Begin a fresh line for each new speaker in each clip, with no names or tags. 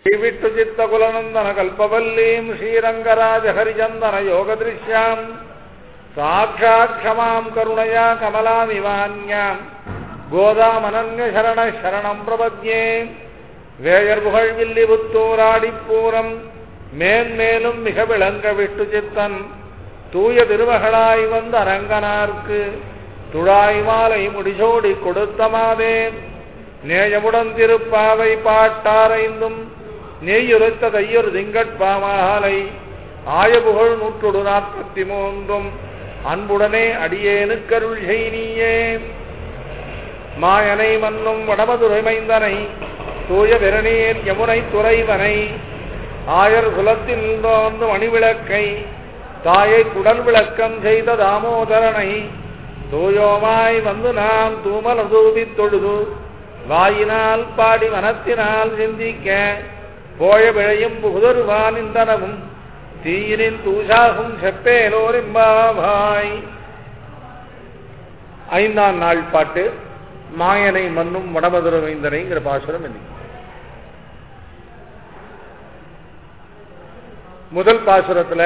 ಶ್ರೀವಿಟ್ಟು ಚಿತ್ತಕುಲನಂದನ ಕಲ್ಪವಲ್ಲೀಂ ಶ್ರೀರಂಗರಾಜ ಹರಿಚಂದನ ಯೋಗದೃಶ್ಯಾಂ ಸಾಕ್ಷಾತ್ ಕ್ಷಮಾಂ ಕರುಣಯ ಕಮಲಾಮಿವಾನ್ಯಾಂ கோதாமனன்ய சரண சரணம் பிரபத்யே வேயர் புகழ் வில்லி புத்தூராடிப்பூரம் மேன்மேலும் மிக விளங்க விட்டு சித்தன் தூய திருமகளாய் வந்த அரங்கனார்க்கு துழாய் மாலை முடிசோடி கொடுத்த மாதே நேயமுடன் திருப்பாவை பாட்டாரைந்தும் நெய்யுரைத்த தையொரு திங்கட்பாமாலை ஆயபுகழ் நூற்றொடு நாற்பத்தி மூன்றும் அன்புடனே அடியேனுக்கருள் செய்னியே மாயனை மன்னும் வடமதுரை மைந்தனை தூய விரணீர் யமுனை துறைவனை ஆயர் குலத்தில் தோன்று மணிவிளக்கை தாயை குடல் விளக்கம் செய்த தாமோதரனை தூயோமாய் வந்து நாம் தூமல தூவி தொழுது வாயினால் பாடி மனத்தினால் சிந்திக்க போய விழையும் புகுதருவான் இந்தனவும் தீயினின் தூசாகும் செப்பேலோரிம்பாவாய் ஐந்தாம் நாள் பாட்டு மாயனை மன்னும் வடமதுர வைந்தனைங்கிற பாசுரம் இன்னைக்கு முதல் பாசுரத்தில்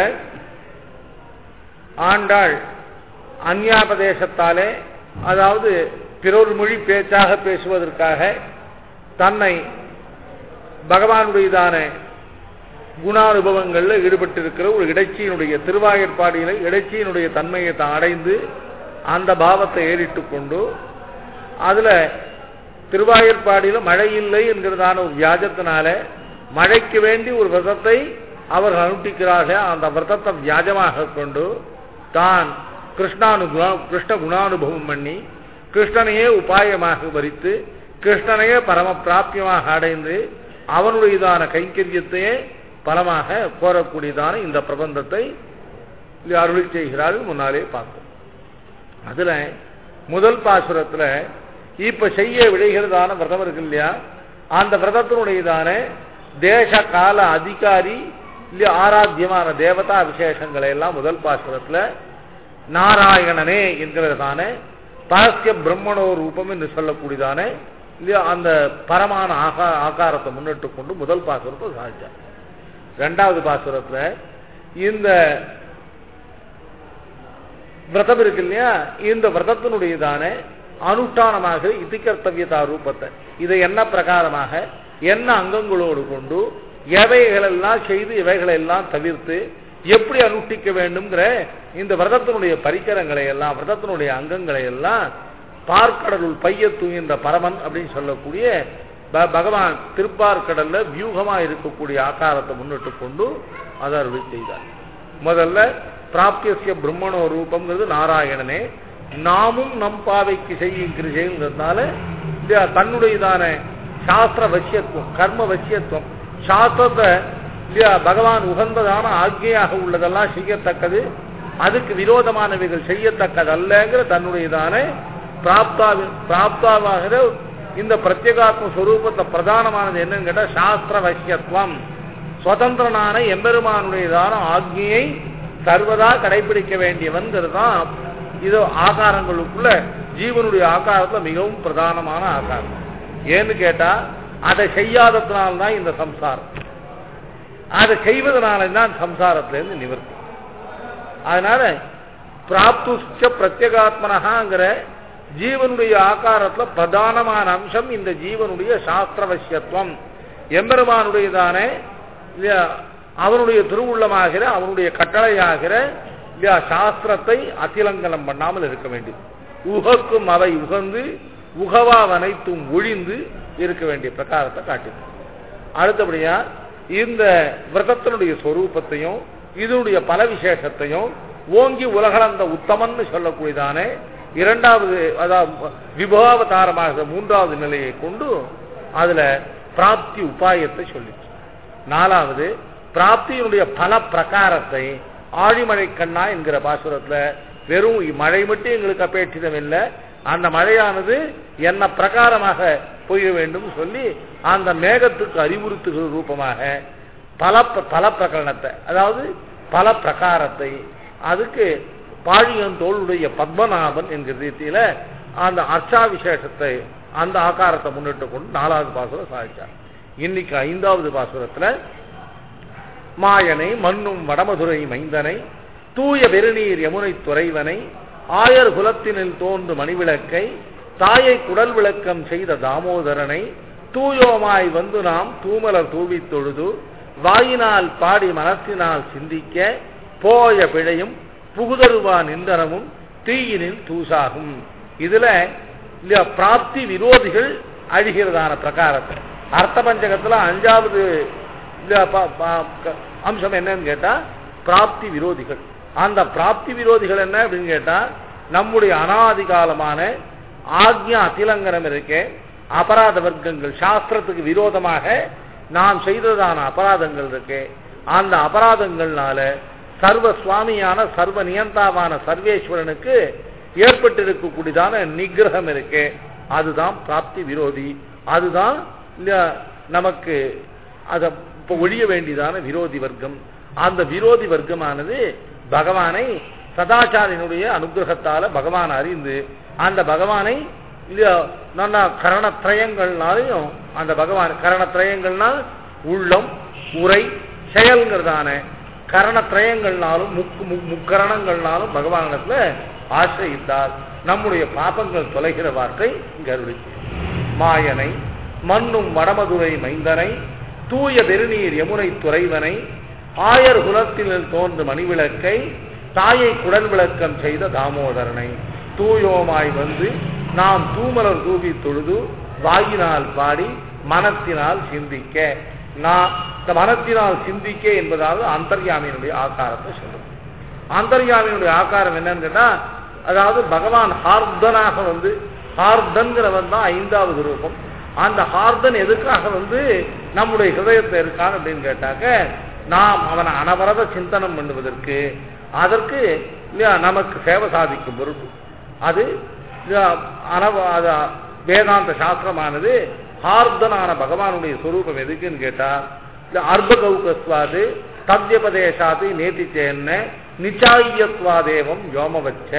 ஆண்டாள் அந்யாபதேசத்தாலே அதாவது பிறர் மொழி பேச்சாக பேசுவதற்காக தன்னை பகவானுடையதான குணானுபவங்களில் ஈடுபட்டிருக்கிற ஒரு இடைச்சியினுடைய திருவாயற்பாடியில இடைச்சியினுடைய தன்மையை தான் அடைந்து அந்த பாவத்தை ஏறிட்டு கொண்டு அதுல திருவாயற்பாடியில மழை இல்லை என்கிறதான ஒரு வியாஜத்தினால மழைக்கு வேண்டி ஒரு விரதத்தை அவர்கள் அனுஷ்டிக்கிறார்கள் அந்த விரதத்தை வியாஜமாக கொண்டு தான் கிருஷ்ணானு கிருஷ்ண குணானுபவம் பண்ணி கிருஷ்ணனையே உபாயமாக வரித்து கிருஷ்ணனையே பரம பிராபியமாக அடைந்து அவனுடையதான கைங்கரியத்தையே பலமாக கோரக்கூடியதான இந்த பிரபந்தத்தை அருளி செய்கிறார்கள் முன்னாலே பார்த்தோம் அதுல முதல் பாசுரத்துல இப்ப செய்ய விளைகிறதான விரதம் இருக்கு இல்லையா அந்த விரதத்தினுடையதான தேச கால அதிகாரி இல்லையா ஆராத்தியமான தேவதா விசேஷங்களை எல்லாம் முதல் பாசுரத்துல நாராயணனே என்கிறதான பாஸ்ய பிரம்மணோ ரூபம் என்று சொல்லக்கூடியதான இல்லையா அந்த பரமான ஆகா ஆகாரத்தை முன்னிட்டு கொண்டு முதல் பாசுரத்தை சாதிச்சார் ரெண்டாவது பாசுரத்துல இந்த விரதம் இருக்கு இல்லையா இந்த விரதத்தினுடையதான அனுஷ்டானமாக இதிகர்த்தவியதா ரூபத்தை இதை என்ன பிரகாரமாக என்ன அங்கங்களோடு கொண்டு எவைகளெல்லாம் செய்து இவைகளெல்லாம் தவிர்த்து எப்படி அனுஷ்டிக்க வேண்டும்ங்கிற இந்த விரதத்தினுடைய பரிக்கரங்களை எல்லாம் விரதத்தினுடைய அங்கங்களை எல்லாம் பார்க்கடலுள் பைய தூங்கின்ற பரமன் அப்படின்னு சொல்லக்கூடிய பகவான் திருப்பார்கடல்ல வியூகமா இருக்கக்கூடிய ஆகாரத்தை முன்னிட்டு கொண்டு அதை அருளி செய்தார் முதல்ல பிராப்திய பிரம்மணோ ரூபம்ங்கிறது நாராயணனே நாமும் நம் பாவைக்கு செய்யும் கிருஷைங்கிறதுனால தன்னுடையதான சாஸ்திர வசியத்துவம் கர்ம வசியத்துவம் சாஸ்திரத்தை இல்லையா பகவான் உகந்ததான ஆக்ஞையாக உள்ளதெல்லாம் செய்யத்தக்கது அதுக்கு விரோதமானவைகள் செய்யத்தக்கதல்லங்கிற தன்னுடையதான பிராப்தா பிராப்தாவாகிற இந்த பிரத்யேகாத்ம ஸ்வரூபத்தை பிரதானமானது என்னன்னு கேட்டால் சாஸ்திர வசியத்துவம் சுதந்திரனான எம்பெருமானுடையதான ஆக்ஞையை சர்வதா கடைபிடிக்க வேண்டியவன்கிறது தான் இது ஆகாரங்களுக்குள்ள ஜீவனுடைய ஆகாரத்துல மிகவும் பிரதானமான ஆகாரம் ஏன்னு கேட்டா அதை செய்யாததுனால்தான் இந்த சம்சாரம் அதை செய்வதனால தான் சம்சாரத்திலிருந்து நிவர்த்தி அதனால பிராப்துச்ச பிரத்யேகாத்மனகாங்கிற ஜீவனுடைய ஆகாரத்துல பிரதானமான அம்சம் இந்த ஜீவனுடைய சாஸ்திரவசியத்துவம் எம்பெருமானுடையதான அவனுடைய திருவுள்ளமாகிற அவனுடைய கட்டளையாகிற இல்லையா சாஸ்திரத்தை அத்திலங்கனம் பண்ணாமல் இருக்க வேண்டியது உகக்கும் அவை உகந்து உகவாவனைத்தும் ஒழிந்து இருக்க வேண்டிய பிரகாரத்தை காட்டின அடுத்தபடியா இந்த விரதத்தினுடைய சொரூபத்தையும் இதனுடைய பல விசேஷத்தையும் ஓங்கி உலகளந்த உத்தமன்னு சொல்லக்கூடியதான இரண்டாவது அதாவது விபவாவதாரமாக மூன்றாவது நிலையை கொண்டு அதுல பிராப்தி உபாயத்தை சொல்லிச்சு நாலாவது பிராப்தியினுடைய பல பிரகாரத்தை ஆழிமழை கண்ணா என்கிற பாசுரத்துல வெறும் மழை மட்டும் எங்களுக்கு அபேட்சிதம் இல்லை அந்த மழையானது என்ன பிரகாரமாக பொய்ய வேண்டும் சொல்லி அந்த மேகத்துக்கு அறிவுறுத்துகிற ரூபமாக பல பல பிரகரணத்தை அதாவது பல பிரகாரத்தை அதுக்கு பாழியந்தோளுடைய பத்மநாபன் என்கிற ரீதியில அந்த அர்ச்சா விசேஷத்தை அந்த ஆகாரத்தை முன்னிட்டு கொண்டு நாலாவது பாசுரம் சாதிச்சார் இன்னைக்கு ஐந்தாவது பாசுரத்துல மாயனை மண்ணும் வடமதுரை மைந்தனை தூய பெருநீர் யமுனை துறைவனை ஆயர் குலத்தினில் தோன்று மணிவிளக்கை தாயை குடல் விளக்கம் செய்த தாமோதரனை தூயோமாய் வந்து நாம் தூமலர் தூவித் தொழுது வாயினால் பாடி மனத்தினால் சிந்திக்க போய பிழையும் புகுதருவா நின்றனமும் தீயினில் தூசாகும் இதுல இந்த பிராப்தி விரோதிகள் அழிகிறதான பிரகாரத்தை அர்த்த பஞ்சகத்துல அஞ்சாவது இந்த ப- ப- க- அம்சம் என்னன்னு கேட்டா பிராப்தி விரோதிகள் அந்த பிராப்தி விரோதிகள் என்ன அப்படின்னு கேட்டா நம்முடைய அனாதி காலமான ஆக்ஞா அத்திலங்கனம் இருக்கே அபராத வர்க்கங்கள் சாஸ்திரத்துக்கு விரோதமாக நாம் செய்ததான அபராதங்கள் இருக்கே அந்த அபராதங்கள்னால சர்வ சுவாமியான சர்வ நியந்தாவான சர்வேஸ்வரனுக்கு ஏற்பட்டிருக்கக்கூடியதான நிகிரகம் இருக்கே அதுதான் பிராப்தி விரோதி அதுதான் இல்ல நமக்கு அதை இப்ப ஒழிய வேண்டியதான விரோதி வர்க்கம் அந்த விரோதி வர்க்கமானது பகவானை சதாச்சாரியனுடைய அனுகிரகத்தால பகவான் அறிந்து அந்த பகவானை இல்லையா நல்ல கரணத்திரயங்கள்னாலையும் அந்த பகவான் கரணத்திரயங்கள்னால் உள்ளம் உரை செயல்ங்கிறதான கரணத்திரயங்கள்னாலும் முக்கு மு- முக்கரணங்கள்னாலும் பகவானிடத்துல ஆசிரியித்தார் நம்முடைய பாபங்கள் தொலைகிற வார்த்தை இங்க அருளி மாயனை மண்ணும் வடமதுரை மைந்தனை தூய பெருநீர் யமுனை துறைவனை ஆயர் குலத்தில் தோன்று மணிவிளக்கை தாயை குடல் விளக்கம் செய்த தாமோதரனை தூயோமாய் வந்து நாம் தூமலர் தூவி தொழுது வாயினால் பாடி மனத்தினால் சிந்திக்க நான் இந்த மனத்தினால் சிந்திக்க என்பதாவது அந்தர்யாமியினுடைய ஆகாரத்தை சொல்லும் அந்தர்யாமியினுடைய ஆகாரம் என்னன்னு கேட்டா அதாவது பகவான் ஹார்தனாக வந்து ஹார்தன்கிறவன் தான் ஐந்தாவது ரூபம் அந்த ஹார்தன் எதுக்காக வந்து நம்முடைய ஹிருதயத்தில் இருக்கான் அப்படின்னு கேட்டாக்க நாம் அவனை அனவரத சிந்தனம் பண்ணுவதற்கு அதற்கு இல்லையா நமக்கு சேவை சாதிக்கும் பொருட்டு அது இல்லையா, அனவ அது வேதாந்த சாஸ்திரமானது ஹார்தனான பகவானுடைய சொரூபம் எதுக்குன்னு கேட்டா இந்த அர்ப்பகௌகஸ்வாது தத்யபதேசாது நேத்திச்சேன்ன நிச்சாயத்வாதேவம் யோமவச்ச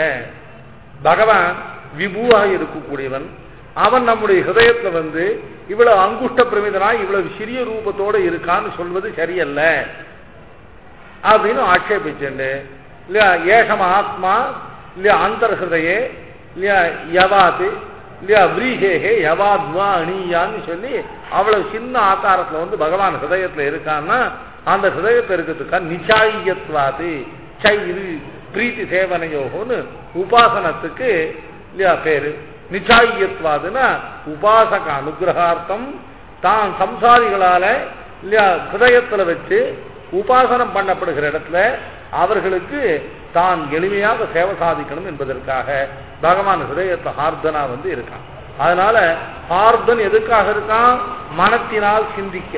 பகவான் விபுவாக இருக்கக்கூடியவன் அவன் நம்முடைய ஹிருதயத்துல வந்து இவ்வளவு அங்குஷ்ட பிரமிதனா இவ்வளவு சிறிய ரூபத்தோட இருக்கான்னு சொல்வது சரியல்ல அப்படின்னு ஆட்சேபிச்சுண்டு இல்லையா ஏஷம் ஆத்மா இல்லையா அந்தர்ஹதயே இல்லையா யவாது இல்லையா விரீஹேஹே யவாத்வா அணியான்னு சொல்லி அவ்வளவு சின்ன ஆகாரத்துல வந்து பகவான் ஹிருதயத்துல இருக்கான்னா அந்த ஹிருதயத்துல இருக்கிறதுக்கா நிச்சாயத்வாது சை இது பிரீத்தி சேவனையோகோன்னு உபாசனத்துக்கு இல்லையா பேரு நிச்சாயத்வாதுன்னா உபாசக அனுகிரகார்த்தம் தான் சம்சாரிகளால இல்லையா ஹிருதயத்துல வச்சு உபாசனம் பண்ணப்படுகிற இடத்துல அவர்களுக்கு தான் எளிமையாக சேவை சாதிக்கணும் என்பதற்காக பகவான் ஹிருதயத்தை ஹார்தனா வந்து இருக்கான் அதனால ஹார்தன் எதுக்காக இருக்கான் மனத்தினால் சிந்திக்க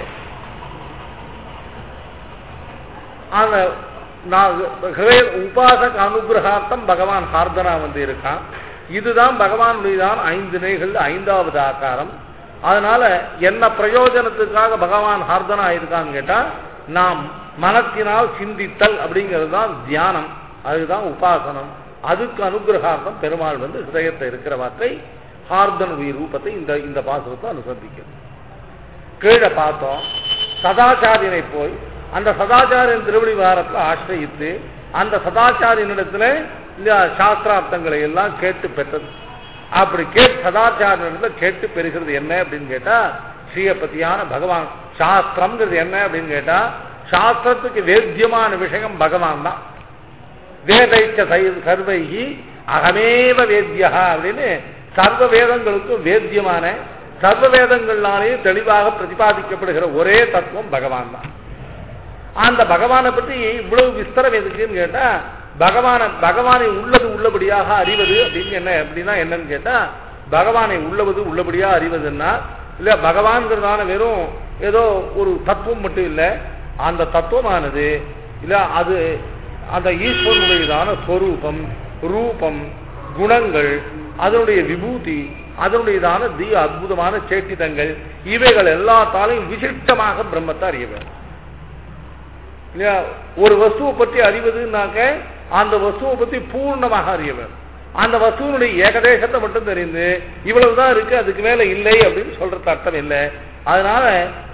அந்த நான் ஹிருதய உபாசக அனுகிரகார்த்தம் பகவான் ஹார்தனா வந்து இருக்கான் இதுதான் பகவானுடையதான் ஐந்து நிலைகள் ஐந்தாவது ஆகாரம் அதனால என்ன பிரயோஜனத்துக்காக பகவான் ஹார்தனா இருக்கான்னு கேட்டா நாம் மனத்தினால் சிந்தித்தல் அப்படிங்கிறது தான் தியானம் அதுதான் உபாசனம் அதுக்கு அனுகிரகார்த்தம் பெருமாள் வந்து ஹிருதயத்தை இருக்கிற வார்த்தை ஹார்தனுடைய ரூபத்தை இந்த இந்த பாசுரத்தை அனுசந்திக்கிறது கீழே பார்த்தோம் சதாச்சாரியனை போய் அந்த சதாச்சாரியன் திருவடி வாரத்தில் ஆசிரியித்து அந்த சதாச்சாரியனிடத்துல இந்த சாஸ்திரார்த்தங்களை எல்லாம் கேட்டு பெற்றது அப்படி கேட்டு சதாச்சாரியனிடத்துல கேட்டு பெறுகிறது என்ன அப்படின்னு கேட்டா ஸ்ரீயபதியான பகவான் சாஸ்திரம்ங்கிறது என்ன அப்படின்னு கேட்டா சாஸ்திரத்துக்கு வேத்தியமான விஷயம் பகவான் தான் வேதைச்ச சை- சர்வைகி அகமேவ வேத்யா அப்படின்னு சர்வ வேதங்களுக்கும் வேத்தியமான சர்வ வேதங்கள்னாலே தெளிவாக பிரதிபாதிக்கப்படுகிற ஒரே தத்துவம் பகவான் தான் அந்த பகவானை பற்றி இவ்வளவு விஸ்தரம் எதுக்குன்னு கேட்டா பகவான பகவானை உள்ளது உள்ளபடியாக அறிவது அப்படின்னு என்ன அப்படின்னா என்னன்னு கேட்டா பகவானை உள்ளவது உள்ளபடியா அறிவதுன்னா இல்ல பகவான்கிறதான வெறும் ஏதோ ஒரு தத்துவம் மட்டும் இல்ல அந்த தத்துவமானது இல்ல அது அந்த ஈஸ்வரனுடையதான ஸ்வரூபம் ரூபம் குணங்கள் அதனுடைய விபூதி அதனுடையதான தி அற்புதமான சேட்டிதங்கள் இவைகள் எல்லாத்தாலையும் விசிஷ்டமாக பிரம்மத்தை அறிய வேண்டும் இல்லையா ஒரு வஸ்துவை பற்றி அறிவதுனாக்க அந்த வஸ்துவை பற்றி பூர்ணமாக அறிய வேண்டும் அந்த வஸ்துவனுடைய ஏகதேசத்தை மட்டும் தெரிந்து இவ்வளவுதான் இருக்கு அதுக்கு மேல இல்லை அப்படின்னு சொல்றது அர்த்தம் இல்லை அதனால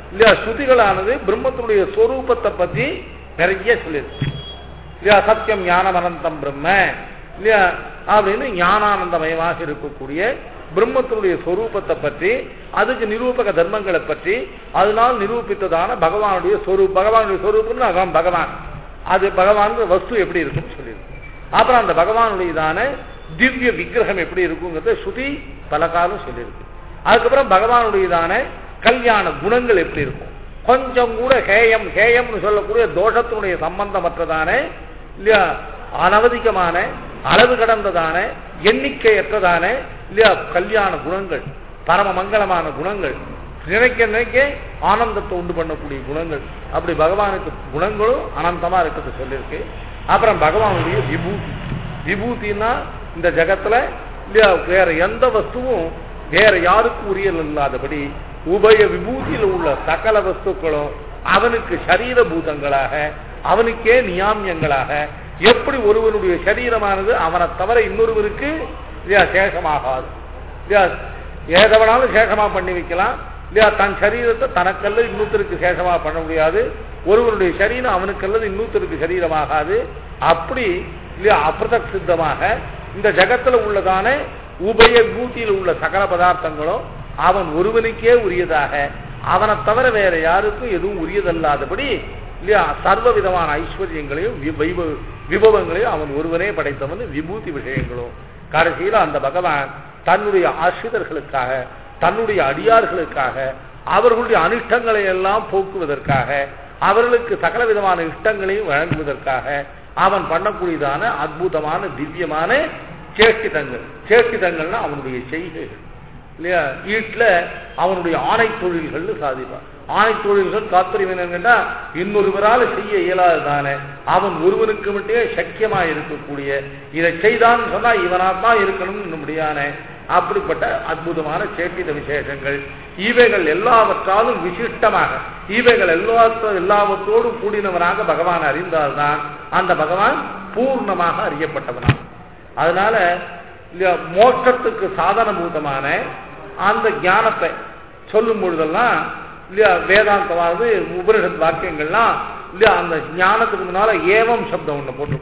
இல்லையா ஸ்ருதிகளானது பிரம்மத்தினுடைய சொரூபத்தை பத்தி நிறைய சொல்லியிருக்கு இல்லையா சத்தியம் ஞானம் அனந்தம் பிரம்ம இல்லையா அப்படின்னு ஞானானந்தமயமாக இருக்கக்கூடிய பிரம்மத்தினுடைய சொரூபத்தை பற்றி அதுக்கு நிரூபக தர்மங்களை பற்றி அதனால் நிரூபித்ததான பகவானுடைய சொரூப் பகவானுடைய சொரூபம்னு அதான் பகவான் அது பகவான் வஸ்து எப்படி இருக்கும்னு சொல்லியிருக்கு அப்புறம் அந்த பகவானுடையதான திவ்ய விக்கிரகம் எப்படி இருக்குங்கிறத ஸ்ருதி பல காலம் சொல்லியிருக்கு அதுக்கப்புறம் பகவானுடையதான கல்யாண குணங்கள் எப்படி இருக்கும் கொஞ்சம் கூட ஹேயம் ஹேயம்னு சொல்லக்கூடிய தோஷத்தினுடைய சம்பந்தமற்றதான இல்லையா அனவதிகமான அளவு கடந்ததான எண்ணிக்கையற்றதான இல்லையா கல்யாண குணங்கள் பரம மங்களமான குணங்கள் நினைக்க நினைக்க ஆனந்தத்தை உண்டு பண்ணக்கூடிய குணங்கள் அப்படி பகவானுக்கு குணங்களும் அனந்தமா இருக்கிறது சொல்லியிருக்கு அப்புறம் பகவானுடைய விபூதி விபூதினா இந்த ஜகத்துல இல்லையா வேற எந்த வஸ்துவும் வேற யாருக்கும் உரியல் இல்லாதபடி உபய விபூதியில் உள்ள சகல வஸ்துக்களும் அவனுக்கு சரீர பூதங்களாக அவனுக்கே நியாமியங்களாக எப்படி ஒருவனுடைய சரீரமானது அவனை தவிர இன்னொருவருக்கு இல்லையா சேஷமாகாது இல்லையா ஏதவனாலும் சேஷமா பண்ணி வைக்கலாம் இல்லையா தன் சரீரத்தை தனக்கல்ல இன்னொருத்தருக்கு சேஷமா பண்ண முடியாது ஒருவனுடைய சரீரம் அவனுக்கல்லது இன்னொருத்தருக்கு சரீரமாகாது அப்படி இல்லையா அபிரதக் சித்தமாக இந்த ஜகத்துல உள்ளதான உபய பூத்தியில் உள்ள சகல பதார்த்தங்களும் அவன் ஒருவனுக்கே உரியதாக அவனை தவிர வேற யாருக்கும் எதுவும் உரியதல்லாதபடி இல்லையா சர்வ விதமான ஐஸ்வர்யங்களையும் வி- வைபவ- விபவங்களையும் அவன் ஒருவனே படைத்தவன் விபூதி விஷயங்களும் கடைசியில அந்த பகவான் தன்னுடைய ஆசிரியர்களுக்காக தன்னுடைய அடியார்களுக்காக அவர்களுடைய அனிஷ்டங்களை எல்லாம் போக்குவதற்காக அவர்களுக்கு சகல விதமான இஷ்டங்களையும் வழங்குவதற்காக அவன் பண்ணக்கூடியதான அற்புதமான திவ்யமான சேஷ்டிதங்கள் சேஷ்டிதங்கள்னா அவனுடைய செய்கைகள் இல்லையா வீட்டில் அவனுடைய ஆணை தொழில்கள்னு சாதிப்பான் ஆணை தொழில்கள் காத்திரிவினன் கேட்டா இன்னொருவரால் செய்ய இயலாததானே அவன் ஒருவனுக்கு மட்டுமே சக்கியமா இருக்கக்கூடிய இதை செய்தான்னு சொன்னா இவனா தான் இருக்கணும்னு முடியான அப்படிப்பட்ட அற்புதமான சேட்டித விசேஷங்கள் இவைகள் எல்லாவற்றாலும் விசிஷ்டமாக இவைகள் எல்லாத்த எல்லாவற்றோடும் கூடினவனாக பகவான் அறிந்தால்தான் அந்த பகவான் பூர்ணமாக அறியப்பட்டவனாக அதனால இல்லையா, மோட்சத்துக்கு சாதனபூதமான அந்த ஞானத்தை சொல்லும் பொழுதெல்லாம் இல்லையா வேதாந்தமானது உபனிஷத் வாக்கியங்கள்லாம் இல்லையா அந்த ஞானத்துக்கு முன்னால ஏவம் சப்தம் ஒண்ணு போட்டு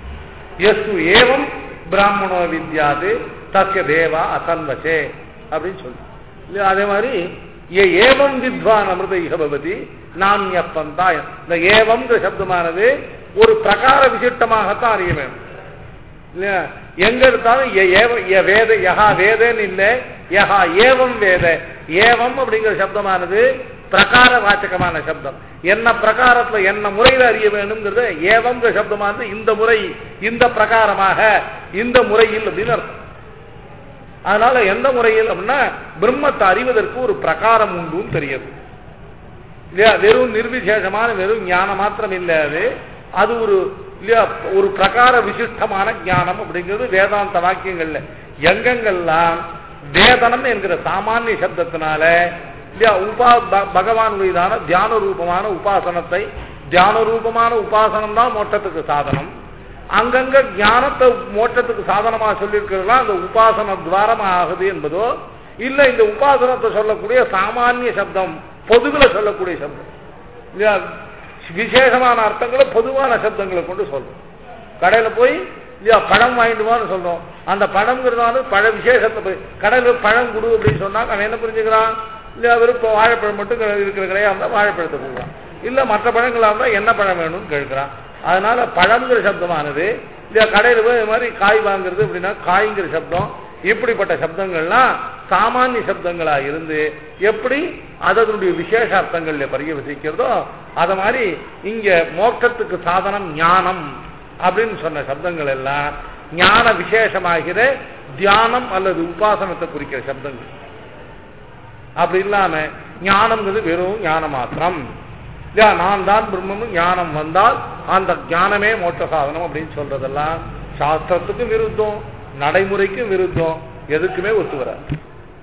எஸ்து ஏவம் பிராமணோ வித்யாது தஸ்ய தேவா அசன்வசே அப்படின்னு சொல்லி இல்லையா அதே மாதிரி ஏ ஏவம் வித்வான் அமிர்த இகபவதி நான்யப்பந்தா இந்த ஏவம்ங்கிற சப்தமானது ஒரு பிரகார விசிஷ்டமாகத்தான் அறிய வேண்டும் இல்லையா எங்க எடுத்தாலும் எ- ஏவ- எ- வேத யஹா வேதன்னு இல்ல யஹா ஏவம் வேத ஏவம் அப்படிங்கிற சப்தமானது பிரகார வாச்சகமான சப்தம் என்ன பிரகாரத்துல என்ன முறையில அறிய வேணுங்கிறது ஏவம்ங்கிற சப்தமானது இந்த முறை இந்த பிரகாரமாக இந்த முறையில் அப்படின்னு அர்த்தம் அதனால எந்த முறையில் அப்படின்னா பிரம்மத்தை அறிவதற்கு ஒரு பிரகாரம் உண்டுன்னு தெரியுது இல்லையா வெறும் நிர்விசேஷமான வெறும் ஞானம் மாத்திரம் இல்லை அது அது ஒரு இல்லையா ஒரு பிரகார விசிஷ்டமான ஞானம் அப்படிங்கிறது வேதாந்த வாக்கியங்கள்ல எங்கெங்கெல்லாம் வேதனம் என்கிற சாமானிய சப்தத்தினால இல்லையா உபா ப- பகவானுடையதான தியான ரூபமான உபாசனத்தை தியான ரூபமான உபாசனம் தான் மோட்சத்துக்கு சாதனம் அங்கங்க ஞானத்தை மோட்சத்துக்கு சாதனமா சொல்லியிருக்கிறதுலாம் அந்த உபாசன துவாரமா ஆகுது என்பதோ இல்ல இந்த உபாசனத்தை சொல்லக்கூடிய சாமானிய சப்தம் பொதுவில் சொல்லக்கூடிய சப்தம் இல்லையா விசேஷமான அர்த்தங்களை பொதுவான சப்தங்களை கொண்டு சொல்றோம் கடையில போய் இல்லையா பழம் வாங்கிட்டு வான்னு சொல்றோம் அந்த பழம்ங்கிறதால பழ விசேஷத்தை போய் கடையில பழம் கொடு அப்படின்னு சொன்னா அவன் என்ன புரிஞ்சுக்கிறான் இல்லையா வெறும் இப்போ வாழைப்பழம் மட்டும் க- இருக்கிற கடையா இருந்தா வாழைப்பழத்தை கொடுக்குறான் இல்ல மற்ற பழங்களா இருந்தா என்ன பழம் வேணும்னு கேட்கிறான் அதனால பழம்ங்கிற சப்தமானது இல்லையா கடையில போய் இது மாதிரி காய் வாங்குறது அப்படின்னா காய்ங்கிற சப்தம் இப்படிப்பட்ட சப்தங்கள்லாம் சாமானிய சப்தங்களா இருந்து எப்படி அதனுடைய விசேஷ அர்த்தங்கள்ல பரிகவசிக்கிறதோ அத மாதிரி இங்க மோட்சத்துக்கு சாதனம் ஞானம் அப்படின்னு சொன்ன சப்தங்கள் எல்லாம் ஞான விசேஷமாகிற தியானம் அல்லது உபாசனத்தை குறிக்கிற சப்தங்கள் அப்படி இல்லாம ஞானம்ங்கிறது வெறும் ஞான மாத்திரம் இல்லையா நான் தான் பிரம்மம் ஞானம் வந்தால் அந்த ஞானமே மோட்ச சாதனம் அப்படின்னு சொல்றதெல்லாம் சாஸ்திரத்துக்கும் விருத்தம் நடைமுறைக்கும் விருத்தம் எதுக்குமே ஒத்து வராது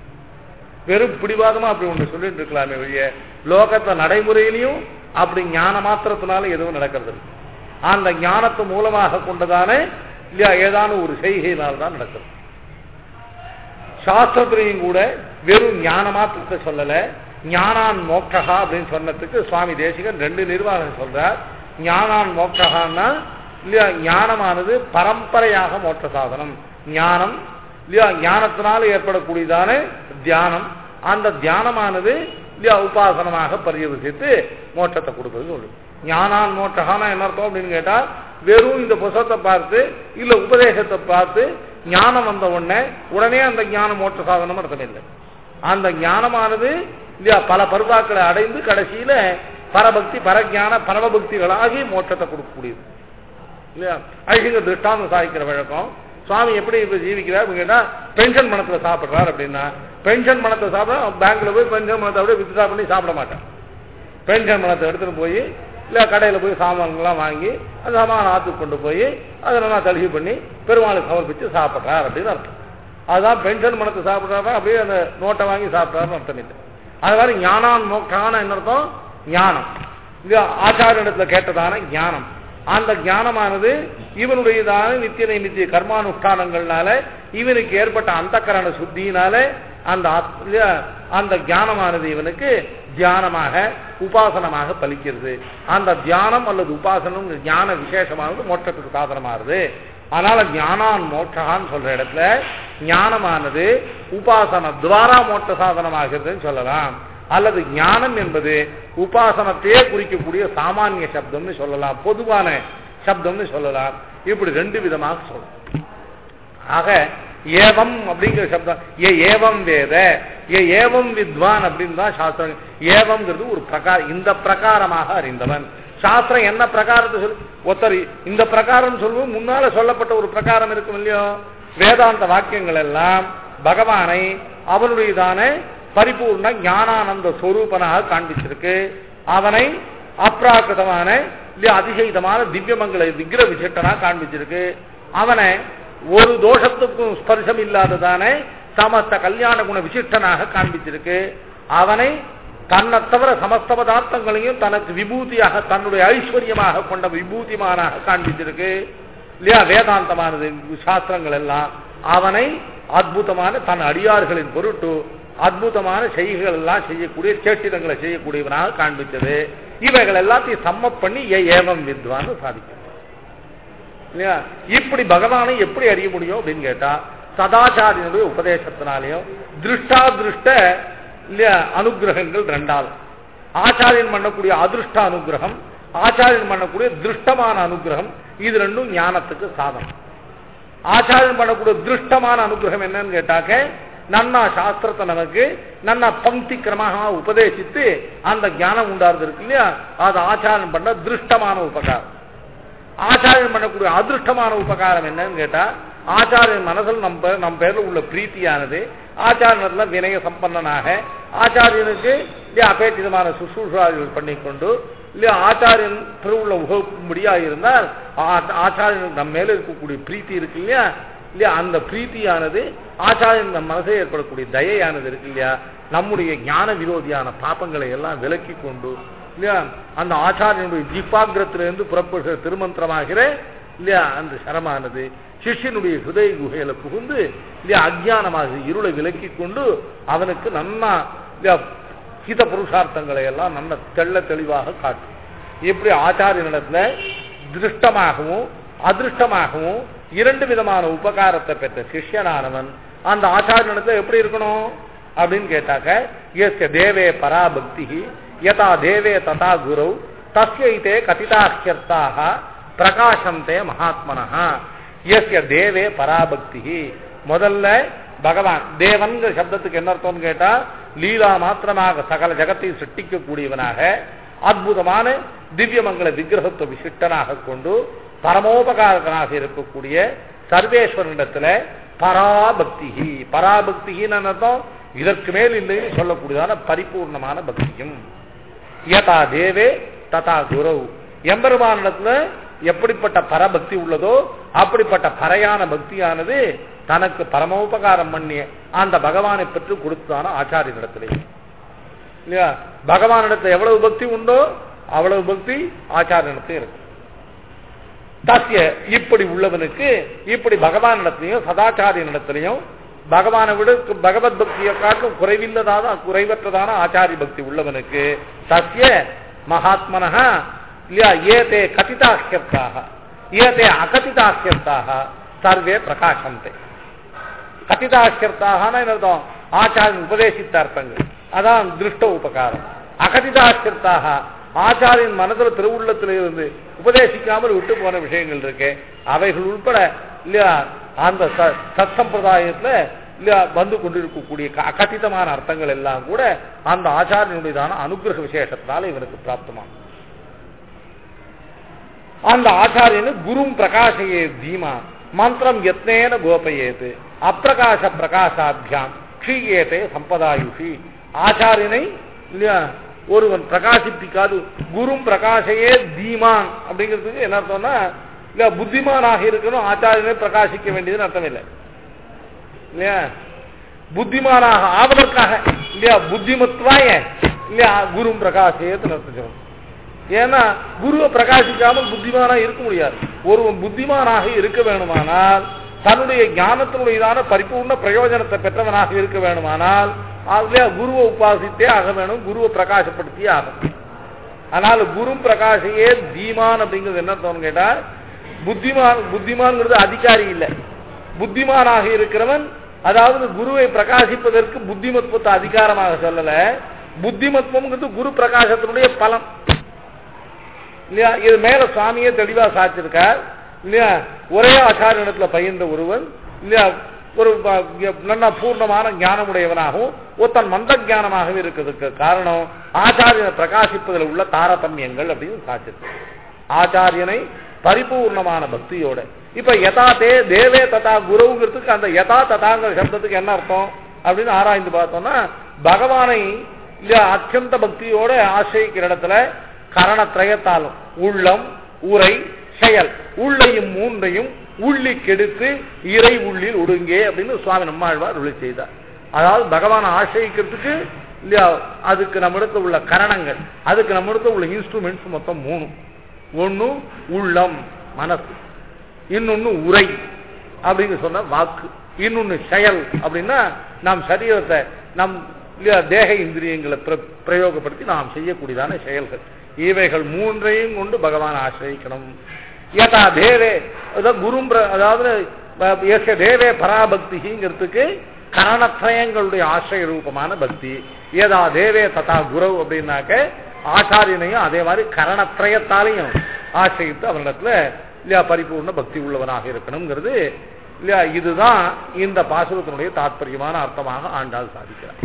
வெறும் பிடிவாதமா அப்படி ஒண்ணு சொல்லிட்டு இருக்கலாமே வெளிய லோகத்தை நடைமுறையிலையும் அப்படி ஞான மாத்திரத்தினால எதுவும் நடக்கிறது இல்ல. அந்த ஞானத்து மூலமாக கொண்டதானே இல்லையா ஏதான ஒரு செய்கையினால் தான் நடக்கிறது சாஸ்திரத்திலையும் கூட வெறும் ஞான மாத்திரத்தை சொல்லல ஞானான் மோட்சகா அப்படின்னு சொன்னதுக்கு சுவாமி தேசிகன் ரெண்டு நிர்வாகம் சொல்றார் ஞானான் மோட்சகான்னா இல்லையா ஞானமானது பரம்பரையாக மோட்ச சாதனம் ஞானம் இல்லையா ஞானத்தினால ஏற்படக்கூடியதான தியானம் அந்த தியானமானது இல்லையா உபாசனமாக பரிவசித்து மோட்சத்தை கொடுக்குறது சொல்லு ஞானான் மோட்சகானா என்ன அர்த்தம் அப்படின்னு கேட்டா வெறும் இந்த புசத்தை பார்த்து இல்ல உபதேசத்தை பார்த்து ஞானம் வந்த உடனே உடனே அந்த ஞானம் மோட்ச சாதனம் அர்த்தம் இல்லை அந்த ஞானமானது இல்லையா பல பருவாக்களை அடைந்து கடைசியில பரபக்தி பரஜான பரமபக்திகளாகி மோட்சத்தை கொடுக்கக்கூடியது இல்லையா அழகிங்க திருஷ்டாந்தம் சாதிக்கிற வழக்கம் சுவாமி எப்படி இப்ப ஜீவிக்கிறார் கேட்டா பென்ஷன் பணத்துல சாப்பிடுறார் அப்படின்னா பென்ஷன் பணத்தை சாப்பிட பேங்க்ல போய் பென்ஷன் பணத்தை அப்படியே வித்ட்ரா பண்ணி சாப்பிட மாட்டேன் பென்ஷன் பணத்தை எடுத்துட்டு போய் இல்ல கடையில போய் சாமான்கள்லாம் வாங்கி அந்த சாமான ஆத்துக்கு கொண்டு போய் அதை நல்லா தழுகி பண்ணி பெருமாளுக்கு சமர்ப்பிச்சு சாப்பிட்றார் அப்படின்னு அர்த்தம் அதுதான் பென்ஷன் பணத்தை சாப்பிட்றாரா அப்படியே அந்த நோட்டை வாங்கி சாப்பிட்றாருன்னு அர்த்தம் இல்லை அது மாதிரி ஞானான் மோக்கான என்ன அர்த்தம் ஞானம் இது ஆச்சாரியத்துல கேட்டதான ஞானம் அந்த ஞானமானது இவனுடையதான நித்திய நித்திய கர்மானுஷ்டானங்கள்னால இவனுக்கு ஏற்பட்ட அந்தக்கரண சுத்தியினால அந்த ஆத்- இல்லையா, அந்த ஞானமானது இவனுக்கு தியானமாக உபாசனமாக பலிக்கிறது அந்த தியானம் அல்லது உபாசனம் ஞான விசேஷமானது மோட்சத்துக்கு சாதனமாகுது அதனால ஞானான் மோட்சகான்னு சொல்ற இடத்துல ஞானமானது உபாசன துவாரா மோட்ச சாதனமாகிறதுன்னு சொல்லலாம் அல்லது ஞானம் என்பது உபாசனத்தையே குறிக்கக்கூடிய சாமானிய சப்தம்னு சொல்லலாம் பொதுவான சப்தம்னு சொல்லலாம் இப்படி ரெண்டு விதமாக சொல்லலாம் ஆக ஏவம் அப்படிங்கிற சப்தம் ஏ ஏவம் வேத ஏ ஏவம் வித்வான் அப்படின்னு தான் சாஸ்திரம் ஏவம்ங்கிறது ஒரு பிரகார இந்த பிரகாரமாக அறிந்தவன் சாஸ்திரம் என்ன பிரகாரத்தை சொல்லு ஒருத்தர் இந்த பிரகாரம் சொல்லுவோம் முன்னால சொல்லப்பட்ட ஒரு பிரகாரம் இருக்கும் இல்லையோ வேதாந்த வாக்கியங்கள் எல்லாம் பகவானை அவனுடையதான பரிபூர்ண ஞானானந்த சொரூபனாக காண்பிச்சிருக்கு அவனை அப்ராக்கிருதமான இல்லையா அதிசயிதமான திவ்யமங்கள விக்கிர விசிட்டனா காண்பிச்சிருக்கு அவனை ஒரு தோஷத்துக்கும் ஸ்பர்சம் இல்லாததான சமஸ்த கல்யாண குண விசிஷ்டனாக காண்பிச்சிருக்கு அவனை தன்னை தவிர சமஸ்த பதார்த்தங்களையும் தனக்கு விபூதியாக தன்னுடைய ஐஸ்வர்யமாக கொண்ட விபூதிமானாக காண்பிச்சிருக்கு இல்லையா வேதாந்தமானது சாஸ்திரங்கள் எல்லாம் அவனை அற்புதமான தன் அடியார்களின் பொருட்டு அற்புதமான செய்கைகள் எல்லாம் செய்யக்கூடிய சேட்டிதங்களை செய்யக்கூடியவனாக காண்பித்தது இவைகள் எல்லாத்தையும் சம்ம பண்ணி ஏ ஏவம் வித்வான்னு சாதிக்கும் இல்லையா இப்படி பகவானை எப்படி அறிய முடியும் அப்படின்னு கேட்டா சதாச்சாரியனுடைய உபதேசத்தினாலையும் திருஷ்டா திருஷ்ட இல்லையா அனுகிரகங்கள் ரெண்டாவது ஆச்சாரியன் பண்ணக்கூடிய அதிருஷ்ட அனுகிரகம் ஆச்சாரியன் பண்ணக்கூடிய திருஷ்டமான அனுகிரகம் இது ரெண்டும் ஞானத்துக்கு சாதனம் ஆச்சாரியன் பண்ணக்கூடிய திருஷ்டமான அனுகிரகம் என்னன்னு கேட்டாக்க நன்னா சாஸ்திரத்தை நமக்கு நன்னா பங்கி கிரமமாக உபதேசித்து அந்த ஞானம் உண்டாருது இருக்கு இல்லையா அது ஆச்சாரியன் பண்ண திருஷ்டமான உபகாரம் ஆச்சாரியன் பண்ணக்கூடிய அதிருஷ்டமான உபகாரம் என்னன்னு கேட்டா ஆச்சாரியன் மனசில் நம்ம நம்ம பேர்ல உள்ள பிரீத்தியானது ஆச்சாரியத்துல வினய சம்பன்னனாக ஆச்சாரியனுக்கு இல்லையா அபேட்சிதமான சுசூஷாதிகள் பண்ணிக்கொண்டு இல்லையா ஆச்சாரியன் திருவுள்ள உகக்கும்படியா இருந்தால் ஆ- ஆச்சாரியனுக்கு நம்ம மேல இருக்கக்கூடிய பிரீத்தி இருக்கு இல்லையா இல்லையா அந்த பிரீத்தியானது ஆச்சாரியன் நம் மனசே ஏற்படக்கூடிய தயையானது இருக்கு இல்லையா நம்முடைய ஞான விரோதியான பாப்பங்களை எல்லாம் விலக்கி கொண்டு இல்லையா அந்த ஆச்சாரியனுடைய ஜிப்பாகிரத்திலிருந்து புறப்படுகிற திருமந்திரமாகிற இல்லையா அந்த சரமானது சிஷ்யனுடைய ஹிருதய குகையில புகுந்து இல்லையா அஜ்ஞானமாக இருளை விலக்கி கொண்டு அவனுக்கு நன்னா இல்லையா ஹித புருஷார்த்தங்களை எல்லாம் நல்ல தெள்ள தெளிவாக காட்டும் எப்படி ஆச்சாரியனிடத்துல திருஷ்டமாகவும் அதிருஷ்டமாகவும் இரண்டு விதமான உபகாரத்தை பெற்ற சிஷ்யனானவன் அந்த ஆச்சாரியனிடத்துல எப்படி இருக்கணும் அப்படின்னு கேட்டாக்க எஸ்ய தேவே பராபக்தி யதா தேவே ததா குரு தஸ்யைதே கதிதாஹ்யர்த்தாக பிரகாசந்தே மகாத்மனः எஸ்ய தேவே பராபக்தி முதல்ல பகவான் தேவன்கிற சப்தத்துக்கு என்ன அர்த்தம்னு கேட்டா லீலா மாத்திரமாக சகல ஜகத்தையும் சிருஷ்டிக்கக்கூடியவனாக அற்புதமான திவ்யமங்கள விக்கிரகத்துவ விசிஷ்டனாக கொண்டு பரமோபகாரகனாக இருக்கக்கூடிய சர்வேஸ்வரனிடத்துல பராபக்தி பராபக்தின்னு அர்த்தம் இதற்கு மேல் இல்லைன்னு சொல்லக்கூடியதான பரிபூர்ணமான பக்தியும் யதா தேவே ததா குரு எம்பெருமானிடத்துல எப்படிப்பட்ட பரபக்தி உள்ளதோ அப்படிப்பட்ட பறையான பக்தியானது தனக்கு பரமோபகாரம் பண்ணிய அந்த பகவானை பெற்று கொடுத்ததான ஆச்சாரியனிடத்திலே இல்லையா பகவானிடத்துல எவ்வளவு பக்தி உண்டோ அவ்வளவு பக்தி ஆச்சாரியனிடத்துல இருக்கு தஸ்ய இப்படி உள்ளவனுக்கு இப்படி பகவானிடத்திலையும் சதாச்சாரியனிடத்திலையும் பகவானை விட பகவத் பக்தியை காட்டும் குறைவில்லதான குறைவற்றதான ஆச்சாரிய பக்தி உள்ளவனுக்கு சத்திய மகாத்மனக இல்லையா ஏதே கதிதாக்கியர்த்தாக ஏதே அகதிதாக்கியர்த்தாக சர்வே பிரகாசந்தே கதிதாக்கியர்த்தாக அர்த்தம் ஆச்சாரியன் உபதேசித்த அர்த்தங்கள் அதான் திருஷ்ட உபகாரம் அகதிதாக்கியர்த்தாக ஆச்சாரியின் மனதில் திருவுள்ளத்தில் இருந்து உபதேசிக்காமல் விட்டு போன விஷயங்கள் இருக்கு அவைகள் உட்பட இல்லையா அந்த சத் சம்பிரதாயத்துல இல்லையா வந்து கொண்டிருக்கக்கூடிய அகதிதமான அர்த்தங்கள் எல்லாம் கூட அந்த ஆச்சாரியனுடையதான அனுகிரக விசேஷத்தினால இவனுக்கு பிராப்தமாகும் அந்த ஆச்சாரியனு குரும் பிரகாசையே தீமா மந்திரம் யத்னேன கோபயேது அப்பிரகாச பிரகாசாபியாம் க்ஷீயேதே சம்பதாயுஷி ஆச்சாரியனை இல்லையா ஒருவன் பிரகாசிப்பிக்காது குரும் பிரகாசையே தீமான் அப்படிங்கிறதுக்கு என்ன அர்த்தம்னா இல்ல புத்திமானாக இருக்கணும் ஆச்சாரியனை பிரகாசிக்க வேண்டியதுன்னு அர்த்தம் இல்லை இல்லையா புத்திமானாக ஆவதற்காக இல்லையா புத்திமத்வாய இல்லையா குரும் பிரகாசேன்னு அர்த்தம் ஏன்னா குருவை பிரகாசிக்காமல் புத்திமானா இருக்க முடியாது ஒருவன் புத்திமானாக இருக்க வேணுமானால் தன்னுடைய ஞானத்தினுடையதான பரிபூர்ண பிரயோஜனத்தை பெற்றவனாக இருக்க வேணுமானால் அதுல குருவை உபாசித்தே ஆக வேணும் குருவை பிரகாசப்படுத்தியே ஆகும் அதனால குரு பிரகாசையே தீமான் அப்படிங்கிறது என்ன தோணும் கேட்டா புத்திமான் புத்திமான்ங்கிறது அதிகாரி இல்லை புத்திமானாக இருக்கிறவன் அதாவது குருவை பிரகாசிப்பதற்கு புத்திமத்துவத்தை அதிகாரமாக சொல்லல புத்திமத்துவம்ங்கிறது குரு பிரகாசத்தினுடைய பலம் இல்லையா இது மேல சுவாமியே தெளிவா சாச்சிருக்கார் இல்லையா ஒரே ஆச்சாரியத்துல பயின்ற ஒருவன் இல்லையா ஒரு நல்ல பூர்ணமான ஞானமுடையவனாகவும் ஒருத்தன் மந்த ஞானமாகவும் இருக்கிறதுக்கு காரணம் ஆச்சாரியனை பிரகாசிப்பதில் உள்ள தாரதமியங்கள் அப்படின்னு சாச்சிருக்கு ஆச்சாரியனை பரிபூர்ணமான பக்தியோட இப்ப யதா தே தேவே ததா குருங்கிறதுக்கு அந்த யதா ததாங்கிற சப்தத்துக்கு என்ன அர்த்தம் அப்படின்னு ஆராய்ந்து பார்த்தோம்னா பகவானை இல்லையா அத்தியந்த பக்தியோட ஆசிரியிக்கிற இடத்துல கரணத்திரயத்தாலும் உள்ளம் உரை செயல் உள்ளையும் மூன்றையும் உள்ளி கெடுத்து இறை உள்ளில் ஒடுங்கே அப்படின்னு சுவாமி நம்மாழ்வார் ஒளி செய்தார் அதாவது பகவானை ஆசிரியிக்கிறதுக்கு இல்லையா அதுக்கு நம்மிடத்துல உள்ள கரணங்கள் அதுக்கு நம்மிடத்துல உள்ள இன்ஸ்ட்ருமெண்ட்ஸ் மொத்தம் மூணு ஒன்னு உள்ளம் மனசு இன்னொன்னு உரை அப்படின்னு சொன்ன வாக்கு இன்னொன்னு செயல் அப்படின்னா நம் சரீரத்தை நம் இல்லையா தேக இந்திரியங்களை பிரயோகப்படுத்தி நாம் செய்யக்கூடியதான செயல்கள் இவைகள் மூன்றையும் கொண்டு பகவான் ஆசிரியிக்கணும் யதா தேவே குரு அதாவது எச தேவே பராபக்திங்கிறதுக்கு கரணத்ரயங்களுடைய ஆசிரிய ரூபமான பக்தி ஏதா தேவே ததா குரு அப்படின்னாக்க ஆச்சாரியனையும் அதே மாதிரி கரணத்ரயத்தாலையும் ஆசிரியித்து அவனிடத்துல இல்லையா பரிபூர்ண பக்தி உள்ளவனாக இருக்கணுங்கிறது இல்லையா இதுதான் இந்த பாசுரத்தினுடைய தாற்பயமான அர்த்தமாக ஆண்டாள் சாதிக்கிறார்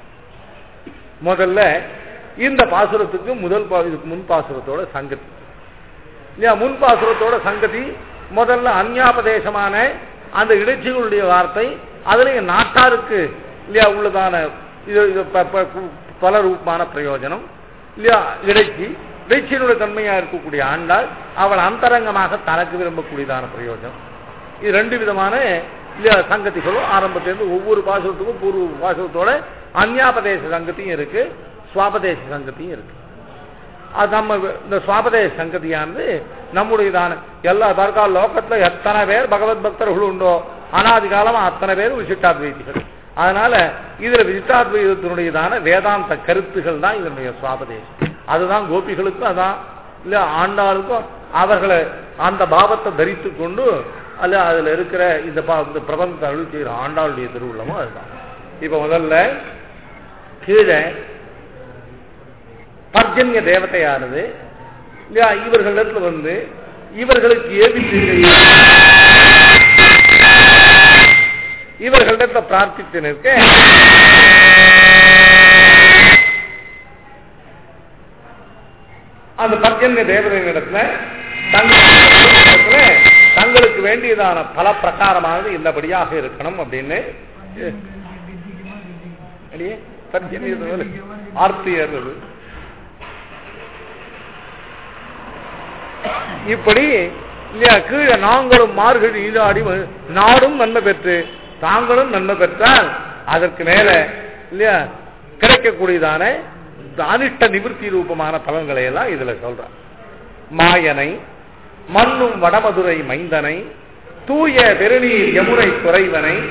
முதல்ல இந்த பாசுரத்துக்கு முதல் இதுக்கு முன் பாசுரத்தோட சங்கதி இல்லையா முன் பாசுரத்தோட சங்கதி முதல்ல அந்யாபதேசமான அந்த இடைச்சிகளுடைய வார்த்தை அதுலயும் நாட்டாருக்கு இல்லையா உள்ளதான இது இது பல ரூபமான பிரயோஜனம் இல்லையா இடைச்சி இடைச்சியினுடைய தன்மையா இருக்கக்கூடிய ஆண்டாள் அவள் அந்தரங்கமாக தனக்கு விரும்பக்கூடியதான பிரயோஜனம் இது ரெண்டு விதமான இல்லையா சங்கதிகளும் ஆரம்பத்திலிருந்து ஒவ்வொரு பாசுரத்துக்கும் பூர்வ பாசுரத்தோட அந்யாபதேச சங்கத்தியும் இருக்கு சுவாபதேச சங்கத்தியும் இருக்கு அது நம்ம இந்த சுவாபதேச சங்கதியானது நம்முடையதான எல்லா தற்கால லோகத்துல எத்தனை பேர் பகவத் பக்தர்கள் உண்டோ அனாதி காலமா அத்தனை பேர் விசிஷ்டாத்வைதிகள் அதனால இதுல விசிஷ்டாத்வைதத்தினுடையதான வேதாந்த கருத்துகள் தான் இதனுடைய சுவாபதேசம் அதுதான் கோபிகளுக்கும் அதான் இல்ல ஆண்டாளுக்கும் அவர்களை அந்த பாவத்தை தரித்து கொண்டு அல்ல அதுல இருக்கிற இந்த இந்த பிரபந்தத்தை அருள் செய்கிற ஆண்டாளுடைய திருவுள்ளமும் அதுதான் இப்ப முதல்ல கீழே பர்ஜன்ய தேவதையானது இல்லையா இவர்களிடத்துல வந்து இவர்களுக்கு ஏவி இவர்களிடத்துல பிரார்த்தித்து நிற்க அந்த பர்ஜன்ய தேவதையினிடத்துல தங்களுக்கு தங்களுக்கு வேண்டியதான பல பிரகாரமானது இந்தபடியாக இருக்கணும் அப்படின்னு ஆர்த்தி ஏறுறது இப்படி இல்லையா கீழே நாங்களும் மார்கழி ஈடாடி நாடும் நன்மை பெற்று தாங்களும் நன்மை பெற்றால் அதற்கு மேல இல்லையா கிடைக்கக்கூடியதான அனிஷ்ட நிவர்த்தி ரூபமான பலன்களை எல்லாம் இதுல சொல்றான் மாயனை மண்ணும் வடமதுரை மைந்தனை தூய பெருநீர் யமுனை குறைவனை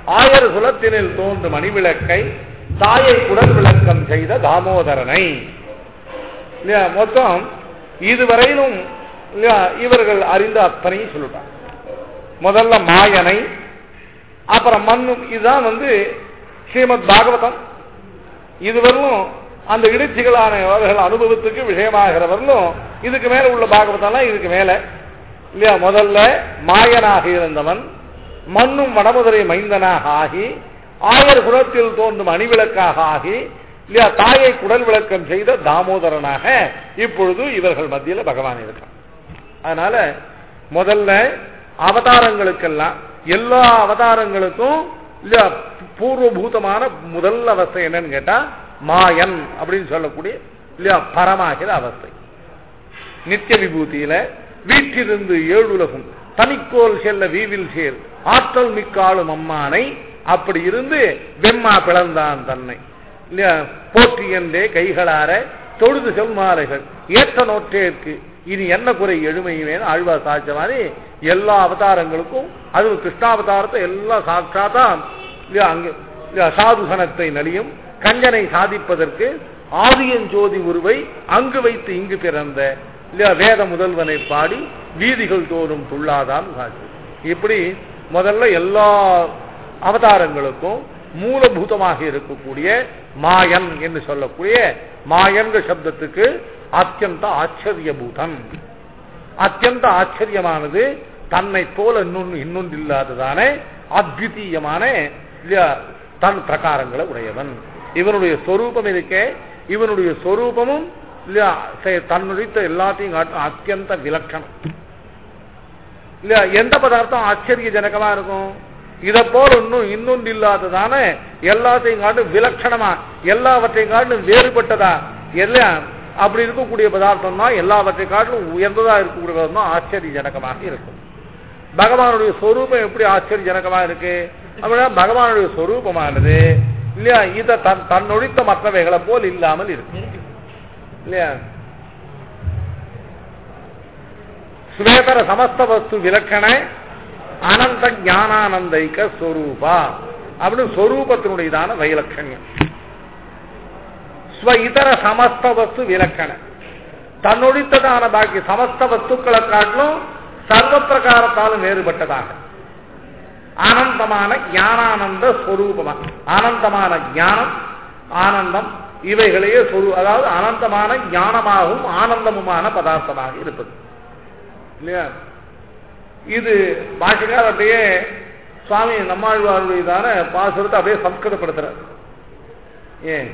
ஆயர் குலத்தினில் தோன்றும் மணிவிளக்கை தாயை குடல் விளக்கம் செய்த தாமோதரனை இல்லையா மொத்தம் இதுவரையிலும் இல்லையா இவர்கள் அறிந்த அத்தனையும் சொல்லிட்டாங்க முதல்ல மாயனை அப்புறம் மண்ணும் இதுதான் வந்து ஸ்ரீமத் பாகவதம் இதுவரையிலும் அந்த இடிச்சிகளான அவர்கள் அனுபவத்துக்கு விஷயமாகிறவர்களும் இதுக்கு மேல உள்ள பாகவதம்லாம் இதுக்கு மேல இல்லையா முதல்ல மாயனாக இருந்தவன் மண்ணும் வடமுதலை மைந்தனாக ஆகி ஆயர் குலத்தில் தோன்றும் அணிவிளக்காக ஆகி இல்லையா தாயை குடல் விளக்கம் செய்த தாமோதரனாக இப்பொழுது இவர்கள் மத்தியில் பகவான் இருக்கான் அதனால முதல்ல அவதாரங்களுக்கெல்லாம் எல்லா அவதாரங்களுக்கும் இல்லையா பூர்வபூதமான முதல் அவஸ்தை என்னன்னு கேட்டா மாயன் அப்படின்னு சொல்லக்கூடிய இல்லையா பரமாகிற அவஸ்தை நித்திய விபூதியில வீற்றிருந்து ஏழுலகும் தனிக்கோல் செல்ல வீவில் சேர் ஆற்றல் மிக்காளும் அம்மானை அப்படி இருந்து வெம்மா பிளந்தான் தன்னை இல்லையா போற்றி என்றே கைகளார தொழுது செவ்மாலைகள் ஏற்ற நோற்றேற்கு இனி என்ன குறை எழுமையுமே ஆழ்வா சாட்ச மாதிரி எல்லா அவதாரங்களுக்கும் அது கிருஷ்ணாவதாரத்தை எல்லாம் சாட்சாத்தா இல்லையா அங்கு இல்லையா சாதுசனத்தை நலியும் கஞ்சனை சாதிப்பதற்கு ஆதியன் ஜோதி உருவை அங்கு வைத்து இங்கு பிறந்த இல்லையா வேத முதல்வனை பாடி வீதிகள் தோறும் துள்ளாதான் சாட்சி இப்படி முதல்ல எல்லா அவதாரங்களுக்கும் மூலபூதமாக இருக்கக்கூடிய மாயன் என்று சொல்லக்கூடிய மாயன்ற சப்தத்துக்கு அத்தியந்த ஆச்சரியபூதம் அத்தியந்த ஆச்சரியமானது தன்னை போல இன்னொன்று இன்னொன்று இல்லாததான அத்விதீயமான இல்லையா தன் பிரகாரங்களை உடையவன் இவனுடைய சொரூபம் இருக்கே இவனுடைய சொரூபமும் இல்லையா சே- தன்னுடைய எல்லாத்தையும் காட்டும் அத்தியந்த விலட்சணம் இல்லையா எந்த பதார்த்தம் ஆச்சரியஜனகமா இருக்கும் இதை போல இன்னும் இன்னொன்று இல்லாததான எல்லாத்தையும் காட்டும் விலட்சணமா எல்லாவற்றையும் காட்டும் வேறுபட்டதா எல்லாம் அப்படி இருக்கக்கூடிய பதார்த்தம் தான் எல்லாவற்றை காட்டிலும் உயர்ந்ததா இருக்கக்கூடிய பதார்த்தம் தான் ஆச்சரியஜனகமாக இருக்கும் பகவானுடைய சொரூபம் எப்படி ஆச்சரியஜனகமா இருக்கு அப்படின்னா பகவானுடைய சொரூபமானது இல்லையா இத தன் தன்னொழித்த மற்றவைகளை போல் இல்லாமல் இருக்கு இல்லையா ஸ்வேதர சமஸ்த வஸ்து விலக்கண அனந்த ஞானானந்தைக்க ஸ்வரூபா அப்படின்னு ஸ்வரூபத்தினுடையதான வைலட்சண்யம் ஸ்வ இதர சமஸ்த வஸ்து விலக்கண தன்னொழித்ததான பாக்கி சமஸ்த வஸ்துக்களை காட்டிலும் சர்வ பிரகாரத்தாலும் வேறுபட்டதாக ஆனந்தமான ஞானானந்த ஸ்வரூபமா ஆனந்தமான ஞானம் ஆனந்தம் இவைகளையே சொரு அதாவது அனந்தமான ஞானமாகவும் ஆனந்தமுமான பதார்த்தமாக இருப்பது இல்லையா இது பாஷிகார் அப்படியே சுவாமி நம்மாழ்வாருடையதான பாசுரத்தை அப்படியே சம்ஸ்கிருதப்படுத்துறார் ஏன்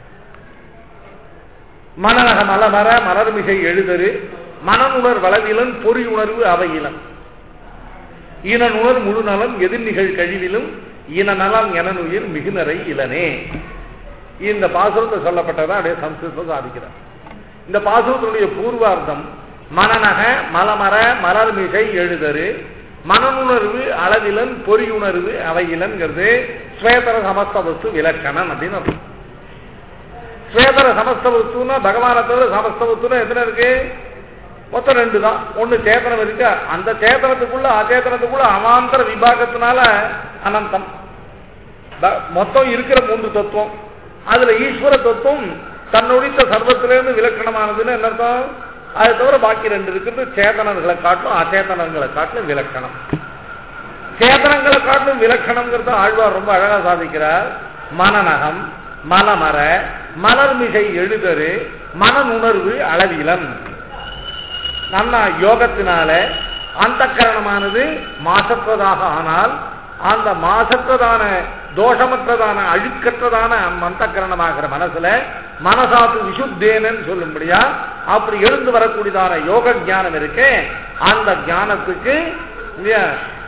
மனநக மலமர மலர்மிசை எழுதரு மனநுணர் வளவிலன் பொறி உணர்வு அவையிலன் ஈனநுணர் முழு நலம் எதிர்நிகழ் கழிவிலும் ஈன நலம் எனனுயிர் மிகுநரை இளனே இந்த பாசுரத்தை சொல்லப்பட்டதான் அப்படியே சம்ஸ்கிருதம் சாதிக்கிறார் இந்த பாசுரத்தினுடைய பூர்வார்த்தம் மனநக மலமர மலர்மிசை எழுதரு மனநுணர்வு அளவிலன் பொறியுணர்வு அவையிலன்கிறது ஸ்வேதர சமஸ்த வஸ்து விலக்கணம் அப்படின்னு அர்த்தம். ஸ்வேதர சமஸ்த வஸ்துன்னா பகவானை தவிர சமஸ்த வஸ்துன்னா எத்தனை இருக்கு மொத்தம் ரெண்டு தான் ஒண்ணு சேத்தனம் இருக்கு அந்த சேத்தனத்துக்குள்ள அச்சேதனத்துக்குள்ள அவாந்தர விபாகத்தினால அனந்தம் ப- மொத்தம் இருக்கிற மூன்று தத்துவம் அதுல ஈஸ்வர தத்துவம் தன்னுடைய சர்வத்திலிருந்து விலக்கணமானதுன்னு என்ன அர்த்தம் அது தவிர பாக்கி ரெண்டு இருக்குது சேதனங்களை காட்டிலும் அச்சேதனங்களை காட்டிலும் விலக்கணம் சேதனங்களை காட்டிலும் விலக்கணம்ங்கிறத ஆழ்வார் ரொம்ப அழகா சாதிக்கிறார் மனநகம் மலமர மலர்மிசை எழுதரு மனநுணர்வு அளவிலன் நன்னா யோகத்தினால அந்த கரணமானது மாசற்றதாக ஆனால் அந்த மாசற்றதான தோஷமற்றதான அழுக்கற்றதான அந்த கரணமாகிற மனசுல மனசாத்து விசுத்தேனன்னு சொல்லும்படியா அப்படி எழுந்து வரக்கூடியதான யோக ஞானம் இருக்கே அந்த ஞானத்துக்கு இல்லையா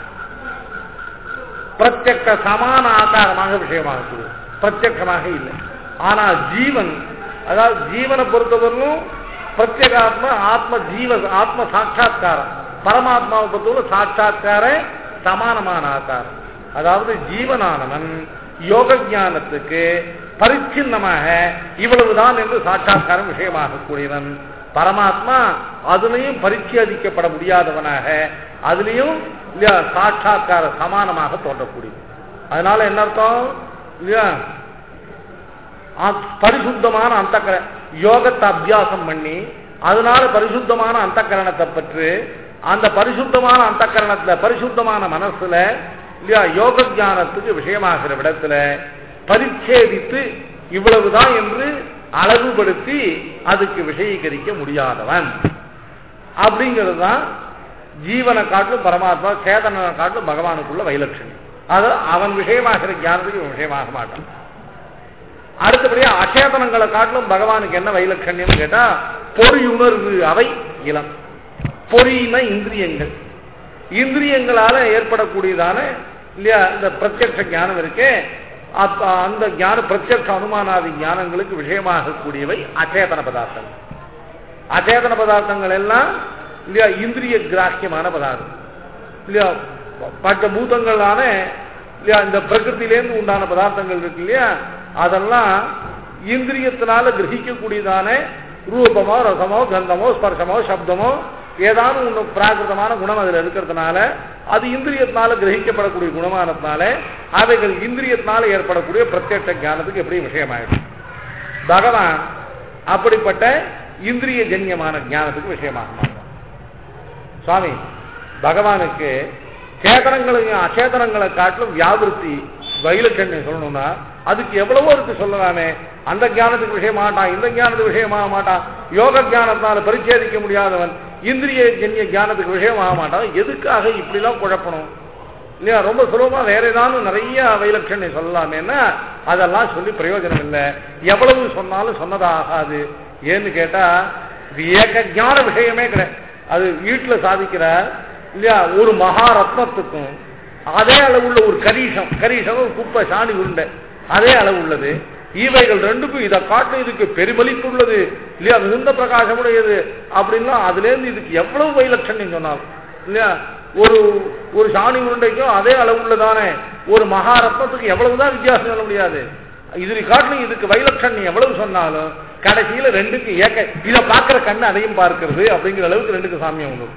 பிரத்யக்ஷ சமான ஆகாரமாக விஷயமாகக்கூடிய பிரத்யட்சமாக இல்லை ஆனா ஜீவன் அதாவது ஜீவனை பொறுத்தவரையிலும் பிரத்யேகாத்ம ஆத்ம ஜீவ ஆத்ம சாட்சா்காரம் பரமாத்மாவை பொறுத்தவரை சாட்சா்கார சமானமான ஆகாரம் அதாவது ஜீவனானவன் யோக ஞானத்துக்கு பரிச்சின்னமாக இவ்வளவுதான் என்று சாட்சா்காரம் விஷயமாக கூடியவன் பரமாத்மா அதுலயும் பரிச்சேதிக்கப்பட முடியாதவனாக அதுலயும் இல்லையா சாட்சா்கார சமானமாக தோன்றக்கூடியது அதனால என்ன அர்த்தம் இல்லையா ஆ- பரிசுத்தமான அந்த யோகத்தை அபியாசம் பண்ணி அதனால பரிசுத்தமான அந்த பற்று அந்த பரிசுத்தமான அந்த பரிசுத்தமான மனசுல இல்லையா யோக ஞானத்துக்கு விஷயமாகிற விடத்துல பரிச்சேதித்து இவ்வளவுதான் என்று அளவுபடுத்தி அதுக்கு விஷயீகரிக்க முடியாதவன் அப்படிங்கிறது தான் ஜீவனை காட்டிலும் பரமாத்மா சேதனை காட்டிலும் பகவானுக்குள்ள வைலட்சணி அது அவன் விஷயமாகிற ஞானத்துக்கு இவன் விஷயமாக மாட்டான் அடுத்தபடியா அச்சேதனங்களை காட்டிலும் பகவானுக்கு என்ன வைலட்சண்யம் கேட்டா பொறியுணர்வு அவை இளம் பொறியின இந்திரியங்கள் இந்திரியங்களால ஏற்படக்கூடியதான இல்லையா இந்த பிரத்யக்ஷ ஞானம் இருக்கே அப்ப அந்த ஞான பிரத்யக்ஷ அனுமானாதி ஞானங்களுக்கு விஷயமாகக்கூடியவை அச்சேதன பதார்த்தங்கள் அச்சேதன பதார்த்தங்கள் எல்லாம் இல்லையா இந்திரிய கிராக்கியமான பதார்த்தம் இல்லையா மற்ற பூதங்களான இல்லையா இந்த பிரகிருத்திலேருந்து உண்டான பதார்த்தங்கள் இருக்கு இல்லையா அதெல்லாம் இந்திரியத்தினால கிரகிக்கக்கூடியதான ரூபமோ ரசமோ கந்தமோ ஸ்பர்சமோ சப்தமோ ஏதானும் ஒன்று பிராகிருதமான குணம் அதில் இருக்கிறதுனால அது இந்திரியத்தினால கிரகிக்கப்படக்கூடிய குணமானதுனால அவைகள் இந்திரியத்தினால ஏற்படக்கூடிய பிரத்யட்ச ஞானத்துக்கு எப்படி விஷயமாயிடும் பகவான் அப்படிப்பட்ட இந்திரிய ஜன்யமான ஞானத்துக்கு விஷயமாக மாட்டான் சுவாமி பகவானுக்கு சேதனங்களையும் அச்சேதனங்களை காட்டிலும் வியாபிருத்தி வைலட்சண்யம் சொல்லணும்னா அதுக்கு எவ்வளவோ இருக்கு சொல்லலாமே அந்த ஞானத்துக்கு விஷயமாட்டான் இந்த ஞானத்துக்கு விஷயமாக மாட்டான் யோக ஞானத்தினால பரிச்சேதிக்க முடியாதவன் இந்திரிய ஜன்ய ஞானத்துக்கு விஷயமாக மாட்டான் எதுக்காக இப்படிலாம் குழப்பணும் இல்லையா ரொம்ப சுலபமா வேற ஏதாவது நிறைய வைலட்சணம் சொல்லலாமேன்னா அதெல்லாம் சொல்லி பிரயோஜனம் இல்லை எவ்வளவு சொன்னாலும் சொன்னதா ஆகாது ஏன்னு கேட்டா இது ஏக ஞான விஷயமே கிடையாது அது வீட்டுல சாதிக்கிற இல்லையா ஒரு மகாரத்னத்துக்கும் அதே அளவுள்ள ஒரு கரீஷம் கரீஷம் ஒரு குப்பை சாணி உருண்டை அதே அளவு உள்ளது இவைகள் ரெண்டுக்கும் இதை காட்டு இதுக்கு பெருமளிப்புள்ளது இல்லையா மிகுந்த பிரகாசமுடையது அப்படின்னா அதுல இருந்து இதுக்கு எவ்வளவு வைலட்சண்யம் சொன்னாலும் இல்லையா ஒரு ஒரு சாணி உருண்டைக்கும் அதே அளவு உள்ளதானே ஒரு மகாரத்னத்துக்கு எவ்வளவுதான் வித்தியாசம் சொல்ல முடியாது இதில் காட்டிலும் இதுக்கு வைலட்சண்யம் எவ்வளவு சொன்னாலும் கடைசியில ரெண்டுக்கு ஏக்க இதை பார்க்கிற கண்ணு அதையும் பார்க்கிறது அப்படிங்கிற அளவுக்கு ரெண்டுக்கு சாமியம் உண்டு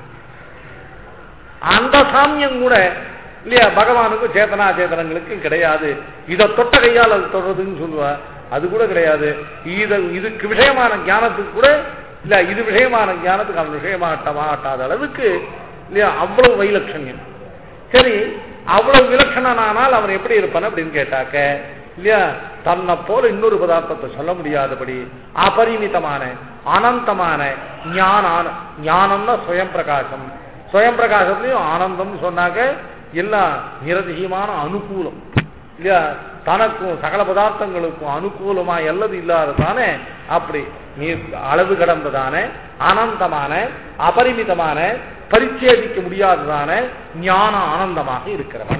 அந்த சாமியம் கூட இல்லையா பகவானுக்கும் சேத்தனா சேத்தனங்களுக்கு கிடையாது இதை தொட்ட கையால் அது தொடர்றதுன்னு சொல்லுவா அது கூட கிடையாது இத இதுக்கு விஷயமான ஞானத்துக்கு கூட இல்ல இது விஷயமான ஞானத்துக்கு அவன் விஷயமாட்ட மாட்டாத அளவுக்கு இல்லையா அவ்வளவு வைலட்சண்யம் சரி அவ்வளவு விலட்சணனானால் அவன் எப்படி இருப்பான் அப்படின்னு கேட்டாக்க இல்லையா தன்னை போல இன்னொரு பதார்த்தத்தை சொல்ல முடியாதபடி அபரிமிதமான அனந்தமான ஞான ஞானம்னா சுயம் பிரகாசம் சுயம் பிரகாசத்துலயும் ஆனந்தம் சொன்னாக்க எல்லாம் நிரதிகமான அனுகூலம் இல்லையா தனக்கும் சகல பதார்த்தங்களுக்கும் அனுகூலமா எல்லது இல்லாததானே அப்படி நீ அளவு கடந்ததான அனந்தமான அபரிமிதமான பரிச்சேதிக்க முடியாததான ஞான ஆனந்தமாக இருக்கிறவன்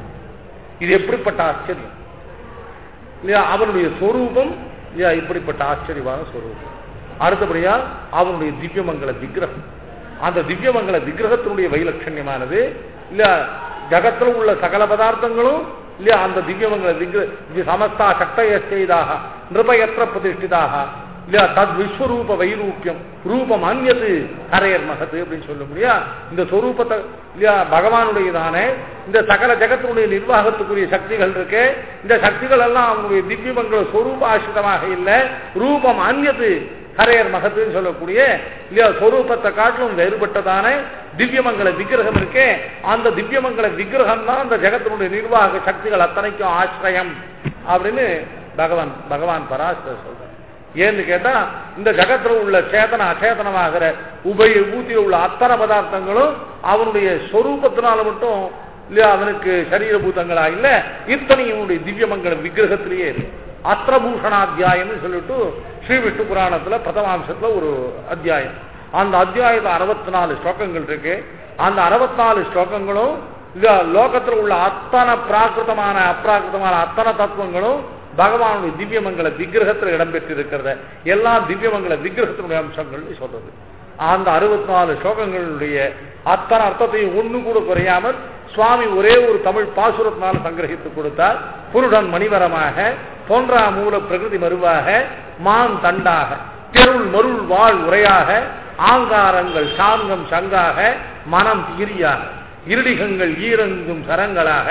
இது எப்படிப்பட்ட ஆச்சரியம் இல்லையா அவனுடைய சொரூபம் இல்லையா இப்படிப்பட்ட ஆச்சரியமான சொரூபம் அடுத்தபடியா அவனுடைய திவ்யமங்கல விக்கிரகம் அந்த திவ்யமங்கல விக்கிரகத்தினுடைய வைலட்சண்யமானது இல்ல ஜகத்துல உள்ள சகல பதார்த்தங்களும் இல்லையா அந்த திவ்யமங்கல விக்கிர இது சமஸ்தா சக்தய செய்தாக நிருபயற்ற பிரதிஷ்டிதாக இல்லையா தத் விஸ்வரூப வைரூப்பியம் ரூபம் அந்நது கரையர் மகத்து அப்படின்னு சொல்ல முடியா இந்த சொரூபத்தை இல்லையா பகவானுடையதான இந்த சகல ஜகத்தினுடைய நிர்வாகத்துக்குரிய சக்திகள் இருக்கு இந்த சக்திகள் எல்லாம் அவனுடைய திவ்யமங்கள சொரூப ஆசிரிதமாக இல்லை ரூபம் அந்நது கரையர் மகத்துன்னு சொல்லக்கூடிய இல்லையா சொரூபத்தை காட்டிலும் வேறுபட்டதான திவ்யமங்கல விக்கிரகம் இருக்கே அந்த திவ்யமங்கல விக்கிரகம் தான் அந்த ஜெகத்தினுடைய நிர்வாக சக்திகள் அத்தனைக்கும் ஆசிரியம் அப்படின்னு பகவான் பகவான் பராசர் சொல்றார் ஏன்னு கேட்டா இந்த ஜகத்துல உள்ள சேதன அச்சேதனமாகிற உபய ஊத்தியில் உள்ள அத்தனை பதார்த்தங்களும் அவனுடைய சொரூபத்தினால மட்டும் இல்லையா அவனுக்கு சரீரபூதங்களா இல்ல இத்தனையும் அவனுடைய திவ்யமங்கல விக்கிரகத்திலேயே இருக்கு அத்திரபூஷணாத்தியாயம்னு சொல்லிட்டு ஸ்ரீ விஷ்ணு புராணத்துல பிரதமாம்சத்துல ஒரு அத்தியாயம் அந்த அத்தியாயத்துல அறுபத்தி நாலு ஸ்லோகங்கள் இருக்கு அந்த அறுபத்தி நாலு ஸ்லோகங்களும் இல்ல லோகத்துல உள்ள அத்தனை பிராகிருதமான அப்பிராகிருதமான அத்தனை தத்துவங்களும் பகவானுடைய திவ்யமங்கல விக்கிரகத்தில் இடம்பெற்று இருக்கிறத எல்லா திவ்யமங்கல விக்கிரகத்தினுடைய அம்சங்கள் சொல்றது அந்த அறுபத்தி நாலு ஸ்லோகங்களுடைய அத்தனை அர்த்தத்தையும் ஒண்ணு கூட குறையாமல் சுவாமி ஒரே ஒரு தமிழ் பாசுரத்தினால் சங்கிரகித்து கொடுத்தார் புருடன் மணிவரமாக போன்றா மூல பிரகிருதி மருவாக மான் தண்டாக தெருள் மருள் வாழ் உரையாக ஆங்காரங்கள் சாங்கம் சங்காக மனம் தீரியாக இருடிகங்கள் ஈரங்கும் சரங்களாக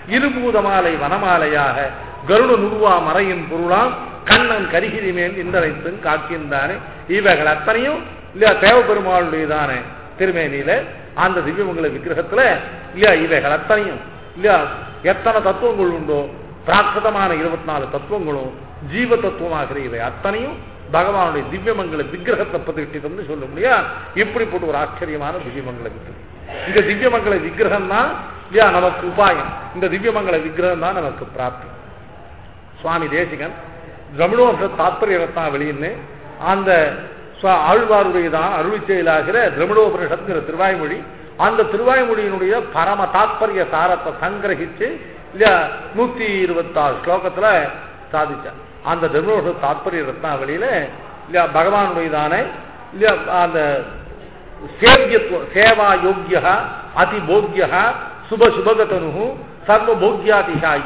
இருபூதமாலை வனமாலையாக கருட நுருவா மறையின் பொருளாம் கண்ணன் கரிகிரி மேல் இந்தரைத்தும் காக்கின்றானே இவைகள் அத்தனையும் இல்லையா தேவபெருமாளுடையதான திருமேனியில அந்த திவ்யமங்கல விக்கிரகத்துல இல்லையா இவைகள் அத்தனையும் இல்லையா எத்தனை தத்துவங்கள் உண்டோ பிராகிருதமான இருபத்தி நாலு தத்துவங்களும் ஜீவ தத்துவமாகிற இவை அத்தனையும் பகவானுடைய திவ்யமங்கல விக்கிரகத்தை பத்திட்டம்னு சொல்ல முடியா இப்படிப்பட்ட ஒரு ஆச்சரியமான திவ்யமங்கல விக்கிரகம் இந்த திவ்யமங்கல விக்கிரகம் தான் இல்லையா நமக்கு உபாயம் இந்த திவ்யமங்கல விக்கிரகம் தான் நமக்கு பிராப்தி சுவாமி தேசிகன் திரமிடோஷ தாத்பரிய ரத்னாவளின்னு அந்த சுவா- ஆழ்வாருடையதான் அருள் செயலாகிற திரமிடோபனிஷத்துங்கிற திருவாய்மொழி அந்த திருவாய்மொழியினுடைய பரம தாத்பரிய சாரத்தை சங்கிரகிச்சு இல்லையா நூத்தி இருபத்தாறு ஸ்லோகத்துல சாதிச்சார் அந்த திரமிடோஷ தாத்பரிய ரத்னாவளியில இல்லையா பகவானுடையதான இல்லையா அந்த சேவியத்துவம் சேவா யோக்கிய அதி போக்கிய சுப சுபகதனு சர்வ போக்கியாதிசாயி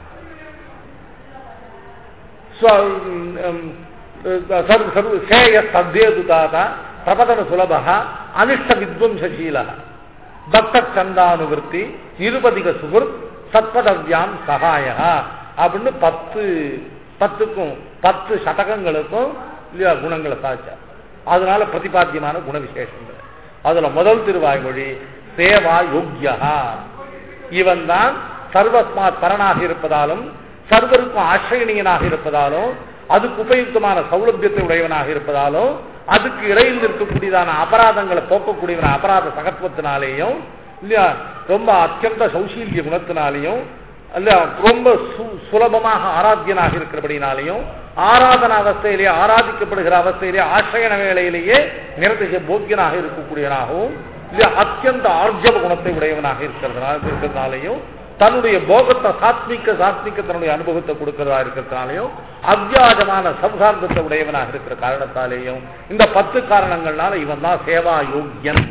சேயஸ்தேதுதாத பிரபதன சுலப அனிஷ்ட வித்வம்சீல பக்த சந்தானுவர்த்தி நிருபதிக சுகுர்த் சத்பதவ்யாம் சகாய அப்படின்னு பத்து பத்துக்கும் பத்து சதகங்களுக்கும் இல்லையா குணங்களை சாய்ச்சார் அதனால பிரதிபாத்தியமான குண விசேஷங்கள் அதுல முதல் திருவாய்மொழி சேவா யோக்கியா இவன் தான் சர்வஸ்மாத் பரனாக இருப்பதாலும் சர்வருக்கும் ஆசிரியனியனாக இருப்பதாலும் அதுக்கு உபயுக்தமான சௌலபியத்தை உடையவனாக இருப்பதாலும் அதுக்கு இடையில் இருக்கக்கூடியதான அபராதங்களை போக்கக்கூடியவன அபராத சகத்துவத்தினாலேயும் இல்லையா ரொம்ப அத்தியந்த சௌசீல்ய குணத்தினாலேயும் இல்லையா ரொம்ப சு- சுலபமாக ஆராத்தியனாக இருக்கிறபடினாலையும் ஆராதன அவஸ்தையிலேயே ஆராதிக்கப்படுகிற அவஸ்தையிலேயே ஆசிரியன வேளையிலேயே நிறத்திக போக்கியனாக இருக்கக்கூடியவனாகவும் இல்லையா அத்தியந்த ஆர்ஜவ குணத்தை உடையவனாக இருக்கிறதுனால இருக்கிறதுனாலையும் தன்னுடைய போகத்தை சாத்மிக்க சாத்மிக்க தன்னுடைய அனுபவத்தை கொடுக்கிறதா இருக்கிறதுனாலையும் அவ்வியாஜமான சம்சார்த்தத்தை உடையவனாக இருக்கிற காரணத்தாலேயும் இந்த பத்து காரணங்கள்னால இவன் தான் சேவா யோக்கியன்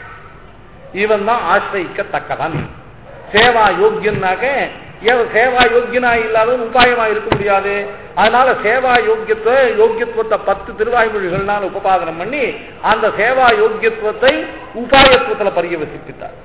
இவன் தான் ஆசிரியிக்கத்தக்கவன் சேவா யோக்கியன்னாக்க ஏன் சேவா யோக்கியனா இல்லாதவன் உபாயமா இருக்க முடியாது அதனால சேவா யோக்கியத்துவ யோக்கியத்துவத்தை பத்து திருவாய்மொழிகள்னால உபபாதனம் பண்ணி அந்த சேவா யோக்கியத்துவத்தை உபாயத்துவத்துல பரியவசிப்பித்தார்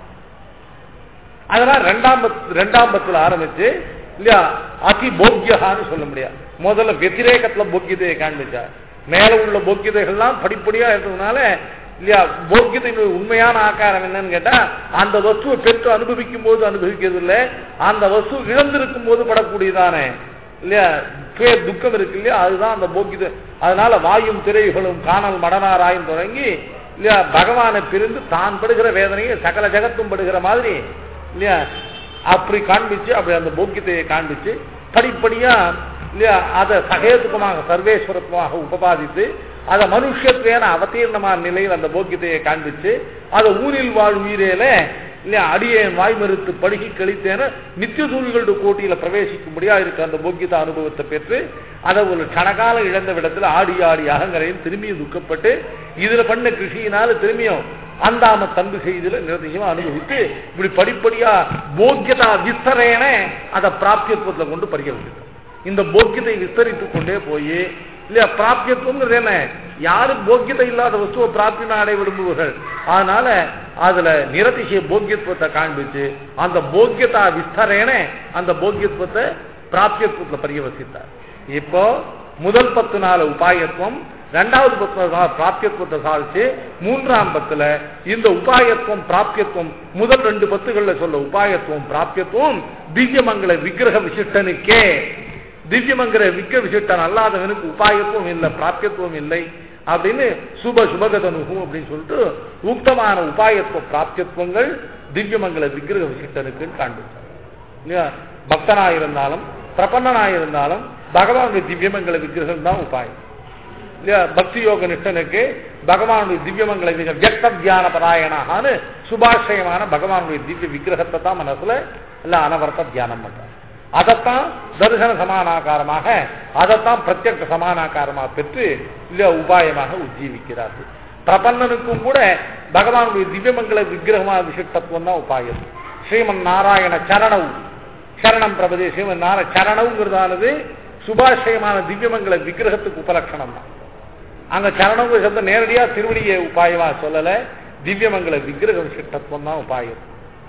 அதனால ரெண்டாம் பத்து ரெண்டாம் பத்துல ஆரம்பிச்சு இல்லையா அதி போக்கியகான்னு சொல்ல முடியாது முதல்ல வெத்திரேகத்துல போக்கியதையை காண்பிச்சார் மேல உள்ள போக்கியதைகள்லாம் படிப்படியா இருக்கிறதுனால இல்லையா போக்கியத்தினுடைய உண்மையான ஆக்காரம் என்னன்னு கேட்டா அந்த வஸ்துவை பெற்று அனுபவிக்கும் போது அனுபவிக்கிறது இல்லை அந்த வஸ்து இழந்திருக்கும் போது படக்கூடியதானே இல்லையா பேர் துக்கம் இருக்கு இல்லையா அதுதான் அந்த போக்கியது அதனால வாயும் திரைகளும் காணல் மடனாராயும் தொடங்கி இல்லையா பகவானை பிரிந்து தான் படுகிற வேதனையை சகல ஜகத்தும் படுகிற மாதிரி இல்லையா அப்படி காண்பிச்சு அப்படி அந்த போக்கியத்தையை காண்பிச்சு படிப்படியா இல்லையா அதை சகேதுக்கமாக சர்வேஸ்வரத்துவமாக உபபாதித்து அதை மனுஷத்வேன அவதீர்ணமான நிலையில் அந்த போக்கியத்தையை காண்பிச்சு அதை ஊரில் வாழ் உயிரேல இல்லையா அடியேன் வாய் மறுத்து படுகி கழித்தேன நித்திய தூள்களுடைய கோட்டியில பிரவேசிக்கும்படியா இருக்க அந்த போக்கியத அனுபவத்தை பெற்று அதை ஒரு கணக்காலம் இழந்த விடத்துல ஆடி ஆடி அகங்கரையும் திரும்பியும் துக்கப்பட்டு இதுல பண்ண கிருஷியினால திரும்பியும் அந்தாம தம்பு செய்தில நிரதிசமா அனுபவித்து இப்படி படிப்படியா போக்கியதா விஸ்தரேன அதை பிராப்தியத்துவத்துல கொண்டு பறிக்க வச்சிருக்கோம் இந்த போக்கியத்தை விஸ்தரித்துக் கொண்டே போய் இல்லையா பிராப்தியத்துவங்கிறது என்ன யாரு போக்கியத்தை இல்லாத வஸ்துவை பிராப்தினா அடைய விரும்புவர்கள் அதனால அதுல நிரதிசய போக்கியத்துவத்தை காண்பிச்சு அந்த போக்கியதா விஸ்தரேன அந்த போக்கியத்துவத்தை பிராப்தியத்துவத்துல பரியவசித்தார் இப்போ முதல் பத்து நாள் உபாயத்துவம் ரெண்டாவது பத்து நாள் பிராப்தியத்துவத்தை சாதிச்சு மூன்றாம் பத்துல இந்த உபாயத்துவம் பிராப்தியத்துவம் முதல் ரெண்டு பத்துகள்ல சொல்ல உபாயத்துவம் பிராப்தியத்துவம் திவ்யமங்கல விக்கிரக விசிஷ்டனுக்கே திவ்யமங்கல விக்கிர விசிஷ்டன் அல்லாதவனுக்கு உபாயத்துவம் இல்லை பிராப்தியத்துவம் இல்லை அப்படின்னு சுப சுபகதனுகும் அப்படின்னு சொல்லிட்டு உக்தமான உபாயத்துவ பிராப்தியத்துவங்கள் திவ்யமங்கல விக்கிரக விசிஷ்டனுக்குன்னு காண்பிச்சார் இல்லையா பக்தனாயிருந்தாலும் பிரபன்னனாயிருந்தாலும் பகவானுடைய திவ்யமங்கல விக்கிரகம் தான் உபாயம் இல்லையா பக்தி யோக நிஷ்டனுக்கு பகவானுடைய திவ்யமங்கல விக்கிரகம் வியக்த தியான பராயணான்னு சுபாஷயமான பகவானுடைய திவ்ய விக்கிரகத்தை தான் மனசுல இல்ல அனவரத்த தியானம் பண்றார் அதைத்தான் தரிசன சமானாகாரமாக அதைத்தான் பிரத்யக்ஷ சமானாகாரமாக பெற்று இல்ல உபாயமாக உஜ்ஜீவிக்கிறார்கள் பிரபன்னனுக்கும் கூட பகவானுடைய திவ்யமங்கல விக்கிரகமான விசிஷ்டத்துவம் தான் உபாயம் ஸ்ரீமன் நாராயண சரணவ் சரணம் பிரபதே ஸ்ரீமன் நார சரணவுங்கிறதானது சுபாஷயமான திவ்யமங்கல விக்கிரகத்துக்கு உபலட்சணம் தான் அங்க சரணங்கிற சப்தம் நேரடியா திருவடியை உபாயமா சொல்லல திவ்யமங்கல விக்கிரக விசிஷ்டத்துவம் தான் உபாயம்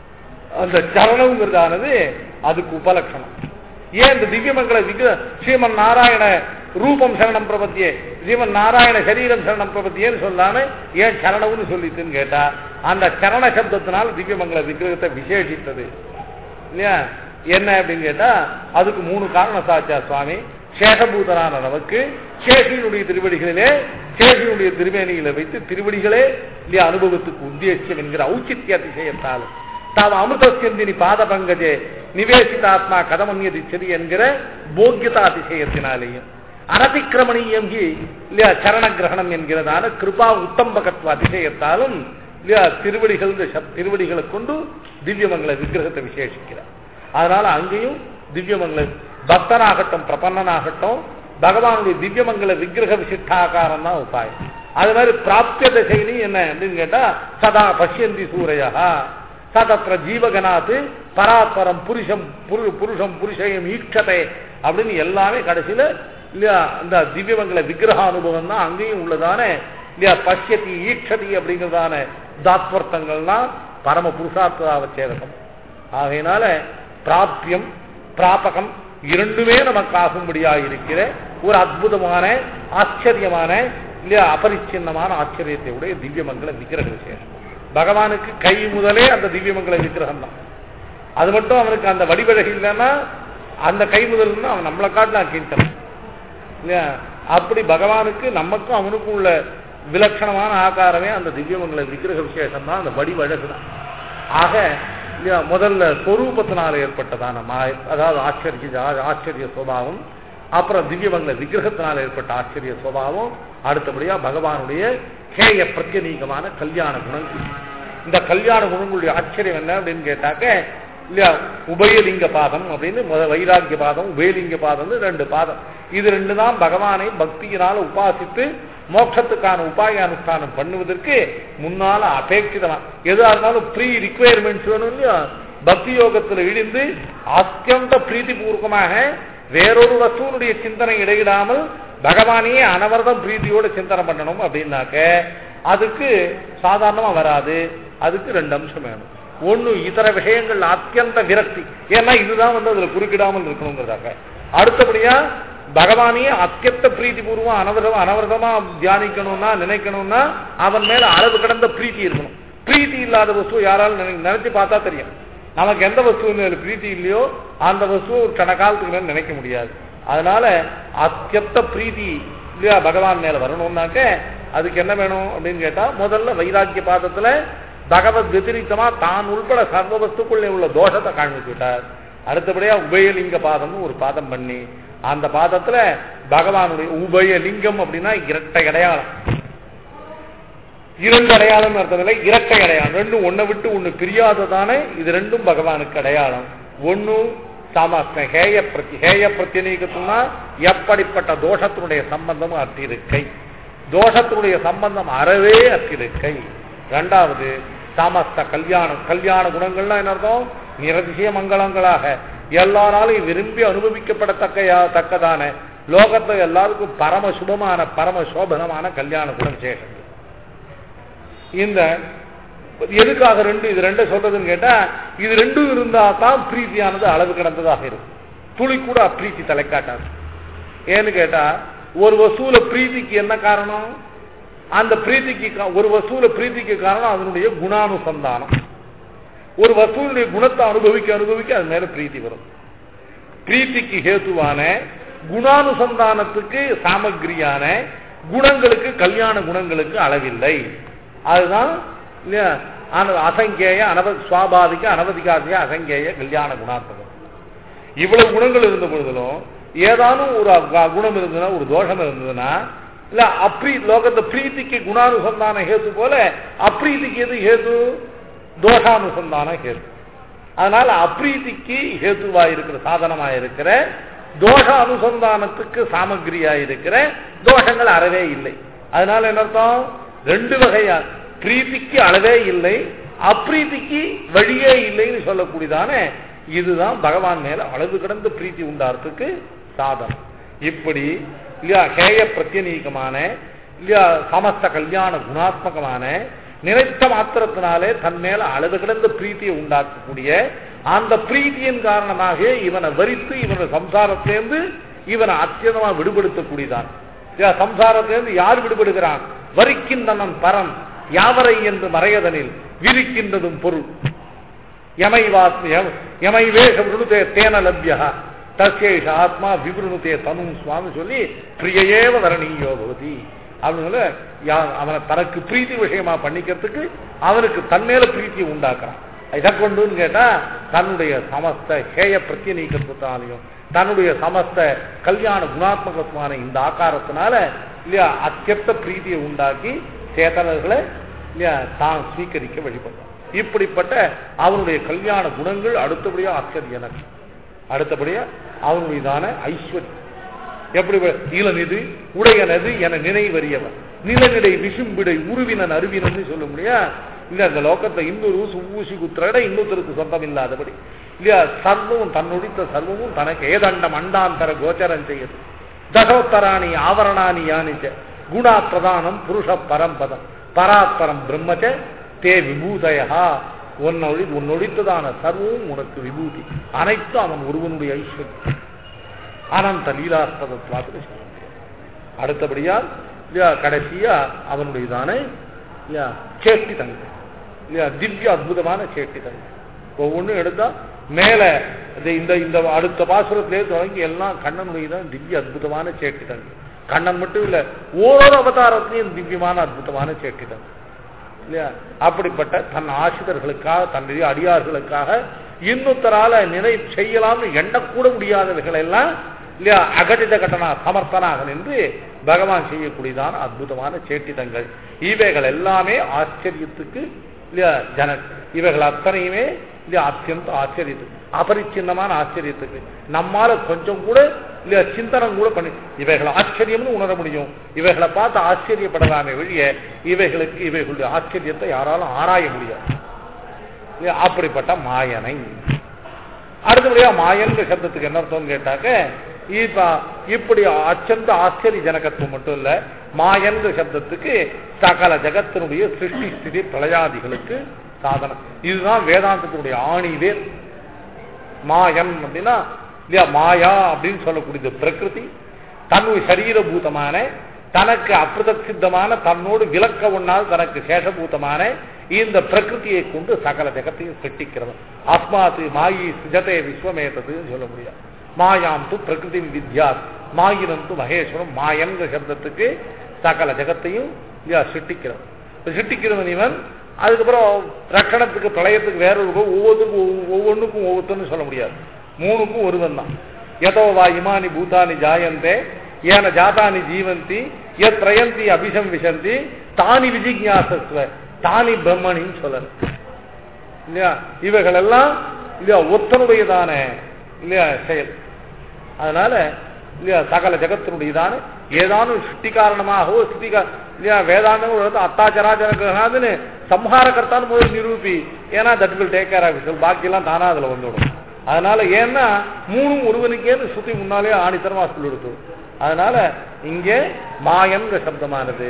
அந்த சரணம்ங்கிறதானது அதுக்கு உபலட்சணம் ஏன் இந்த திவ்யமங்கள விக்ர ஸ்ரீமன் நாராயண ரூபம் சரணம் பிரபத்தியே ஸ்ரீமன் நாராயண சரீரம் சரணம் பிரபத்தியேன்னு சொல்லாம ஏன் சரணம்னு சொல்லிட்டுன்னு கேட்டா அந்த சரண சப்தத்தினால் திவ்யமங்கள விக்கிரகத்தை விசேஷித்தது இல்லையா என்ன அப்படின்னு கேட்டா அதுக்கு மூணு காரணம் சாச்சா சுவாமி சேஷபூதரான நமக்கு சேஷியினுடைய திருவடிகளிலே சேஷியினுடைய திருமேனிகளை வைத்து திருவடிகளே இல்லையா அனுபவத்துக்கு உத்தேசியம் என்கிற ஔச்சித்ய அதிசயத்தால் தாவ அமிர்தஸ்யந்தினி பாத பங்கஜே நிவேசிதாத்மா கதமன்யதிச்சதி என்கிற போக்கியதா அதிசயத்தினாலேயும் அனதிக்கிரமணீயம் ஹி இல்லையா சரண கிரகணம் என்கிறதான கிருபா உத்தம்பகத்வ அதிசயத்தாலும் இல்லையா திருவடிகள் இந்த சப்- திருவடிகளை கொண்டு திவ்யமங்கள விக்கிரகத்தை விசேஷிக்கிறார் அதனால அங்கேயும் திவ்யமங்கள பக்தனாகட்டும் பிரபன்னனாகட்டும் பகவானுடைய திவ்யமங்கள விக்கிரக விசிஷ்டாகாரம் தான் உபாயம் அது மாதிரி பிராப்திய திசைனி என்ன அப்படின்னு கேட்டா சதா பஷ்யந்தி சூரையா சதத்திர ஜீவகனாத்து பராத்பரம் புருஷம் புரு- புருஷம் புருஷயம் ஈட்சத்தை அப்படின்னு எல்லாமே கடைசியில இல்லையா இந்த திவ்யமங்கள விக்கிரக அனுபவம் தான் அங்கேயும் உள்ளதான இல்லையா பஷ்யதி ஈட்சதி அப்படிங்கிறதான தாத்வர்த்தங்கள்லாம் பரம புருஷார்த்தாவச்சேதகம் ஆகையினால பிராப்தியம் பிராபகம் இரண்டுமே நமக்கு ஆகும்படியா இருக்கிற ஒரு அற்புதமான ஆச்சரியமான இல்லையா அபரிச்சின்னமான ஆச்சரியத்தை உடைய திவ்யமங்கள விக்கிரக விசேஷம் பகவானுக்கு கை முதலே அந்த திவ்யமங்கள விக்கிரகம் தான் அது மட்டும் அவனுக்கு அந்த வடிவழகு இல்லைன்னா அந்த கை முதல்னா அவன் நம்மளை காட்டலாம் கீழ்த்தனம் இல்லையா அப்படி பகவானுக்கு நமக்கும் அவனுக்கும் உள்ள விலட்சணமான ஆகாரமே அந்த திவ்யமங்கள விக்கிரக விசேஷம் தான் அந்த வடிவழகு தான் ஆக இல்லையா முதல்ல சொரூபத்தினால் ஏற்பட்டதான மாய அதாவது ஆச்சரிய ஆச்சரிய சுபாவம் அப்புறம் திவ்யமங்கள விக்கிரகத்தினால் ஏற்பட்ட ஆச்சரிய சுபாவம் அடுத்தபடியா பகவானுடைய கேய பிரத்யநீகமான கல்யாண குணங்கள் இந்த கல்யாண குணங்களுடைய ஆச்சரியம் என்ன அப்படின்னு கேட்டாக்க இல்லையா உபயலிங்க பாதம் அப்படின்னு முத வைராக்கிய பாதம் உபயலிங்க பாதம் ரெண்டு பாதம் இது ரெண்டு தான் பகவானை பக்தியினால் உபாசித்து மோட்சத்துக்கான உபாய அனுஷ்டானம் பண்ணுவதற்கு முன்னால அபேட்சிதமா எதா இருந்தாலும் ப்ரீ ரிக்குவயர்மெண்ட்ஸ் வேணும் இல்லையா பக்தி யோகத்தில் இழிந்து அத்தியந்த பிரீதிபூர்வமாக வேறொரு வஸ்துவனுடைய சிந்தனை இடையிடாமல் பகவானையே அனவரதம் பிரீதியோட சிந்தனை பண்ணணும் அப்படின்னாக்க அதுக்கு சாதாரணமா வராது அதுக்கு ரெண்டு அம்சம் வேணும் ஒண்ணு இதர விஷயங்கள் அத்தியந்த விரக்தி ஏன்னா இதுதான் வந்து அதுல குறுக்கிடாமல் இருக்கணுங்கிறதாக அடுத்தபடியா பகவானையே அத்தியத்த பிரீத்தி பூர்வம் அனவரம் அனவரதமா தியானிக்கணும்னா நினைக்கணும்னா அவன் மேல அளவு கடந்த பிரீத்தி இருக்கணும் பிரீத்தி இல்லாத வஸ்து யாராலும் நினை- நினைச்சு பார்த்தா தெரியும் நமக்கு எந்த வஸ்து மேல பிரீத்தி இல்லையோ அந்த வஸ்துவை ஒரு கண காலத்துக்கு மேல நினைக்க முடியாது அதனால அத்தியத்த பிரீத்தி இல்லையா பகவான் மேல வரணும்னாக்க அதுக்கு என்ன வேணும் அப்படின்னு கேட்டா முதல்ல வைராக்கிய பாதத்துல பகவத் வெதிரித்தமா தான் உள்பட சர்வ வஸ்துக்குள்ளே உள்ள தோஷத்தை காண்பிச்சுட்டார் அடுத்தபடியா உபயலிங்க பாதம்னு ஒரு பாதம் பண்ணி அந்த பாதத்துல பகவானுடைய உபயலிங்கம் அப்படின்னா இரட்டை அடையாளம் இரண்டு அடையாளம் அர்த்தமில்லை இரட்டை அடையாளம் ரெண்டும் ஒன்னை விட்டு ஒண்ணு பிரியாததான இது ரெண்டும் பகவானுக்கு அடையாளம் ஒண்ணு சாமஸ்த ஹேய பிரதி ஹேய பிரத்தினீகத்துனா எப்படிப்பட்ட தோஷத்தினுடைய சம்பந்தமும் அற்றிருக்கை தோஷத்தினுடைய சம்பந்தம் அறவே அற்றிருக்கை ரெண்டாவது சாமஸ்த கல்யாணம் கல்யாண குணங்கள்னா என்ன அர்த்தம் நிரதிசய மங்களங்களாக எல்லாராலையும் விரும்பி அனுபவிக்கப்படத்தக்க தக்கதான லோகத்தை எல்லாருக்கும் பரம சுபமான பரம சோபனமான கல்யாண குணம் சேஷம் இந்த எதுக்காக ரெண்டு இது ரெண்டு சொல்றதுன்னு கேட்டா இது ரெண்டும் இருந்தா தான் பிரீத்தியானது அளவு கடந்ததாக இருக்கும் துளி கூட அப்பிரீத்தி தலை காட்டாது ஏன்னு கேட்டா ஒரு வசூல பிரீத்திக்கு என்ன காரணம் அந்த பிரீத்திக்கு கா- ஒரு வசூல பிரீத்திக்கு காரணம் அதனுடைய குணானுசந்தானம் ஒரு வசூலுடைய குணத்தை அனுபவிக்க அனுபவிக்க அது மேல பிரீத்தி வரும் பிரீத்திக்கு ஹேத்துவான குணானுசந்தானத்துக்கு சாமக்கிரியான குணங்களுக்கு கல்யாண குணங்களுக்கு அளவில்லை அதுதான் இல்லையா அன- அசங்கேய அனவ சுவாபாவிக அனவதிகாசிய அசங்கேய கல்யாண குணாத்மகம் இவ்வளவு குணங்கள் இருந்த பொழுதிலும் ஏதானும் ஒரு அ- குணம் இருந்ததுன்னா ஒரு தோஷம் இருந்ததுன்னா இல்ல அப்ரீ லோகத்தை பிரீத்திக்கு குணானுசந்தான ஹேத்து போல அப்ரீதிக்கு எது ஹேத்து தோஷானுசந்தான ஹேத்து அதனால அப்ரீதிக்கு ஹேத்துவா இருக்கிற சாதனமா இருக்கிற தோஷ அனுசந்தானத்துக்கு சாமகிரியா இருக்கிற தோஷங்கள் அறவே இல்லை அதனால என்ன அர்த்தம் ரெண்டு வகையா பிரீத்திக்கு அளவே இல்லை அப்ரீதிக்கு வழியே இல்லைன்னு சொல்லக்கூடியதான இதுதான் பகவான் மேல அளவு கடந்த பிரீத்தி உண்டாறதுக்கு சாதனம் இப்படி இல்லையா ஹேய பிரத்யநீகமான இல்லையா சமஸ்த கல்யாண குணாத்மகமான நினைத்த மாத்திரத்தினாலே தன் மேல அளவு கிடந்த பிரீத்தியை உண்டாக்கக்கூடிய அந்த பிரீத்தியின் காரணமாக இவனை வரித்து இவனை சம்சாரத்திலேருந்து இவனை அத்தியதமா விடுபடுத்தக்கூடியதான் இல்லையா? சம்சாரத்திலிருந்து யார் விடுபடுகிறான் வரிக்கின்றனன் பரன் யாவரை என்று மறையதனில் விரிக்கின்றதும் பொருள் யமைவாத்ம யமை வேஷ விருணுதே தேன லப்யா தசேஷ ஆத்மா விவருணுதே தனு சுவாமி சொல்லி பிரியேவ வரணீயோ பவதி அப்படின்னு யா- அவனை தனக்கு பிரீத்தி விஷயமா பண்ணிக்கிறதுக்கு அவனுக்கு தன்மேல பிரீத்தியை உண்டாக்குறான் இதை கொண்டுன்னு கேட்டா தன்னுடைய சமஸ்த ஹேய பிரத்யநீக்கத்தினாலையும் தன்னுடைய சமஸ்த கல்யாண குணாத்மகத்துவமான இந்த ஆக்காரத்தினால இல்லையா அத்தியத்த பிரீதியை உண்டாக்கி சேதனர்களை இல்லையா தான் ஸ்வீகரிக்க வழிபடுறான் இப்படிப்பட்ட அவனுடைய கல்யாண குணங்கள் அடுத்தபடியா ஆச்சரியனர் அடுத்தபடியா அவனுடையதான ஐஸ்வர்யம் எப்படி வ- இளநிது உடையனது என நினைவறியவன் நிலநிலை விசும்பிடை உருவினன் அருவினன்னு சொல்ல முடியா இல்ல அந்த லோகத்தை இன்னொரு ஊசு ஊசி குத்துறட இன்னொருத்தருக்கு சொந்தம் இல்லாதபடி இல்லையா சர்வமும் தன்னுடித்த சர்வமும் தனக்கு ஏதண்டம் அண்டாந்தர கோச்சரம் செய்யுது தசோத்தராணி ஆவரணானி யானிச்ச குணா பிரதானம் புருஷ பரம்பதம் பராத்பரம் பிரம்மச்ச தே விபூதயா உன்னொழி உன்னொழித்ததான சர்வமும் உனக்கு விபூதி அனைத்தும் அவன் ஒருவனுடைய ஐஸ்வர்யம் அனந்த லீலாஸ்பதத்வாத்து சொல்ல முடியாது அடுத்தபடியால் இல்லையா கடைசியா அவனுடையதான இல்லையா சேட்டி தங்க இல்லையா திவ்ய அற்புதமான சேட்டி தங்க ஒவ்வொன்றும் எடுத்தா மேல இந்த இந்த இந்த அடுத்த பாசுரத்திலே தொடங்கி எல்லாம் கண்ணனுடையதான் திவ்ய அற்புதமான சேட்டி தங்க கண்ணன் மட்டும் இல்ல ஓரொரு அவதாரத்திலையும் திவ்யமான அற்புதமான சேட்டி தங்க இல்லையா அப்படிப்பட்ட தன் ஆசிரியர்களுக்காக தன்னுடைய அடியார்களுக்காக இன்னொருத்தரால நினை செய்யலாம்னு எண்ணக்கூட முடியாதவர்கள் எல்லாம் இல்லையா அகடித கட்டணா சமர்த்தனாக நின்று பகவான் செய்யக்கூடியதான அற்புதமான சேட்டிதங்கள் இவைகள் எல்லாமே ஆச்சரியத்துக்கு இல்லையா ஜன இவைகள் அத்தனையுமே இல்லையா அத்தியந்த ஆச்சரியத்துக்கு அபரிச்சின்னமான ஆச்சரியத்துக்கு நம்மால கொஞ்சம் கூட இல்லையா சிந்தனம் கூட பண்ணி இவைகள் ஆச்சரியம்னு உணர முடியும் இவைகளை பார்த்து ஆச்சரியப்படலாமே வெளிய இவைகளுக்கு இவைகளுடைய ஆச்சரியத்தை யாராலும் ஆராய முடியாது இல்லையா? அப்படிப்பட்ட மாயனை அடுத்தபடியா மாயன்ற சப்தத்துக்கு என்ன அர்த்தம்னு கேட்டாக்க இப்ப இப்படி அச்சந்த ஆச்சரிய ஜனகத்துவம் மட்டும் இல்ல மாயன்ற சப்தத்துக்கு சகல ஜகத்தினுடைய சிருஷ்டி ஸ்திதி பிரளயாதிகளுக்கு சாதனம் இதுதான் வேதாந்தத்தினுடைய ஆணிவேர் மாயன் அப்படின்னா இல்லையா மாயா அப்படின்னு சொல்லக்கூடிய பிரகிருதி தன்னுடைய சரீரபூதமான தனக்கு அப்பிரதசித்தமான தன்னோடு விளக்க ஒண்ணால் தனக்கு சேஷபூதமான இந்த பிரகிருதியை கொண்டு சகல ஜெகத்தையும் சிருஷ்டிக்கிறது அஸ்மாத்து மாயி சிஜதே விஸ்வமேததுன்னு சொல்ல முடியாது மாயாம் து பிரகிருதி வித்யா மாயினம் து மகேஸ்வரம் மாயன்கிற சப்தத்துக்கு சகல ஜெகத்தையும் இல்லையா சிருஷ்டிக்கிறது இப்ப சிருஷ்டிக்கிறவன் இவன் அதுக்கப்புறம் ரக்கணத்துக்கு பிரளயத்துக்கு வேற ஒரு ஒவ்வொருக்கும் ஒவ்வொன்றுக்கும் ஒவ்வொருத்தன்னு சொல்ல முடியாது மூணுக்கும் ஒருவன் தான் எதோ வா இமானி பூதானி ஜாயந்தே ஏன ஜாதானி ஜீவந்தி எத் பிரயந்தி அபிஷம் விஷந்தி தானி விஜிக்யாசஸ்வ தானி பிரம்மணின்னு சொல்லணும் இல்லையா இவைகள் எல்லாம் இல்லையா ஒத்தனுடையதான இல்லையா செயல் அதனால இல்லையா சகல ஜகத்தினுடையதான ஏதானும் சிருஷ்டி காரணமாகவோ சிருஷ்டி கா- இல்லையா வேதாந்தம் ஒரு இடத்துல அத்தாச்சராச்சரன்னு சம்ஹார கர்த்தான்னு முதல் நிரூபி ஏன்னா that will take care of பாக்கியெல்லாம் தானா அதுல வந்துடும் அதனால ஏன்னா மூணும் ஒருவனுக்கேன்னு சுத்தி முன்னாலே ஆணித்தரமா சொல்லிடுது அதனால இங்கே மாயன்ற சப்தமானது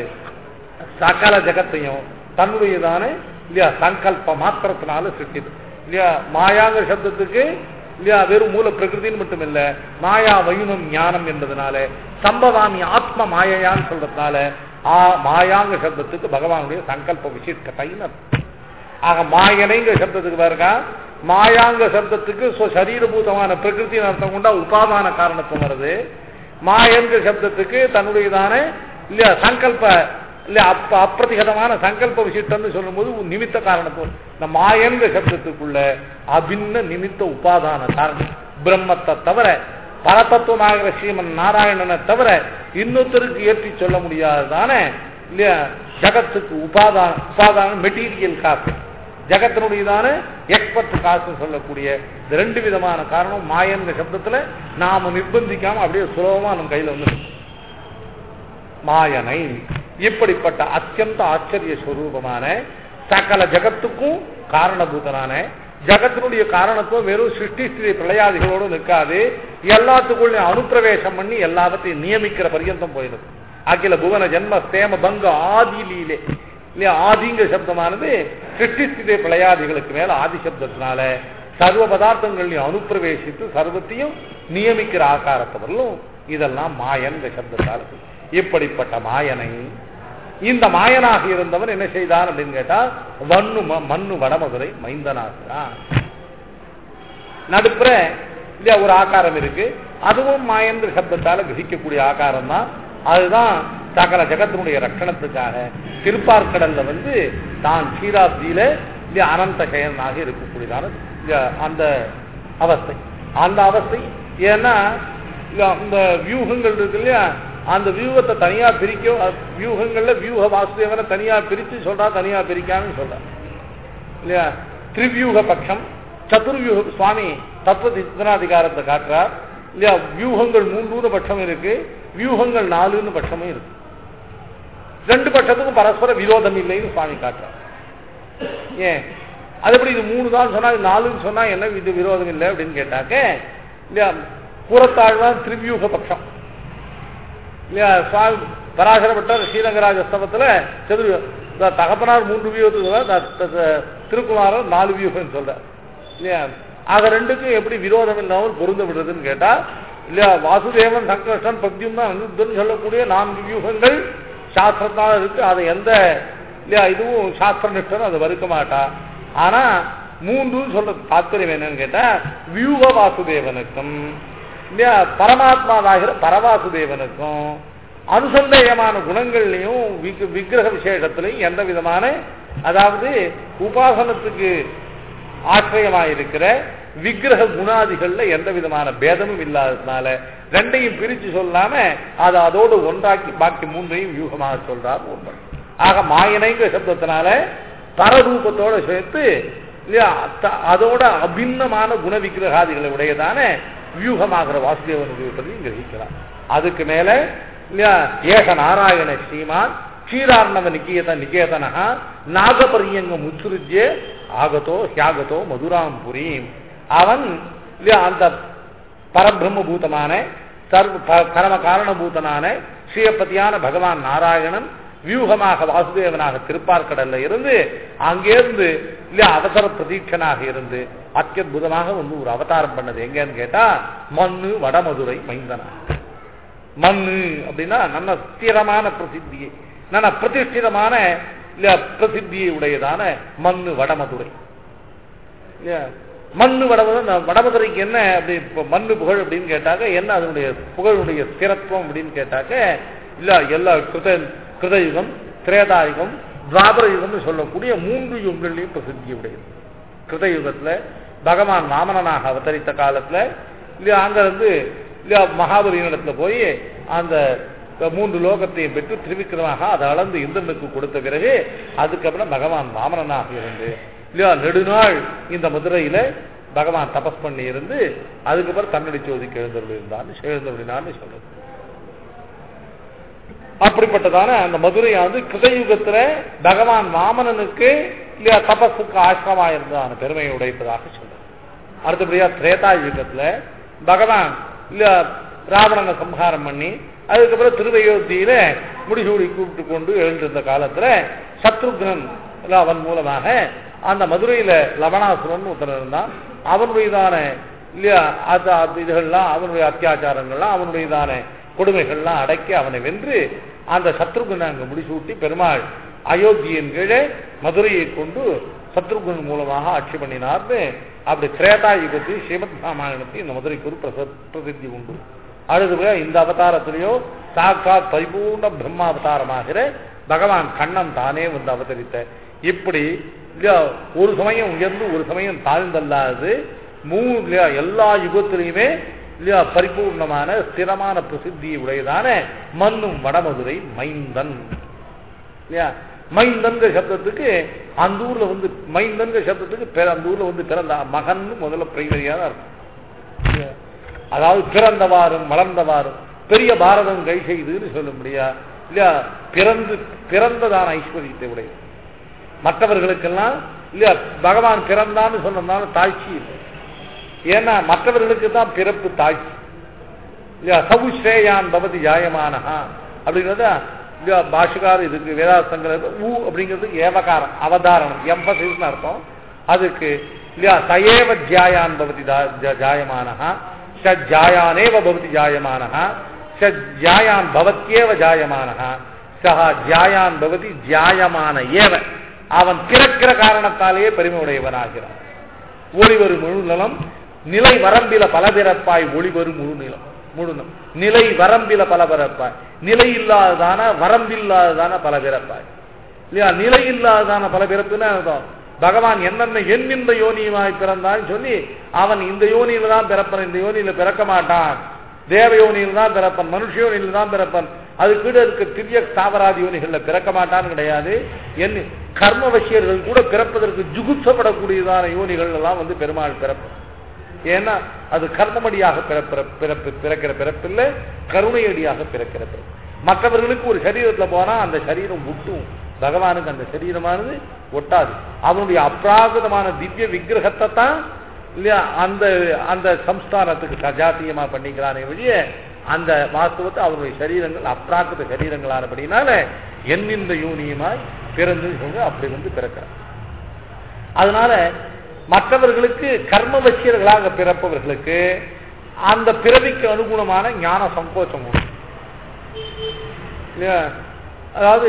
சகல ஜகத்தையும் தன்னுடையதான இல்லையா சங்கல்ப மாத்திரத்தினால சிருஷ்டிது இல்லையா மாயாங்கிற சப்தத்துக்கு இல்லையா வெறும் மூல பிரகிருதின்னு மட்டும் இல்ல மாயா வயுனம் ஞானம் என்பதனால சம்பவாமி ஆத்ம மாயையான்னு சொல்றதுனால ஆ மாயாங்கிற சப்தத்துக்கு பகவானுடைய சங்கல்ப விசிஷ்டத்தைன்னு அர்த்தம். ஆக மாயனைங்கிற சப்தத்துக்கு பாருங்க மாயாங்க சப்தத்துக்கு சொ- சரீரபூதமான பிரகிருத்தின் அர்த்தம் கொண்டா உபாதான காரணத்துவம் வருது மாயங்கிற சப்தத்துக்கு தன்னுடையதான இல்லையா சங்கல்ப இல்ல அப்ப அப்பிரதிகதமான சங்கல்ப விசிட்டம்னு சொல்லும்போது ஒரு நிமித்த காரணத்துவம் இந்த மாயங்கிற சப்தத்துக்குள்ள அபின்ன நிமித்த உபாதான காரணம் பிரம்மத்தை தவிர பரதத்துவமாகிற ஸ்ரீமன் நாராயணனை தவிர இன்னொருத்தருக்கு ஏற்றி சொல்ல முடியாததான இல்லையா ஜகத்துக்கு உபாதான உபாதான மெட்டீரியல் காசு ஜகத்தினுடையதான எக்ஸ்பர்ட் காசு சொல்லக்கூடிய இந்த ரெண்டு விதமான காரணம் மாயன்ற சப்தத்துல நாம நிர்பந்திக்காம அப்படியே சுலபமா நம்ம கையில வந்து மாயனை இப்படிப்பட்ட அத்தியந்த ஆச்சரிய ஸ்வரூபமான சகல ஜகத்துக்கும் காரணபூதனான ஜகத்தினுடைய காரணத்துவம் வெறும் சிருஷ்டி ஸ்திதி பிரளயாதிகளோடு நிற்காது எல்லாத்துக்குள்ளே அனுப்பிரவேசம் பண்ணி எல்லாவற்றையும் நியமிக்கிற பரியந்தம் போயிடுது அகில புவன ஜென்ம ஸ்தேம பங்க ஆதி லீலே இல்லையா ஆதிங்க சப்தமானது சிருஷ்டிஸ்திதே பிழையாதிகளுக்கு மேல ஆதி சப்தத்தினால சர்வ பதார்த்தங்களையும் அனுப்பிரவேசித்து சர்வத்தையும் நியமிக்கிற ஆகாரத்தவர்களும் இதெல்லாம் மாயன் இந்த சப்தத்தால் இப்படிப்பட்ட மாயனை இந்த மாயனாக இருந்தவன் என்ன செய்தான் அப்படின்னு கேட்டா வண்ணு ம- மண்ணு வடமதுரை மைந்தனாகிறான் நடுப்புற இல்லையா ஒரு ஆகாரம் இருக்கு அதுவும் மாயன்ற சப்தத்தால கிரகிக்கக்கூடிய ஆகாரம் தான் அதுதான் சகல ஜகத்தினுடைய ரட்சணத்துக்காக திருப்பார்க்கடல்ல வந்து தான் சீராப்தியில இல்லையா அனந்த செயனாக இருக்கக்கூடியதான இல்லையா அந்த அவஸ்தை அந்த அவஸ்தை ஏன்னா இல்ல இந்த வியூகங்கள் இருக்கு இல்லையா அந்த வியூகத்தை தனியா பிரிக்க வியூகங்கள்ல வியூக வாசுதேவனை தனியா பிரிச்சு சொல்றா தனியா பிரிக்காம சொல்றா இல்லையா திரிவியூக பட்சம் சதுர்வியூக சுவாமி தத்துவ சித்தனாதிகாரத்தை காட்டுறார் இல்லையா வியூகங்கள் மூன்று பட்சம் இருக்கு வியூகங்கள் நாலுன்னு பட்சமும் இருக்கு ரெண்டு பட்சத்துக்கும் பரஸ்பர விரோதம் இல்லைன்னு சுவாமி காட்டுறார் ஏன் அது எப்படி இது மூணு தான் சொன்னா இது நாலுன்னு சொன்னா என்ன இது விரோதம் இல்லை அப்படின்னு கேட்டாக்க இல்லையா புறத்தாழ்வான் திரிவியூக பட்சம் இல்லையா சுவாமி பராசரப்பட்டர் ஸ்ரீரங்கராஜ ஸ்தவத்துல சதுர் த- தகப்பனார் மூன்று வியூகத்துக்கு திருக்குமாரர் நாலு வியூகம் சொல்றார் இல்லையா ஆக ரெண்டுக்கும் எப்படி விரோதம் இல்லாமல் பொருந்த விடுறதுன்னு கேட்டா இல்லையா வாசுதேவன் சங்கர்ஷன் பக்தியும் தான் அனுத்தன் சொல்லக்கூடிய நான்கு வியூகங்கள் சாஸ்திரத்தால் இருக்கு அதை எந்த இல்லையா இதுவும் சாஸ்திர நிஷ்டன் அதை வறுக்க மாட்டா ஆனா மூன்று சொல்ற தாத்பரியம் என்னன்னு கேட்டா வியூக வாசுதேவனுக்கும் இல்லையா பரமாத்மாவாகிற பரவாசுதேவனுக்கும் அனுசந்தேயமான குணங்கள்லையும் விக்- விக்கிரக விசேஷத்திலையும் எந்த விதமான அதாவது உபாசனத்துக்கு ஆசிரியமாயிருக்கிற விக்கிரக குணாதிகள்ல எந்த விதமான பேதமும் இல்லாததுனால ரெண்டையும் பிரிச்சு சொல்லாம அதை அதோடு ஒன்றாக்கி பாக்கி மூன்றையும் வியூகமாக சொல்றார் ஒருவர் ஆக மாயனைங்கிற சப்தத்தினால பரரூபத்தோட சேர்த்து இல்லையா அத்த- அதோட அபிண்ணமான குண விக்கிரகாதிகளை உடையதான வியூகமாகிற வாசுதேவனுடைய பற்றியும் கிரகிக்கலாம் அதுக்கு மேல இல்லையா ஏக நாராயண ஸ்ரீமான் க்ஷீரார்ணவ நிகேத நிகேதனா நாகபரியங்கம் உத்ருஜ்ய ஆகதோ ஹியாகதோ மதுராம் புரீம் அவன் இல்லையா அந்த பரபிரம்மபூதமான சர்வ ப- பரம காரணபூதனான ஸ்ரீயப்பதியான பகவான் நாராயணன் வியூகமாக வாசுதேவனாக திருப்பார்க்கடல்ல இருந்து அங்கேருந்து இல்லையா அவசர பிரதீட்சனாக இருந்து அத்தியுதமாக வந்து ஒரு அவதாரம் பண்ணது எங்கன்னு கேட்டா மண்ணு வடமதுரை மைந்தனா மண்ணு அப்படின்னா நல்ல ஸ்திரமான பிரசித்தியை நல்ல பிரதிஷ்டிதமான இல்லையா பிரசித்தியை உடையதான மண்ணு வடமதுரை இல்லையா மண்ணு வடமதுரை இந்த வடமதுரைக்கு என்ன அப்படி இப்போ மண்ணு புகழ் அப்படின்னு கேட்டாக்க என்ன அதனுடைய புகழுடைய ஸ்திரத்துவம் அப்படின்னு கேட்டாக்க இல்ல எல்லா கிருத கிருதயுகம் திரேதாயுகம் துவாபர யுகம்னு சொல்லக்கூடிய மூன்று யுகங்கள்லையும் பிரசித்தி உடையது கிருதயுகத்துல பகவான் வாமனனாக அவதரித்த காலத்துல இல்லையா அங்க இருந்து இல்லையா மகாபலியினிடத்துல போய் அந்த மூன்று லோகத்தையும் பெற்று திருவிக்கிரமாக அதை அளந்து இந்திரனுக்கு கொடுத்த பிறகு அதுக்கப்புறம் பகவான் வாமனனாக இருந்து இல்லையா நெடுநாள் இந்த மதுரையில பகவான் தபஸ் பண்ணி இருந்து அதுக்கப்புறம் தன்னடி சோதிக்கு எழுந்தருள் இருந்தான்னு எழுந்தருளினான்னு சொல்றது அப்படிப்பட்டதான அந்த மதுரையானது கிருதயுகத்துல பகவான் வாமனனுக்கு இல்லையா தபஸுக்கு ஆசிரமா இருந்ததான பெருமையை உடைப்பதாக சொல்றது அடுத்தபடியா திரேதா யுகத்துல பகவான் இல்லையா ராவணனை சம்ஹாரம் பண்ணி அதுக்கப்புறம் திருவயோத்தியில முடிசூடி கூப்பிட்டு கொண்டு எழுந்திருந்த காலத்துல சத்ருக்னன் இல்ல அவன் மூலமாக அந்த மதுரையில லவணாசுரன் ஒருத்தன் இருந்தான் அவனுடையதான இல்லையா அது அது இதுகள்லாம் அவனுடைய அத்தியாச்சாரங்கள்லாம் அவனுடையதான கொடுமைகள்லாம் அடக்கி அவனை வென்று அந்த சத்ருகுண அங்கு முடிசூட்டி பெருமாள் அயோத்தியின் கீழே மதுரையை கொண்டு சத்ருகுணன் மூலமாக ஆட்சி பண்ணினார்னு அப்படி திரேதா யுகத்தில் ஸ்ரீமத் ராமாயணத்தில் இந்த மதுரைக்கு ஒரு பிரச- பிரசித்தி உண்டு அடுத்தபடியா இந்த அவதாரத்திலேயோ சாட்சாத் பரிபூர்ண பிரம்மாவதாரமாகிற பகவான் கண்ணன் தானே வந்து அவதரித்த இப்படி இல்லையா ஒரு சமயம் உயர்ந்து ஒரு சமயம் தாழ்ந்தல்லாது மூணு இல்லையா எல்லா யுகத்திலையுமே இல்லையா பரிபூர்ணமான ஸ்திரமான பிரசித்தி உடையதான மண்ணும் வடமதுரை மைந்தன் இல்லையா மைந்தன்கிற சப்தத்துக்கு அந்த ஊர்ல வந்து மைந்தன்கிற சப்தத்துக்கு பிற- அந்த ஊர்ல வந்து பிறந்த மகன் முதல்ல பிரைமரியா தான் இருக்கும் இல்லையா? அதாவது பிறந்தவாறும் வளர்ந்தவாறும் பெரிய பாரதம் கை செய்துன்னு சொல்ல முடியா இல்லையா பிறந்து பிறந்ததான ஐஸ்வர்யத்தை உடையது மற்றவர்களுக்கெல்லாம் இல்லையா பகவான் பிறந்தான்னு சொன்னதுனால தாழ்ச்சி இல்லை ஏன்னா மற்றவர்களுக்கு தான் பிறப்பு தாழ்ச்சி இல்லையா சவுஸ்ரேயான் பவதி ஜாயமானஹா அப்படிங்கிறத இங்க பாஷுகார் இதுக்கு வேதாசங்கள் ஊ அப்படிங்கிறது ஏவகாரம் அவதாரணம் எம்பசிஸ்னு அர்த்தம் அதுக்கு இல்லையா சயேவ ஜாயான் பவதி தா- ஜ- ஜாயமானஹ ச ஜாயானேவ பவதி ஜாயமானஹ ச ஜாயான் பவத்யேவ ஜாயமானஹ சஹ ஜாயான் பவதி ஜாயமான ஏவ அவன் பிறக்கிற காரணத்தாலேயே பெருமை உடையவனாகிறான் ஒளிவரு முழு நிலம் நிலை வரம்பில பல பிறப்பாய் ஒளிவரு முழு நிலம் முழு நிலம். நிலை வரம்பில பல பிறப்பாய் நிலை இல்லாததான வரம்பில்லாததான பல பிறப்பாய் இல்லையா நிலை இல்லாததான பல பிறப்புன்னு அர்த்தம் பகவான் என்னென்ன எண்ணிந்த யோனியுமாய் பிறந்தான்னு சொல்லி அவன் இந்த யோனியில தான் பிறப்பன் இந்த யோனியில பிறக்க மாட்டான் தேவ யோனியில் தான் பிறப்பன் மனுஷ யோனியில் தான் பிறப்பன் அது கீழே இருக்க திரிய தாவராதி யோனிகள்ல பிறக்க மாட்டான்னு கிடையாது என்ன கர்மவசியர்கள் கூட பிறப்பதற்கு ஜுகுப்சப்படக்கூடியதான யோனிகள் எல்லாம் வந்து பெருமாள் பிறப்பு ஏன்னா அது கர்மமடியாக பிறப்பிற பிறப்பு பிறக்கிற பிறப்பில்லை கருணையடியாக பிறக்கிற பிறப்பு மற்றவர்களுக்கு ஒரு சரீரத்துல போனா அந்த சரீரம் ஒட்டும் பகவானுக்கு அந்த சரீரமானது ஒட்டாது அவனுடைய அப்ராகிருதமான திவ்ய விக்கிரகத்தை தான் இல்லையா அந்த அந்த சம்ஸ்தானத்துக்கு சஜாத்தியமா பண்ணிக்கிறானே வழிய அந்த வாஸ்தவத்தை அவருடைய சரீரங்கள் அப்ராக்கிருத சரீரங்களானபடினால எண்ணிந்த யூனியமாய் பிறந்து சொல்ற அப்படி வந்து பிறக்கிறார் அதனால மற்றவர்களுக்கு கர்மவசியர்களாக பிறப்பவர்களுக்கு அந்த பிறவிக்கு அனுகுணமான ஞான சங்கோச்சம் உண்டு இல்லையா அதாவது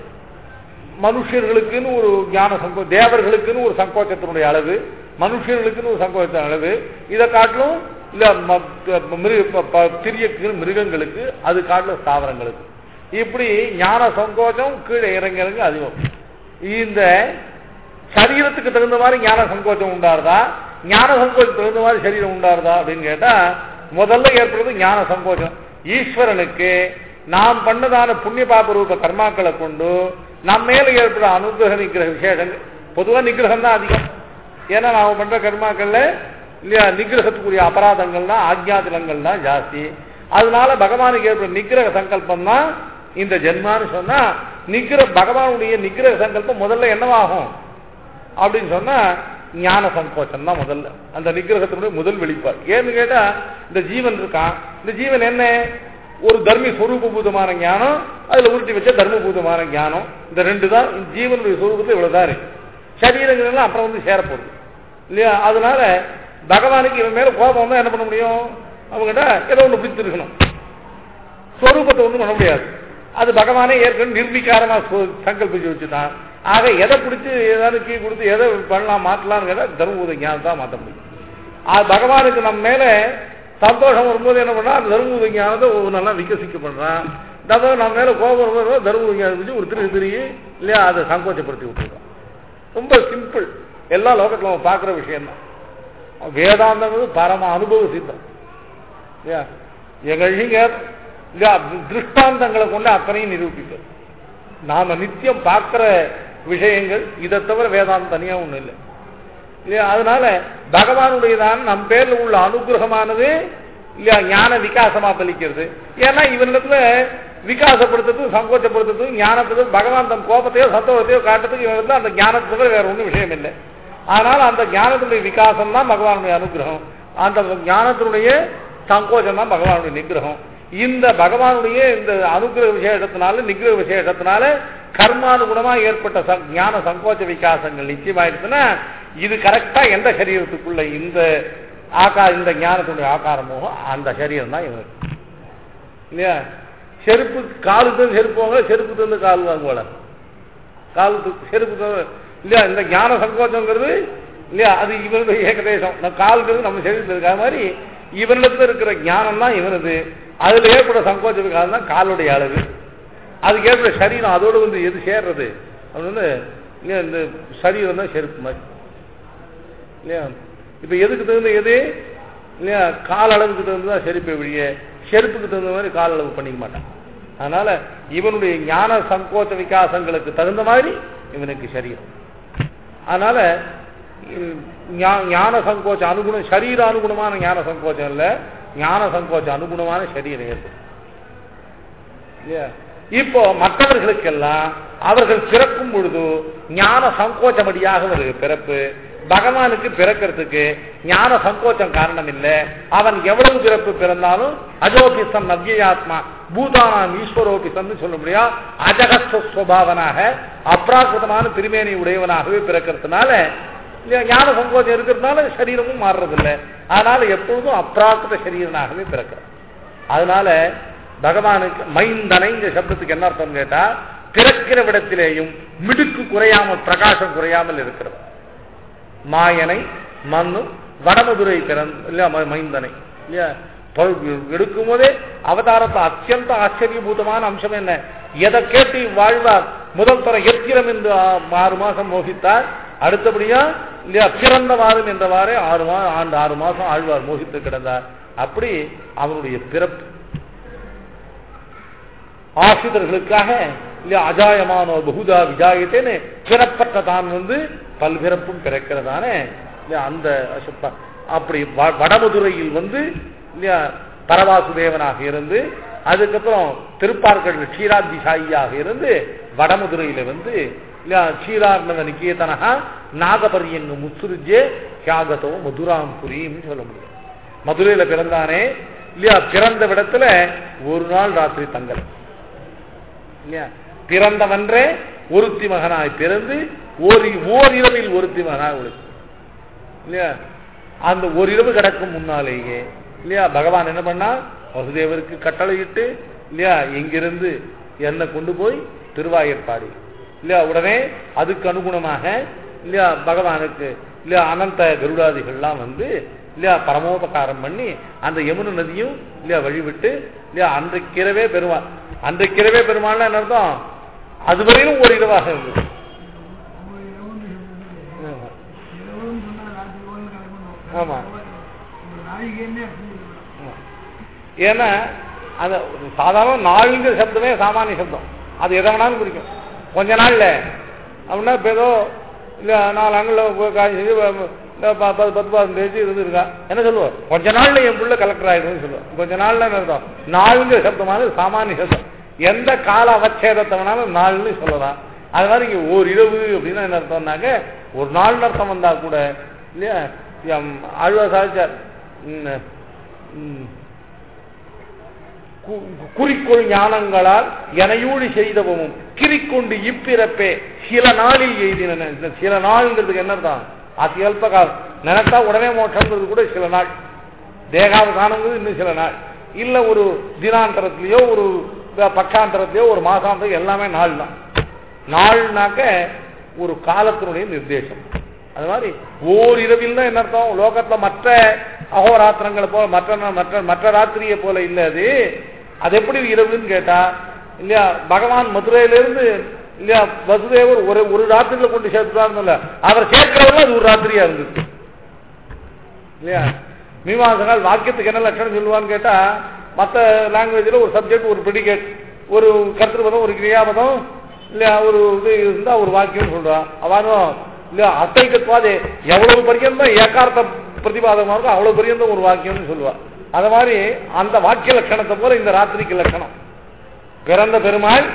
மனுஷர்களுக்குன்னு ஒரு ஞான சங்கோ தேவர்களுக்குன்னு ஒரு சங்கோச்சத்தினுடைய அளவு மனுஷர்களுக்குன்னு ஒரு சங்கோச்சத்தின் அளவு இதை காட்டிலும் இல்ல ம- மிருக ப- ப- திரியக்கு மிருகங்களுக்கு அது காட்டிலும் ஸ்தாவரங்களுக்கு இப்படி ஞான சங்கோச்சம் கீழே இறங்க இறங்க அதிகம் இந்த சரீரத்துக்கு தகுந்த மாதிரி ஞான சங்கோச்சம் உண்டாருதா ஞான சங்கோச்சம் தகுந்த மாதிரி சரீரம் உண்டாருதா அப்படின்னு கேட்டா முதல்ல ஏற்படுறது ஞான சங்கோச்சம் ஈஸ்வரனுக்கு நாம் பண்ணதான புண்ணிய பாப ரூப கர்மாக்களை கொண்டு நம்ம மேல ஏற்படுற அனுகிரக நிகிரக விசேஷங்கள் பொதுவா நிகிரகம் தான் அதிகம் ஏன்னா நாம பண்ற கர்மாக்கள்ல இல்லையா நிகிரகத்துக்குரிய அபராதங்கள் தான் ஆக்ஞாதிலங்கள் தான் ஜாஸ்தி அதனால பகவானுக்கு ஏற்படுற நிகிரக சங்கல்பம் தான் இந்த ஜென்மான்னு சொன்னா நிகிர பகவானுடைய நிகிரக சங்கல்பம் முதல்ல என்னவாகும் அப்படின்னு சொன்னா ஞான சங்கோச்சம் தான் முதல்ல அந்த நிகிரகத்தினுடைய முதல் வெளிப்பாடு ஏன்னு கேட்டா இந்த ஜீவன் இருக்கான் இந்த ஜீவன் என்ன ஒரு தர்மி சொரூபபூதமான ஞானம் அதுல உருட்டி வச்ச தர்மபூதமான ஞானம் இந்த ரெண்டு தான் இந்த ஜீவனுடைய சொரூபத்தில் இவ்வளவுதான் இருக்கு சரீரங்கள் எல்லாம் அப்புறம் வந்து சேரப்போகுது இல்லையா அதனால பகவானுக்கு இவன் மேல கோபம் வந்தா என்ன பண்ண முடியும் அவங்ககிட்ட ஏதோ ஒண்ணு பிடிச்சிருக்கணும் ஸ்வரூபத்தை ஒன்றும் பண்ண முடியாது அது பகவானே ஏற்கனவே நிர்வீகாரமா சொ- சங்கல்பிச்சு வச்சுட்டான் ஆக எதை பிடிச்சி ஏதாவது கீ கொடுத்து எதை பண்ணலாம் மாற்றலாம்னு கேட்டால் தர்மபூத ஞானம் தான் மாற்ற முடியும் அது பகவானுக்கு நம்ம மேல சந்தோஷம் வரும்போது என்ன பண்ணா அந்த தர்மபூத ஞானத்தை ஒரு நல்லா விகசிக்க பண்றான் தவிர நம்ம மேல கோபம் வரும்போது தர்மபூத ஞானம் வச்சு ஒரு திரு திரி இல்லையா அதை சங்கோச்சப்படுத்தி விட்டுருக்கோம் ரொம்ப சிம்பிள் எல்லா லோகத்துல நம்ம பார்க்குற விஷயம்தான் வேதாந்தங்கிறது பரம அனுபவ சித்தம் இல்லையா எங்க இல்லையா திருஷ்டாந்தங்களை கொண்டு அத்தனையும் நிரூபிக்கிறது நாம நித்தியம் பார்க்கிற விஷயங்கள் இதை தவிர வேதாந்தம் தனியா ஒண்ணும் இல்லை இல்லையா அதனால பகவானுடையதான் நம் பேர்ல உள்ள அனுகிரகமானது இல்லையா ஞான விகாசமா பலிக்கிறது ஏன்னா இவனிடத்துல விகாசப்படுத்துறதுக்கு சங்கோச்சப்படுத்துறதுக்கு ஞானத்துக்கு பகவான் தன் கோபத்தையோ சந்தோஷத்தையோ காட்டுறதுக்கு இவன் வந்து அந்த ஞானத்தை தவிர வேற ஒன்றும் விஷயம் இல்லை ஆனால் அந்த ஞானத்தினுடைய விகாசம் தான் பகவானுடைய அனுகிரகம் அந்த ஞானத்தினுடைய சங்கோச்சம் தான் பகவானுடைய நிகிரகம் இந்த பகவானுடைய இந்த அனுகிரக விசேஷத்தினால நிகிரக விசேஷத்தினால கர்மானுகுணமா ஏற்பட்ட சங்- ஞான சங்கோச்ச விகாசங்கள் நிச்சயமாயிடுச்சுன்னா இது கரெக்டா எந்த சரீரத்துக்குள்ள இந்த ஆகா இந்த ஞானத்தினுடைய ஆகாரமோ அந்த சரீரம் தான் இவனுக்கு இல்லையா செருப்பு காலுக்கு தந்து செருப்பு வாங்க செருப்பு தந்து கால் வாங்குவாள காலுக்கு செருப்பு தந்து இல்லையா இந்த ஞான சங்கோச்சங்கிறது இல்லையா அது இவனுடைய ஏகதேசம் நம்ம காலுங்கிறது நம்ம சரீரத்தில் இருக்கிற மாதிரி இவனிடத்துல இருக்கிற ஞானம் தான் இவனது அதுல ஏற்பட சங்கோச்ச விகாசம் தான் காலுடைய அளவு அதுக்கு ஏற்பட சரீரம் அதோடு வந்து எது சேர்றது அது வந்து இல்லையா இந்த சரீரம் தான் செருப்பு மாதிரி இல்லையா இப்ப எதுக்கு தகுந்த எது இல்லையா கால் அளவுக்கு தகுந்ததா செருப்பை வழிய செருப்புக்கு தகுந்த மாதிரி கால் அளவு பண்ணிக்க மாட்டான் அதனால இவனுடைய ஞான சங்கோச்ச விகாசங்களுக்கு தகுந்த மாதிரி இவனுக்கு சரீரம் அதனால இ- ஞா- ஞான சங்கோச்ச அனுகுணம் சரீர அனுகுணமான ஞான சங்கோச்சம் இல்ல ஞான சங்கோச்ச அனுகுணமான சரீரம் ஏற்படும் இல்லையா இப்போ மற்றவர்களுக்கெல்லாம் அவர்கள் பிறக்கும் பொழுது ஞான சங்கோச்சமடியாக ஒரு பிறப்பு பகவானுக்கு பிறக்கிறதுக்கு ஞான சங்கோச்சம் காரணம் இல்லை அவன் எவ்வளவு பிறப்பு பிறந்தாலும் அஜோபிசன் நவ்யாத்மா பூதானாம் ஈஸ்வரோபிசன் சொல்ல முடியா அஜகஸ்வபாவனாக அப்ராகிருதமான திருமேனி உடையவனாகவே பிறக்கிறதுனால இல்லையா, ஞான சங்கோச்சம் இருக்கிறதுனால சரீரமும் மாறுறதில்லை அதனால எப்பொழுதும் அப்ராகிருத சரீரனாகவே பிறக்கிறான் அதனால பகவானுக்கு மைந்தனை இந்த சப்தத்துக்கு என்ன அர்த்தம் கேட்டா பிறக்கிற விடத்திலேயும் மிடுக்கு குறையாமல் பிரகாசம் குறையாமல் இருக்கிறது மாயனை மண்ணு வடமதுரை பிறந்த இல்லையா ம- மைந்தனை இல்லையா தொல்- எடுக்கும் போதே அவதாரத்தை அத்தியந்த ஆச்சரியபூதமான அம்சம் என்ன எதை கேட்டு வாழ்வார் முதல் தர எத்திரம் என்று ஆ- ஆறு மாசம் மோகித்தார் அடுத்தபடியா இல்லையா பிறந்தவாறும் என்றவாறே ஆறு மா ஆண்டு ஆறு மாசம் ஆழ்வார் மோகித்து கிடந்தார் அப்படி அவருடைய பிறப்பு ஆசிரியர்களுக்காக இல்லையா அஜாயமானோ பகுதா விஜாயத்தேன்னு பிறப்பற்ற தான் வந்து பல்பிறப்பும் பிறக்கிறதானே இல்லையா அந்த அசுப்ப- அப்படி வ- வடமதுரையில் வந்து இல்லையா பரவாசுதேவனாக இருந்து அதுக்கப்புறம் திருப்பார்கடல் க்ஷீராதிசாயியாக இருந்து வடமதுரையில வந்து இல்லையா க்ஷீரார்ணவ நிகேதனகா நாகபரியங்கு முத்சுருஜே தியாகத்தோ மதுராம் புரியும் சொல்ல முடியும் மதுரையில பிறந்தானே இல்லையா பிறந்த விடத்துல ஒரு நாள் ராத்திரி தங்கல் இல்லையா பிறந்தவன்றே ஒருத்தி மகனாய் பிறந்து ஓர் ஓரிரவில் ஒருத்தி மகனாய் ஒழிச்சு இல்லையா அந்த ஓரிரவு கிடக்கும் முன்னாலேயே இல்லையா பகவான் என்ன பண்ணா வசுதேவருக்கு கட்டளையிட்டு இல்லையா இங்கிருந்து என்னை கொண்டு போய் திருவாயற்பாடி இல்லையா உடனே அதுக்கு அனுகுணமாக இல்லையா பகவானுக்கு இல்லையா அனந்த கருடாதிகள்லாம் வந்து இல்லையா பரமோபகாரம் பண்ணி அந்த யமுன நதியும் இல்லையா வழிவிட்டு இல்லையா அன்றைக்கிரவே பெருமாள் அன்றைக்கிரவே பெருமாள்னா என்ன அர்த்தம் அதுவரையிலும் ஒரு இரவாக இருந்தது ஆமா. ஆமா. ஆமா. ஏன்னா அந்த ஒரு சாதாரண நாளுங்கிற சப்தமே சாமானிய சப்தம் அது எதை வேணாலும் குறிக்கும் கொஞ்ச நாள்ல அப்படின்னா இப்போ ஏதோ இல்லை நாலு அங்கில் போய் காய்ச்சி செஞ்சு ப- இந்த ப- பத்து பத்து பதினஞ்சு தேதி இருந்திருக்கா என்ன சொல்லுவோம் கொஞ்ச நாள்ல என் புள்ள கலெக்டர் ஆயிடும்னு சொல்லுவோம் கொஞ்ச நாள்ல என்ன அர்த்தம் நாளுங்கிற சப்தமானது சாமானிய சப்தம் எந்த கால அவச்சேதத்தை வேணாலும் நாள்னு சொல்லலாம் அது மாதிரி இங்க ஓர் இரவு அப்படின்னா என்ன அர்த்தம்னாக்க ஒரு நாள் அர்த்தம் வந்தா கூட இல்லையா எம் ஆழ்வா சாதிச்சார் ம், ம், கு- குறிக்கோள் ஞானங்களால் எனையூழி செய்தவும் கிரிக்கொண்டு இப்பிறப்பே சில நாளில் எய்தின இந்த சில நாள்ங்கிறதுக்கு என்ன அர்த்தம் அத்தியல்ப காலம் நினைத்தா உடனே மோட்சம்ன்றது கூட சில நாள் தேகாவசானங்கிறது இன்னும் சில நாள் இல்ல ஒரு தினாந்தரத்திலேயோ ஒரு பட்சாந்தரத்திலேயோ ஒரு மாசாந்தரம் எல்லாமே நாள் தான் நாள்னாக்க ஒரு காலத்தினுடைய நிர்தேசம் அது மாதிரி ஓர் இரவில் தான் என்ன அர்த்தம் லோகத்துல மற்ற அகோராத்திரங்களை போல மற்ற நா- மற்ற மற்ற ராத்திரியை போல இல்ல அது அது எப்படி இரவுன்னு கேட்டா இல்லையா பகவான் மதுரையிலிருந்து இல்லையா வசுதேவர் ஒரு ஒரு ராத்திரியில கொண்டு சேர்த்துட்டாருன்னு அவர் சேர்க்கிறவங்க அது ஒரு ராத்திரியா இருந்தது இல்லையா மீமாசனால் வாக்கியத்துக்கு என்ன லட்சணம் சொல்லுவான்னு கேட்டா மற்ற லாங்குவேஜ்ல ஒரு சப்ஜெக்ட் ஒரு ப்ரிடிகேட் ஒரு கர்த்தபதம் ஒரு கிரியாபதம் இல்லையா ஒரு இது இருந்தா ஒரு வாக்கியம் சொல்றான் அவனும் இல்லையா அத்தைக்கத்வாதே எவ்வளவு பரியந்தம் ஏகார்த்த பிரதிபாதமா இருக்கோ அவ்வளவு பரியந்தம் ஒரு வாக்கியம்னு சொல்லுவா அது மாதிரி அந்த வாக்கிய லட்சணத்தை போல இந்த ராத்திரிக்கு லட்சணம் பிறந்த பெருமாள்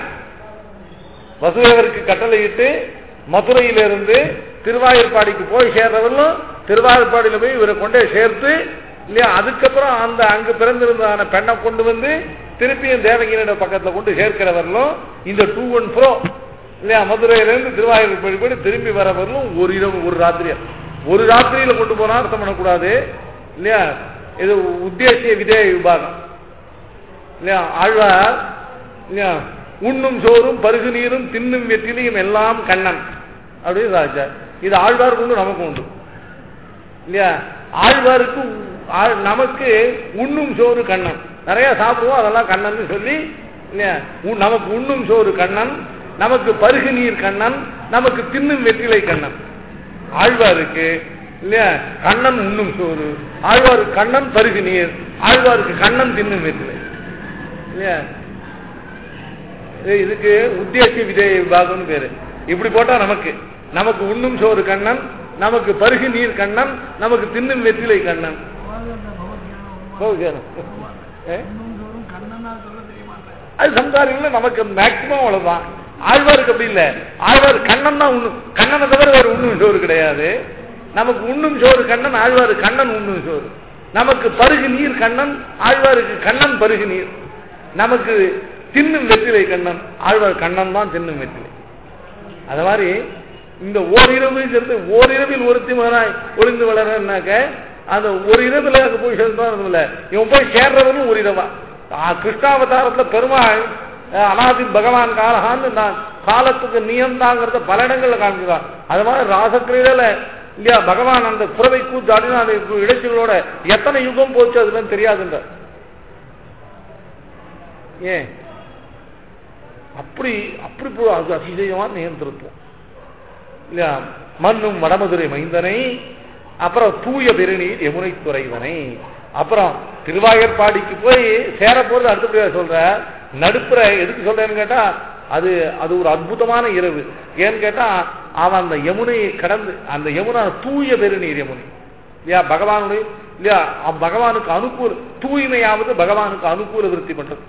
வசுதேவருக்கு கட்டளையிட்டு மதுரையிலிருந்து திருவாயூர்பாடிக்கு போய் சேர்றவர்களும் திருவாயூர்பாடியில போய் இவரை கொண்டே சேர்த்து இல்லையா அதுக்கப்புறம் அந்த அங்கு பிறந்திருந்தான பெண்ணை கொண்டு வந்து திருப்பியும் தேவகியோட பக்கத்துல கொண்டு சேர்க்கிறவர்களும் இந்த டூ ஒன் ப்ரோ இல்லையா மதுரையிலிருந்து திருவாயூர்பாடி போய் திரும்பி வரவர்களும் ஒரு இரவு ஒரு ராத்திரி ஒரு ராத்திரியில கொண்டு போனா அர்த்தம் பண்ணக்கூடாது இல்லையா இது உத்தேசிய விதேய விபாகம் இல்லையா ஆழ்வார் இல்லையா உண்ணும் சோறும் பருகு நீரும் தின்னும் வெற்றிலையும் எல்லாம் கண்ணன் அப்படின்னு சாதிச்சார் இது ஆழ்வாருக்கு உண்டு நமக்கு உண்டு இல்லையா ஆழ்வாருக்கு ஆழ்- நமக்கு உண்ணும் சோறு கண்ணன் நிறைய சாப்பிடுவோம் அதெல்லாம் கண்ணன் சொல்லி இல்லையா உ- நமக்கு உண்ணும் சோறு கண்ணன் நமக்கு பருகு நீர் கண்ணன் நமக்கு தின்னும் வெற்றிலை கண்ணன் ஆழ்வாருக்கு இல்லையா கண்ணன் உண்ணும் சோறு ஆழ்வாருக்கு கண்ணன் பருகு நீர் ஆழ்வாருக்கு கண்ணன் தின்னும் வெற்றிலை இல்லையா இது- இதுக்கு உத்தேசிய விதேய விபாகம்னு பேரு இப்படி போட்டா நமக்கு நமக்கு உண்ணும் சோறு கண்ணன் நமக்கு பருகு நீர் கண்ணன் நமக்கு தின்னும் வெற்றிலை கண்ணன் பகுதியானம். ஏ? அது சம்சாரிகள் நமக்கு மேக்சிமம் அவ்வளவுதான் ஆழ்வாருக்கு அப்படி இல்ல ஆழ்வார் கண்ணன் தான் உண்ணும் கண்ணனை தவிர வேற உண்ணும் சோறு கிடையாது நமக்கு உண்ணும் சோறு கண்ணன் ஆழ்வாரு கண்ணன் உண்ணும் சோறு நமக்கு பருகு நீர் கண்ணன் ஆழ்வாருக்கு கண்ணன் பருகு நீர் நமக்கு தின்னும் வெற்றிலை கண்ணன் ஆழ்வார் கண்ணன் தான் தின்னும் வெற்றிலை அது மாதிரி இந்த ஓரிரவுங்கிறது ஓரிரவில் ஒருத்தி மகனாய் ஒளிந்து வளரனாக்க அந்த ஒரு இரவுல அங்க போய் சேர்ந்தோம் இவன் போய் சேர்றவனும் ஒரு இரவா ஆ, கிருஷ்ணாவதாரத்துல பெருமாள் அஹ், அனாதி பகவான் காலகான்னு நான் காலத்துக்கு நியந்தாங்கிறத பல இடங்கள்ல காமிக்கிறான் அது மாதிரி ராசக்கிரீடல இல்லையா பகவான் அந்த புறவை கூத்தாடினா அந்த இடைச்சலோட எத்தனை யுகம் போச்சு அதுலாம் தெரியாதுன்ற ஏன் அப்படி அப்படி போ- அது அதிசயமான நியந்திரத்துவம் இல்லையா மண்ணும் வடமதுரை மைந்தனை அப்புறம் தூய பெருநீர் யமுனை துறைவனை அப்புறம் திருவாயர்பாடிக்கு போய் சேர போறது அடுத்தபடியாக சொல்ற நடுப்புற எதுக்கு சொல்றேன்னு கேட்டா அது அது ஒரு அற்புதமான இரவு ஏன்னு கேட்டா அவன் அந்த யமுனையை கடந்து அந்த யமுனா தூய பெருநீர் யமுனை இல்லையா பகவானுடைய இல்லையா அவ் பகவானுக்கு அனுகூல தூய்மையாவது பகவானுக்கு அனுகூல விருத்தி பண்றது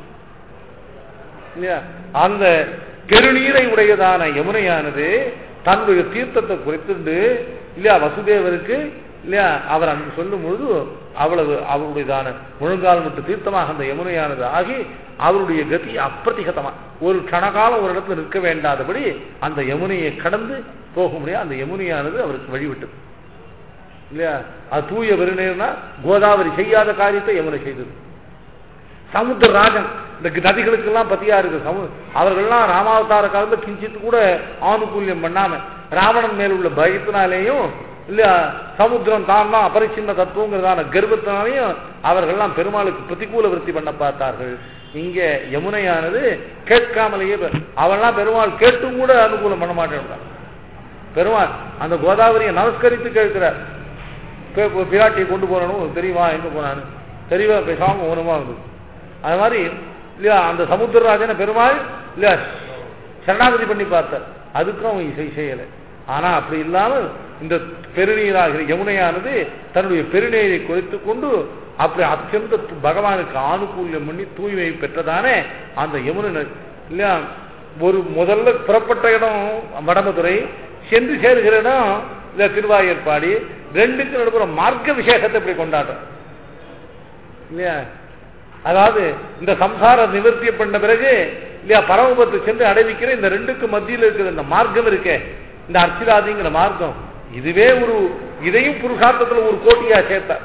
இல்லையா அந்த பெருநீரை உடையதான யமுனையானது தன்னுடைய தீர்த்தத்தை குறித்துண்டு இல்லையா வசுதேவருக்கு இல்லையா அவர் அங்கு சொல்லும் பொழுது அவ்வளவு அவருடையதான முழுங்கால் விட்டு தீர்த்தமாக அந்த யமுனையானது ஆகி அவருடைய கதி அப்பிரதிகதமா ஒரு கணகாலம் ஒரு இடத்துல நிற்க வேண்டாதபடி அந்த யமுனையை கடந்து போக முடியாது அந்த யமுனையானது அவருக்கு வழிவிட்டது இல்லையா அது தூய வெறுநீர்னா கோதாவரி செய்யாத காரியத்தை யமுனை செய்தது சமுத்திரராஜன் இந்த நதிகளுக்கெல்லாம் பத்தியா இருக்கு சமு அவர்கள்லாம் ராமாவதார காலத்துல கிஞ்சித்து கூட ஆணுகூல்யம் பண்ணாம ராவணன் மேல் உள்ள பயத்தினாலேயும் இல்ல சமுத்திரம் தான் தான் அபரிச்சின்ன தத்துவங்கிறதான கர்வத்தினாலையும் அவர்கள்லாம் பெருமாளுக்கு பிரதிகூல விருத்தி பண்ண பார்த்தார்கள் இங்க யமுனையானது கேட்காமலேயே பெ- அவன்லாம் பெருமாள் கேட்டும் கூட அனுகூலம் பண்ண மாட்டேன் பெருமாள் அந்த கோதாவரியை நமஸ்கரித்து கேட்கிறார் பே- பே- பிராட்டியை கொண்டு போறணும் தெரியுமா எங்க போனான்னு தெரியவா பேசாம மௌனமா இருந்தது அது மாதிரி இல்லையா அந்த சமுத்திரராஜனை பெருமாள் இல்லையா சரணாகதி பண்ணி பார்த்தார் அதுக்கும் அவன் இசை செய்யலை ஆனா அப்படி இல்லாமல் இந்த பெருநீராகிற யமுனையானது தன்னுடைய பெருநீரை குறைத்து கொண்டு அப்படி அத்தியந்த து- பகவானுக்கு ஆணுகூல்யம் பண்ணி தூய்மை பெற்றதானே அந்த யமுனை ந- இல்லையா ஒரு முதல்ல புறப்பட்ட இடம் வடமதுரை சென்று சேருகிற இடம் இந்த திருவாயற்பாடி ரெண்டுக்கு நடுப்புற மார்க்க விசேஷத்தை இப்படி கொண்டாடுறோம் இல்லையா அதாவது இந்த சம்சார நிவர்த்தியை பண்ண பிறகு இல்லையா பரமபத்தை சென்று அடைவிக்கிற இந்த ரெண்டுக்கு மத்தியில் இருக்கிற இந்த மார்க்கம் இருக்கே இந்த அர்ச்சிராதிங்கிற மார்க்கம் இதுவே ஒரு இதையும் புருஷார்த்தத்துல ஒரு கோட்டியா சேர்த்தார்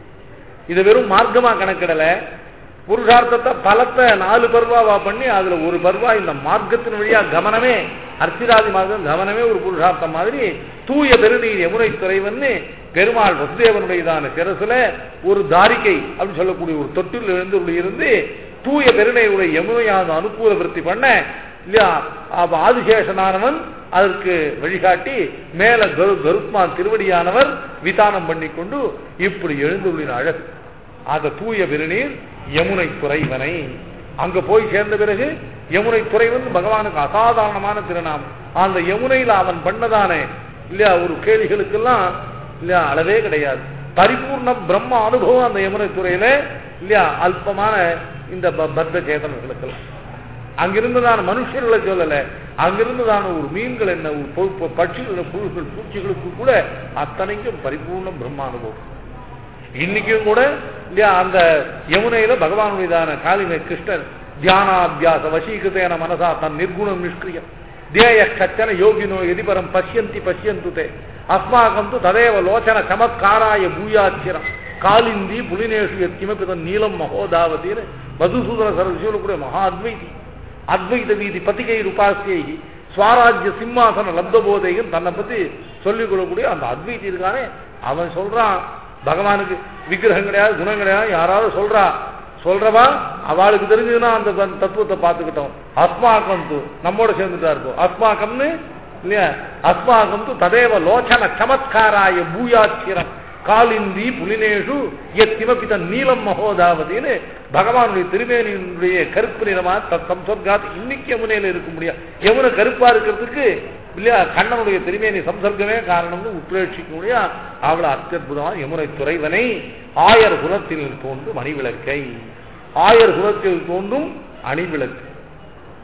இது வெறும் மார்க்கமா கணக்கிடல புருஷார்த்தத்தை பலத்தை நாலு பருவாவா பண்ணி அதுல ஒரு பருவா இந்த மார்க்கத்தின் வழியா கவனமே அர்ச்சிராதி மார்க்கம் கவனமே ஒரு புருஷார்த்தம் மாதிரி தூய பெருநீர் யமுனை துறைவன்னு பெருமாள் வசுதேவனுடையதான சிரசுல ஒரு தாரிகை அப்படின்னு சொல்லக்கூடிய ஒரு தொட்டில் இருந்து இருந்து தூய பெருநீருடைய யமுனையான அனுகூல விருத்தி பண்ண இல்லையா அப்ப ஆதிசேஷனானவன் அதற்கு வழிகாட்டி மேல கரு கருத்மான் திருவடியானவர் விதானம் பண்ணிக்கொண்டு இப்படி எழுந்துள்ளின அழகு அந்த தூய பெருநீர் யமுனை துறைவனை அங்க போய் சேர்ந்த பிறகு யமுனை துறைவன் பகவானுக்கு அசாதாரணமான திருநாமம் அந்த யமுனையில் அவன் பண்ணதானே இல்லையா ஒரு கேள்விகளுக்கெல்லாம் இல்லையா அளவே கிடையாது பரிபூர்ண பிரம்ம அனுபவம் அந்த யமுனை துறையில இல்லையா அல்பமான இந்த ப- பத்த சேதனர்களுக்கெல்லாம் அங்கிருந்ததான மனுஷர்களை சொல்லல அங்கிருந்ததான ஒரு மீன்கள் என்ன ஒரு பொ- பொ- பட்சிகள் புழுகள் பூச்சிகளுக்கு கூட அத்தனைக்கும் பரிபூர்ண பிரம்மானுபவம் இன்னைக்கும் கூட இல்லையா அந்த யமுனையில பகவானுடையதான காளிமை கிருஷ்ணர் தியானாபியாச வசீகிருத்தேன மனசா தன் நிர்குணம் நிஷ்கிரியம் தேய கச்சன யோகினோ எதிபரம் பசியந்தி பசியந்து தே அஸ்மாகம் து ததேவ லோச்சன சமத்காராய பூயாச்சிரம் காலிந்தி புலினேஷு எத்திமபி தன் நீலம் மகோதாவதின்னு மதுசூதன சரஸ்வல கூட மகா அத்வைதி அத்வைத வீதி பத்திகை உபாசியை ஸ்வராஜ்ய சிம்மாசன லப்தபோதையும் தன்னை பத்தி சொல்லிக் கொள்ளக்கூடிய அந்த அத்வைதி இருக்கானே அவன் சொல்றான் பகவானுக்கு விக்கிரகம் கிடையாது குணம் கிடையாது யாராவது சொல்றா சொல்றவா அவளுக்கு தெரிஞ்சதுன்னா அந்த தன் தத்துவத்தை பார்த்துக்கிட்டோம் அஸ்மாக்கம் து நம்மோட சேர்ந்துட்டா இருக்கும் அஸ்மாக்கம்னு இல்லையா அஸ்மாக்கம் து ததேவ லோச்சன சமத்காராய பூயாச்சிரம் காலிந்தி புலினேஷு எத்திமபி தன் நீலம் மகோதாவதின்னு பகவானுடைய திருமேனியினுடைய கருப்பு நிறமா தத் சம்சர்காத் இன்னைக்கு யமுனையில இருக்க முடியாது யமுனை கருப்பா இருக்கிறதுக்கு இல்லையா கண்ணனுடைய திருமேனி சம்சர்க்கமே காரணம்னு உத்ரேட்சிக்க முடியா அவ்வளவு அத்தியுதமான யமுனை துறைவனை ஆயர் குலத்தில் தோன்றும் அணிவிளக்கை ஆயர் குலத்தில் தோன்றும் அணிவிளக்கு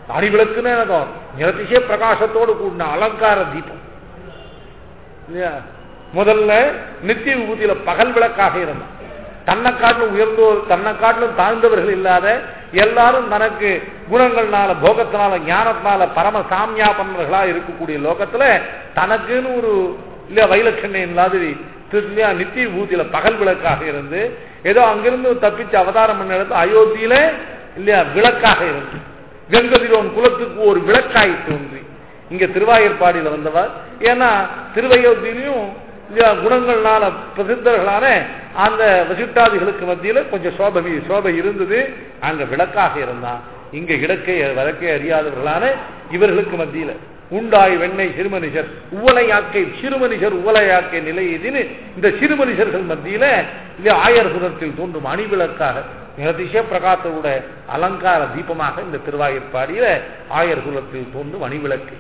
அணிவிளக்குன்னு அர்த்தம் நிரதிசய பிரகாசத்தோடு கூடின அலங்கார தீபம் இல்லையா முதல்ல நித்திய விபூதியில பகல் விளக்காக இருந்தான் தன்னை காட்டிலும் உயர்ந்தோர் தன்னை காட்டிலும் தாழ்ந்தவர்கள் இல்லாத எல்லாரும் தனக்கு குணங்கள்னால போகத்தினால ஞானத்தினால பரம சாமியாபன்னர்களா இருக்கக்கூடிய லோகத்துல தனக்குன்னு ஒரு இல்லையா வைலட்சண்யம் இல்லாத இல்லையா நித்திய விபூதியில பகல் விளக்காக இருந்து ஏதோ அங்கிருந்து தப்பிச்சு அவதாரம் பண்ண இடத்துல அயோத்தியில இல்லையா விளக்காக இருந்து கங்கதிரோன் குலத்துக்கு ஒரு விளக்காய் தோன்றி இங்க திருவாயூர்பாடியில வந்தவர் ஏன்னா திருவையோத்தியிலையும் இல்லையா குணங்கள்னால பிரசித்தர்களான அந்த வசிட்டாதிகளுக்கு மத்தியில கொஞ்சம் சோபை சோபை இருந்தது அங்க விளக்காக இருந்தான் இங்க இடக்கை விளக்கை அறியாதவர்களான இவர்களுக்கு மத்தியில உண்டாய் வெண்ணெய் சிறுமனிஷர் உவலையாக்கை சிறுமனிஷர் உவலையாக்கை நிலை இதுன்னு இந்த சிறுமனிஷர்கள் மத்தியில இல்லையா ஆயர் குலத்தில் தோன்றும் அணிவிளக்காக நிரதிசய பிரகாசோட அலங்கார தீபமாக இந்த திருவாயூர்பாடியில ஆயர் குலத்தில் தோன்றும் அணிவிளக்கு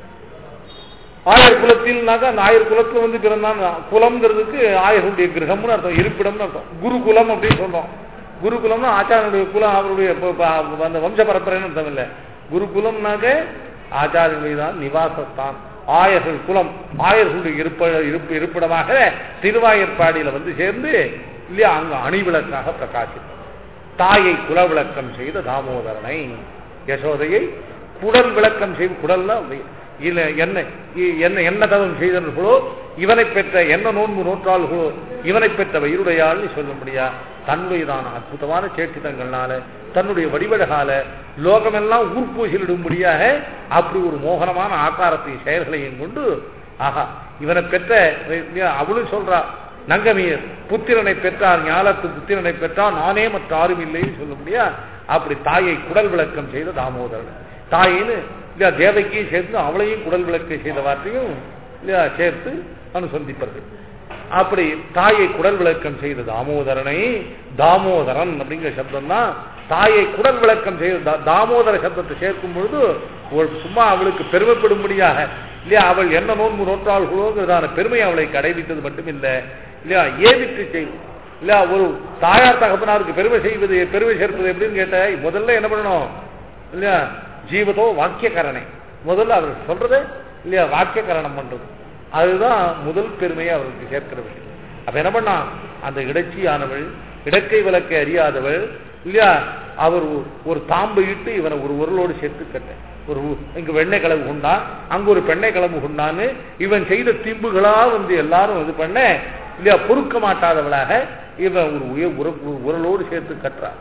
ஆயர் குலத்தில்னாக்கா அந்த ஆயர் குலத்துல வந்து பிறந்தான் குலம்ங்கிறதுக்கு ஆயருடைய கிரகம்னு அர்த்தம் இருப்பிடம்னு அர்த்தம் குருகுலம் அப்படின்னு சொல்றோம் குருகுலம்னா ஆச்சாரியனுடைய குலம் அவருடைய ப- ப- அந்த வம்ச பரம்பரைன்னு அர்த்தம் இல்லை குருகுலம்னாக்க ஆச்சாரியனுடைய தான் நிவாசஸ்தான் ஆயர்கள் குலம் ஆயர்களுடைய இருப்ப இருப்பு இருப்பிடமாக திருவாயற்பாடியில வந்து சேர்ந்து இல்லையா அங்க அணிவிளக்காக பிரகாசித்தோம் தாயை குலவிளக்கம் செய்த தாமோதரனை யசோதையை குடல் விளக்கம் செய்து குடல்ல அப்படி இல்ல என்ன இ- என்ன என்ன தவம் செய்தவர்களோ இவனை பெற்ற என்ன நோன்பு நோற்றாள்களோ இவனை பெற்ற வயிறுடையாள்னு சொல்ல முடியா தன்னுடையதான அற்புதமான சேட்டிதங்கள்னால தன்னுடைய வடிவழகால லோகமெல்லாம் ஊர்ப்பூசிலிடும்படியாக அப்படி ஒரு மோகனமான ஆக்காரத்தையும் செயல்களையும் கொண்டு ஆஹா இவனை பெற்ற அவளும் சொல்றா நங்கமீர் புத்திரனை பெற்றார் ஞாலத்து புத்திரனை பெற்றார் நானே மற்ற யாரும் இல்லைன்னு சொல்ல முடியா அப்படி தாயை குடல் விளக்கம் செய்த தாமோதரன் தாயின்னு இல்லையா தேவைக்கையும் சேர்த்து அவளையும் குடல் விளக்கை செய்த வார்த்தையும் இல்லையா சேர்த்து அனுசந்திப்பார்கள் அப்படி தாயை குடல் விளக்கம் செய்த தாமோதரனை தாமோதரன் அப்படிங்கிற சப்தம் தான் தாயை குடல் விளக்கம் செய்த தா- தாமோதர சப்தத்தை சேர்க்கும் பொழுது ஒரு சும்மா அவளுக்கு பெருமைப்படும்படியாக இல்லையா அவள் என்ன நோன்பு நோற்றாள்களோங்கிறதான பெருமை அவளை கடைபிடித்தது மட்டும் இல்லை இல்லையா ஏவிட்டு செய்யும் இல்லையா ஒரு தாயார் தகப்பனாருக்கு பெருமை செய்வது பெருமை சேர்ப்பது எப்படின்னு கேட்ட முதல்ல என்ன பண்ணணும் இல்லையா ஜீவதோ வாக்கியகரணை முதல்ல அவர் சொல்றது இல்லையா வாக்கியகரணம் பண்றது அதுதான் முதல் பெருமையை அவருக்கு சேர்க்கிற விஷயம் அப்ப என்ன பண்ணா அந்த இடைச்சியானவள் இடக்கை விளக்கை அறியாதவள் இல்லையா அவர் ஒரு- ஒரு தாம்பு இட்டு இவனை ஒரு உருளோடு சேர்த்து கட்ட ஒரு உ- இங்க வெண்ணெய் கிளம்பு உண்டான் அங்க ஒரு பெண்ணை கிளம்பு உண்டான்னு இவன் செய்த திம்புகளா வந்து எல்லாரும் இது பண்ண இல்லையா பொறுக்க மாட்டாதவளாக இவன் ஒரு உய- உர- உரலோடு சேர்த்து கட்டுறான்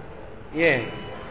ஏன்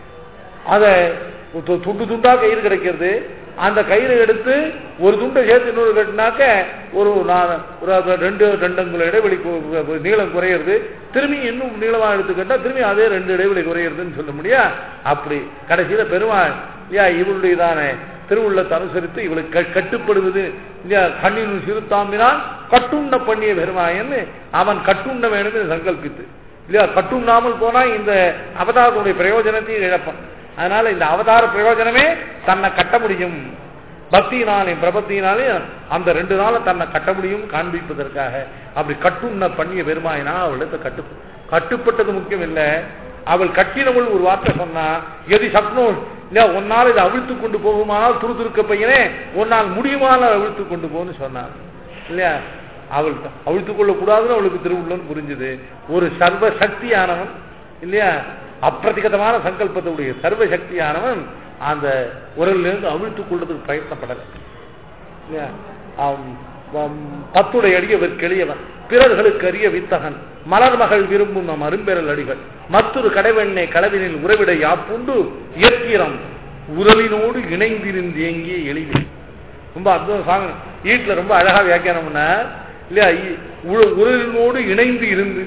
அதை து- துண்டு துண்டா கயிறு கிடைக்கிறது அந்த கயிறை எடுத்து ஒரு துண்டை சேர்த்து இன்னொரு கட்டினாக்க ஒரு நா- ஒரு அது ரெண்டு ரெண்டங்குல இடைவெளி கு- கு- நீளம் குறையிறது திரும்பி இன்னும் நீளமா எடுத்துக்கிட்டா திரும்பி அதே ரெண்டு இடைவெளி குறையிறதுன்னு சொல்ல முடியா அப்படி கடைசியில பெருமாள் இல்லையா இவளுடையதான திருவுள்ளத்தை அனுசரித்து இவளுக்கு க- கட்டுப்படுவது இல்லையா கண்ணின் சிறுத்தாம்பினால் கட்டுண்ட பண்ணிய பெருமாயன்னு அவன் கட்டுண்ட வேணும்னு சங்கல்பித்து இல்லையா கட்டுண்ணாமல் போனா இந்த அவதாரத்துடைய பிரயோஜனத்தையும் இழப்பான் அதனால இந்த அவதார பிரயோஜனமே தன்னை கட்ட முடியும் பக்தியினாலையும் பிரபத்தியினாலையும் அந்த ரெண்டு நாளும் தன்னை கட்ட முடியும் காண்பிப்பதற்காக அப்படி கட்டுண்ண பண்ணிய பெருமாயினா அவளுக்கு கட்டு கட்டுப்பட்டது முக்கியம் இல்லை அவள் கட்டினவள் ஒரு வார்த்தை சொன்னா எது சக்னோ இல்லையா உன்னால் இதை அவிழ்த்து கொண்டு போகுமானால் துருதுருக்க பையனே உன்னால் முடியுமானால் அவிழ்த்து கொண்டு போன்னு சொன்னான் இல்லையா அவள் அவிழ்த்து கொள்ளக்கூடாதுன்னு அவளுக்கு திருவுள்ளம் புரிஞ்சுது ஒரு சர்வ சக்தியானவன் இல்லையா அப்பிரதிகதமான சங்கல்பத்துடைய சர்வ சக்தியானவன் அந்த உரலிலிருந்து அவிழ்த்துக் கொள்றதுக்கு பிரயத்தனப்படலை இல்லையா? ஆம், ஆம், பத்துடைய அடியவர் கெளியவன் பிறர்களுக்கு அரிய வித்தகன் மலர்மகள் விரும்பும் நம் அரும்பெறல் அடிகள் மற்றொரு கடைவெண்ணை களவினில் உறவிட யாப்புண்டு இயற்கிறம் உரலினோடு இணைந்திருந்து எங்கிய எளிமை ரொம்ப அற்புதம் சாங் வீட்டுல ரொம்ப அழகா வியாக்கியானம் பண்ண இல்லையா இ- உ- உரலினோடு இணைந்து இருந்து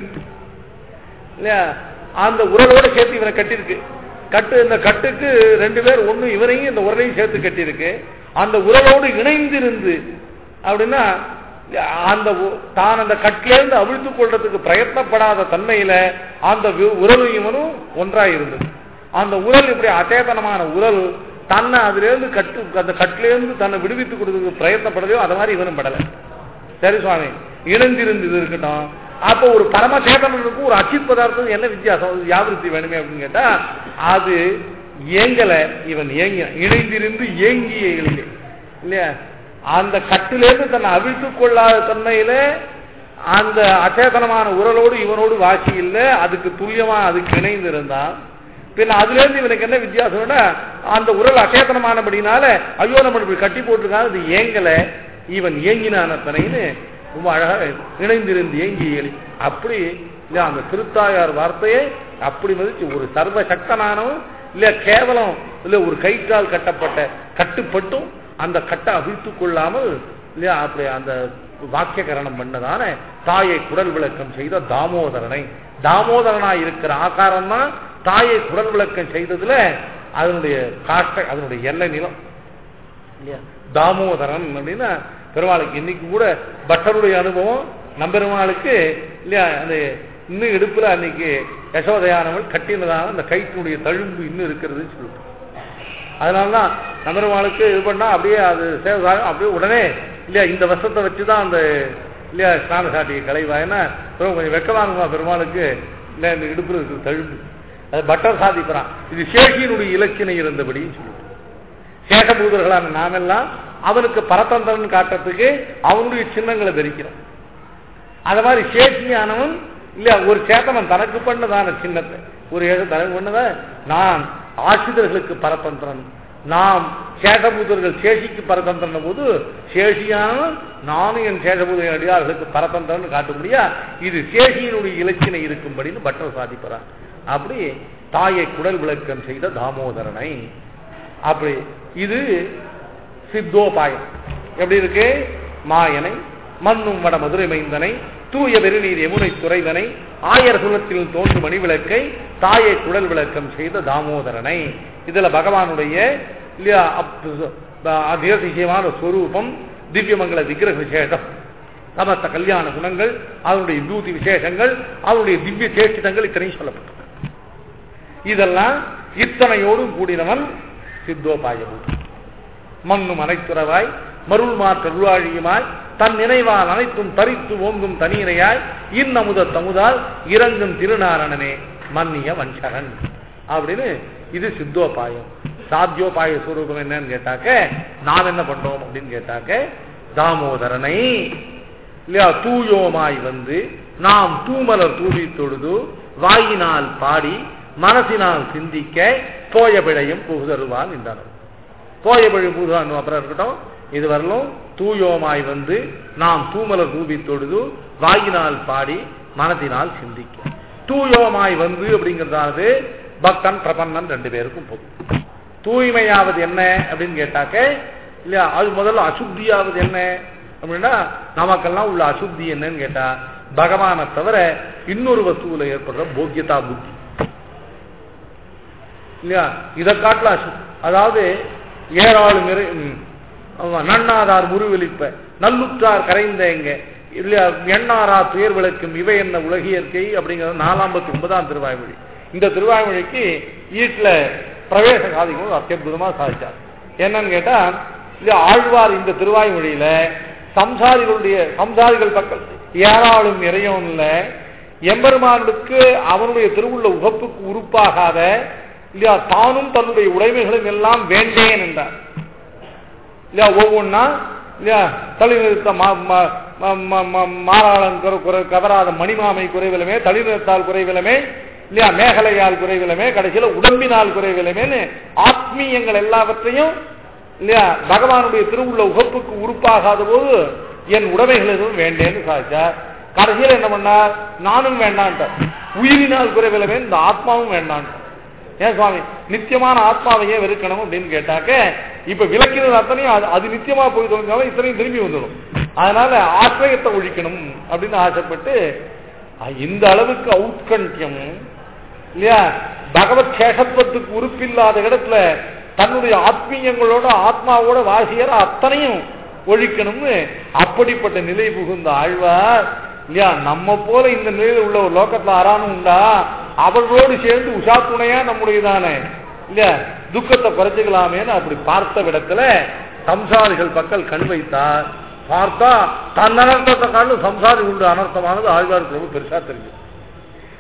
இல்லையா அந்த உரலோட சேர்த்து இவனை கட்டியிருக்கு கட்டு இந்த கட்டுக்கு ரெண்டு பேர் ஒண்ணு இவனையும் இந்த உரலையும் சேர்த்து கட்டியிருக்கு அந்த உரலோடு இணைந்திருந்து அப்படின்னா அந்த உ- தான் அந்த கட்டிலேருந்து அவிழ்த்துக் கொள்றதுக்கு பிரயத்னப்படாத தன்மையில அந்த வி- உரலும் இவனும் ஒன்றாய் இருந்தது அந்த உரல் இப்படி அச்சேதனமான உரல் தன்னை அதிலிருந்து கட்டு அந்த கட்டிலேருந்து தன்னை விடுவித்துக் கொடுக்கிறதுக்கு பிரயத்னப்படலையோ அது மாதிரி இவனும் படலை சரி சுவாமி இணைந்திருந்து இது இருக்கட்டும் அப்போ ஒரு பரமசேதனனுக்கும் ஒரு அச்சித் பதார்த்தம் என்ன வித்தியாசம் அது வியாபிருத்தி வேணுமே அப்படின்னு கேட்டா அது ஏங்கல இவன் ஏங்க இணைந்திருந்து ஏங்கிய எழிலே இல்லையா அந்த கட்டிலிருந்து தன்னை அவிழ்த்துக் கொள்ளாத தன்மையில அந்த அச்சேதனமான உரலோடு இவனோடு வாசி இல்லை அதுக்கு துல்லியமா அதுக்கு இணைந்து இருந்தான் பின்ன அதுல இருந்து இவனுக்கு என்ன வித்தியாசம்னா அந்த உரல் அச்சேதனமானபடினால ஐயோ நம்ம இப்படி கட்டி போட்டிருக்காங்க இது ஏங்கல இவன் ஏங்கினான தனைன்னு ரொம்ப அழகா இணைந்திருந்து ஏங்கி எலி அப்படி இல்ல அந்த திருத்தாயார் வார்த்தையை அப்படி மதிச்சு ஒரு சர்வ சக்தனானவன் இல்ல கேவலம் இல்ல ஒரு கயிற்றால் கட்டப்பட்ட கட்டுப்பட்டும் அந்த கட்டை அவிழ்த்துக் கொள்ளாமல் இல்லையா அப்படி அந்த வாக்கியகரணம் பண்ணதான தாயை குடல் விளக்கம் செய்த தாமோதரனை தாமோதரனா இருக்கிற ஆகாரம் தான் தாயை குடல் விளக்கம் செய்ததுல அதனுடைய காஷ்டை அதனுடைய எல்லை நிலம் இல்லையா தாமோதரன் அப்படின்னா பெருமாளுக்கு இன்னைக்கு கூட பட்டருடைய அனுபவம் நம்பெருமாளுக்கு இல்லையா அந்த இன்னும் இடுப்புல அன்னைக்கு யசோதயானவள் கட்டினதான அந்த கயிற்றுடைய தழும்பு இன்னும் இருக்கிறதுன்னு சொல்லிட்டு அதனாலதான் நம்பெருமாளுக்கு இது பண்ணா அப்படியே அது சேவசாகம் அப்படியே உடனே இல்லையா இந்த வருஷத்தை வச்சுதான் அந்த இல்லையா ஸ்நான சாட்டியை கலைவா ஏன்னா பெரும் கொஞ்சம் வெக்கமாகுமா பெருமாளுக்கு இல்லையா இந்த இடுப்புல இருக்கிற தழும்பு அது பட்டர் சாதிக்கிறான் இது சேஷியினுடைய இலக்கினை இருந்தபடின்னு சொல்லிட்டு சேஷபூதர்களான நாமெல்லாம் அவனுக்கு பரதந்திரன் காட்டுறதுக்கு அவனுடைய சின்னங்களை தரிக்கிறோம் அத மாதிரி சேஷியானவன் இல்ல ஒரு சேத்தனம் தனக்கு பண்ணதான சின்னத்தை ஒரு ஏழு தனக்கு பண்ணத நான் ஆசிரியர்களுக்கு பரதந்திரன் நாம் சேஷபூதர்கள் சேஷிக்கு பரதந்திரன் போது சேஷியானவன் நானும் என் சேஷபூத அடியார்களுக்கு பரதந்திரன் காட்ட முடியா இது சேஷியினுடைய இலக்கினை இருக்கும்படின்னு பட்டர் சாதிப்பறான் அப்படி தாயை குடல் விளக்கம் செய்த தாமோதரனை அப்படி இது சித்தோபாயம் எப்படி இருக்கு மாயனை மண்ணும் வட மதுரை மைந்தனை தூய பெருநீர் யமுனை துறைவனை ஆயர் குலத்தில் தோன்றும் மணி விளக்கை தாயை குடல் விளக்கம் செய்த தாமோதரனை இதுல பகவானுடைய இல்லையா அதிகசியமான ஸ்வரூபம் திவ்யமங்கல விக்கிரக விசேஷம் சமஸ்த கல்யாண குணங்கள் அதனுடைய விபூதி விசேஷங்கள் அதனுடைய திவ்ய சேஷிதங்கள் இத்தனையும் சொல்லப்பட்டது இதெல்லாம் இத்தனையோடும் கூடினவன் சித்தோபாயபூதம் மண்ணும் அனைத்துறவாய் மருள் மாற்ற உருவாழியுமாய் தன் நினைவால் அனைத்தும் தரித்து ஓங்கும் தனியினையாய் இன்னமுத தமுதால் இறங்கும் திருநாரணனே மன்னிய வஞ்சகன் அப்படின்னு இது சித்தோபாயம் சாத்தியோபாய சுரூபம் என்னன்னு கேட்டாக்க நாம் என்ன பண்றோம் அப்படின்னு கேட்டாக்க தாமோதரனை இல்லையா தூயோமாய் வந்து நாம் தூமலர் தூவி தொழுது வாயினால் பாடி மனசினால் சிந்திக்க போய பிழையும் புகுதருவான் என்றார் போய பிழை புகுதான் அப்புறம் இருக்கட்டும் இது வரலும் தூயோமாய் வந்து நாம் தூமலர் தூவி தொழுது வாயினால் பாடி மனதினால் சிந்திக்க தூயோமாய் வந்து அப்படிங்கிறதாவது பக்தன் பிரபன்னன் ரெண்டு பேருக்கும் பொது தூய்மையாவது என்ன அப்படின்னு கேட்டாக்க இல்லையா அது முதல்ல அசுத்தியாவது என்ன அப்படின்னா நமக்கெல்லாம் உள்ள அசுத்தி என்னன்னு கேட்டா பகவானை தவிர இன்னொரு வஸ்துவில ஏற்படுற போக்கியதா புத்தி இல்லையா இதை காட்டல அசு அதாவது ஏராளு நிறை நன்னாதார் முருவெளிப்ப நல்லுற்றார் கரைந்த எங்க இல்லையா எண்ணாரா துயர் விளக்கும் இவை என்ன உலகியற்கை அப்படிங்கிறது நாலாம்பத்தி ஒன்பதாம் திருவாய்மொழி இந்த திருவாய்மொழிக்கு வீட்டில் பிரவேச சாதிக்கும் அத்தியுதமா சாதிச்சார் என்னன்னு கேட்டா இல்ல ஆழ்வார் இந்த திருவாய்மொழியில சம்சாரிகளுடைய சம்சாரிகள் பக்கம் ஏராளும் நிறையும் இல்ல எம்பெருமானுக்கு அவனுடைய திருவுள்ள உகப்புக்கு உறுப்பாகாத இல்லையா தானும் தன்னுடைய உடைமைகளும் எல்லாம் வேண்டேன் என்றார் இல்லையா ஒவ்வொன்னா இல்லையா தளிநிறுத்த மாறாளன் குறை கவராத மணிமாமை குறைவிலுமே தளிநிறுத்தால் குறைவிலுமே இல்லையா மேகலையால் குறைவிலுமே கடைசியில உடம்பினால் குறைவிலுமேன்னு ஆத்மீயங்கள் எல்லாவற்றையும் இல்லையா பகவானுடைய திருவுள்ள உகப்புக்கு உறுப்பாகாத போது என் உடைமைகள் எதுவும் வேண்டேன்னு சாதிச்சார் கடைசியில் என்ன பண்ணார் நானும் வேண்டான்ட்டார் உயிரினால் குறைவிலுமே இந்த ஆத்மாவும் வேண்டான்ட்டார் ஏன் சுவாமி நித்தியமான ஆத்மாவையே வெறுக்கணும் அப்படின்னு கேட்டாக்க இப்ப விளக்கினது அத்தனையும் அது அது நித்தியமா போய் தொலைஞ்சாலும் இத்தனையும் திரும்பி வந்துடும் அதனால ஆசிரியத்தை ஒழிக்கணும் அப்படின்னு ஆசைப்பட்டு இந்த அளவுக்கு ஔத்கண்டியம் இல்லையா பகவத் சேஷத்துவத்துக்கு உறுப்பில்லாத இடத்துல தன்னுடைய ஆத்மீயங்களோட ஆத்மாவோட வாசியற அத்தனையும் ஒழிக்கணும்னு அப்படிப்பட்ட நிலை புகுந்த ஆழ்வார் இல்லையா நம்ம போல இந்த நிலையில் உள்ள ஒரு லோக்கத்துல ஆறானும் உண்டா அவர்களோடு சேர்ந்து உஷா துணையா நம்முடையதானே இல்லையா துக்கத்தை குறைச்சிக்கலாமேன்னு அப்படி பார்த்த விடத்துல சம்சாரிகள் பக்கம் கண் வைத்தார் பார்த்தா தன் அனர்த்தத்தை காணும் சம்சாரி உண்டு அனர்த்தமானது ஆழ்வாருக்கு ரொம்ப பெருசா தெரியும்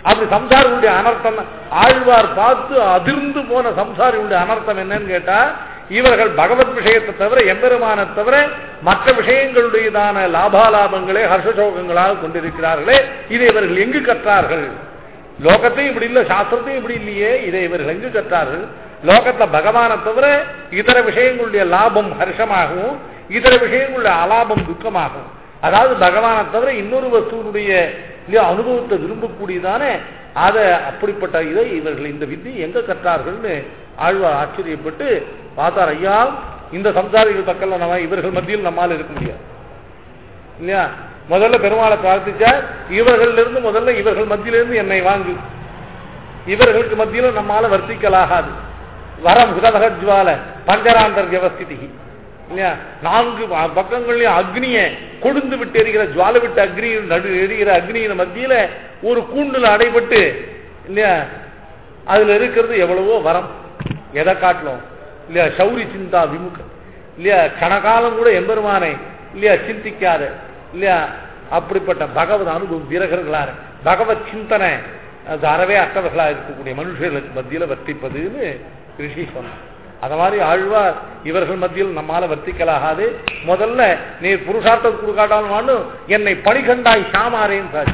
அப்படி சம்சாரியுடைய அனர்த்தம் ஆழ்வார் பார்த்து அதிர்ந்து போன சம்சாரியுடைய அனர்த்தம் என்னன்னு கேட்டா இவர்கள் பகவத் விஷயத்தை தவிர எம்பெருமானை தவிர மற்ற விஷயங்களுடையதான லாபாலாபங்களே ஹர்ஷசோகங்களாக கொண்டிருக்கிறார்களே இதை இவர்கள் எங்கு கற்றார்கள் லோகத்தையும் இப்படி இல்லை சாஸ்திரத்தையும் இப்படி இல்லையே இதை இவர்கள் எங்கு கற்றார்கள் லோகத்துல பகவானை தவிர இதர விஷயங்களுடைய லாபம் ஹர்ஷமாகவும் இதர விஷயங்களுடைய அலாபம் துக்கமாகும் அதாவது பகவானை தவிர இன்னொரு வஸ்துவனுடைய இல்லையா அனுபவத்தை விரும்பக்கூடியதானே அதை அப்படிப்பட்ட இதை இவர்கள் இந்த வித்தி எங்க கற்றார்கள்னு ஆழ்வார் ஆச்சரியப்பட்டு பார்த்தார் ஐயா இந்த சம்சாரிகள் பக்கம்ல நம்ம இவர்கள் மத்தியில் நம்மால் இருக்க முடியாது இல்லையா முதல்ல பெருமாளை பிரார்த்திச்சா இவர்கள் இருந்து முதல்ல இவர்கள் மத்தியிலிருந்து என்னை வாங்கு இவர்களுக்கு மத்தியில நம்மால வர்த்திக்கலாகாது வரம் ஹுதமகஜ்வால பஞ்சராந்தர் வியவஸ்திதி இல்லையா நான்கு ப- பக்கங்கள்லயும் அக்னியை கொழுந்து விட்டு எரிகிற ஜுவால விட்டு அக்னி நடு எரிகிற அக்னியின் மத்தியில ஒரு கூண்டுல அடைபட்டு இல்லையா அதுல இருக்கிறது எவ்வளவோ வரம் எதை காட்டலும் இல்லையா சௌரி சிந்தா விமுக இல்லையா கணகாலம் கூட எம்பெருமானை இல்லையா சிந்திக்காத இல்லையா அப்படிப்பட்ட பகவத் அனுபவம் வீரர்களான பகவத் சிந்தனை அது அறவே அற்றவர்களாக இருக்கக்கூடிய மனுஷர்களுக்கு மத்தியில வர்த்திப்பதுன்னு ரிஷி சொன்னார் அத மாதிரி ஆழ்வார் இவர்கள் மத்தியில் நம்மால வர்த்திக்கலாகாது முதல்ல நீர் புருஷார்த்தம் கொடுக்காட்டாலும் வாண்டு என்னை பணிகண்டாய் சாமாரேன்னு சார்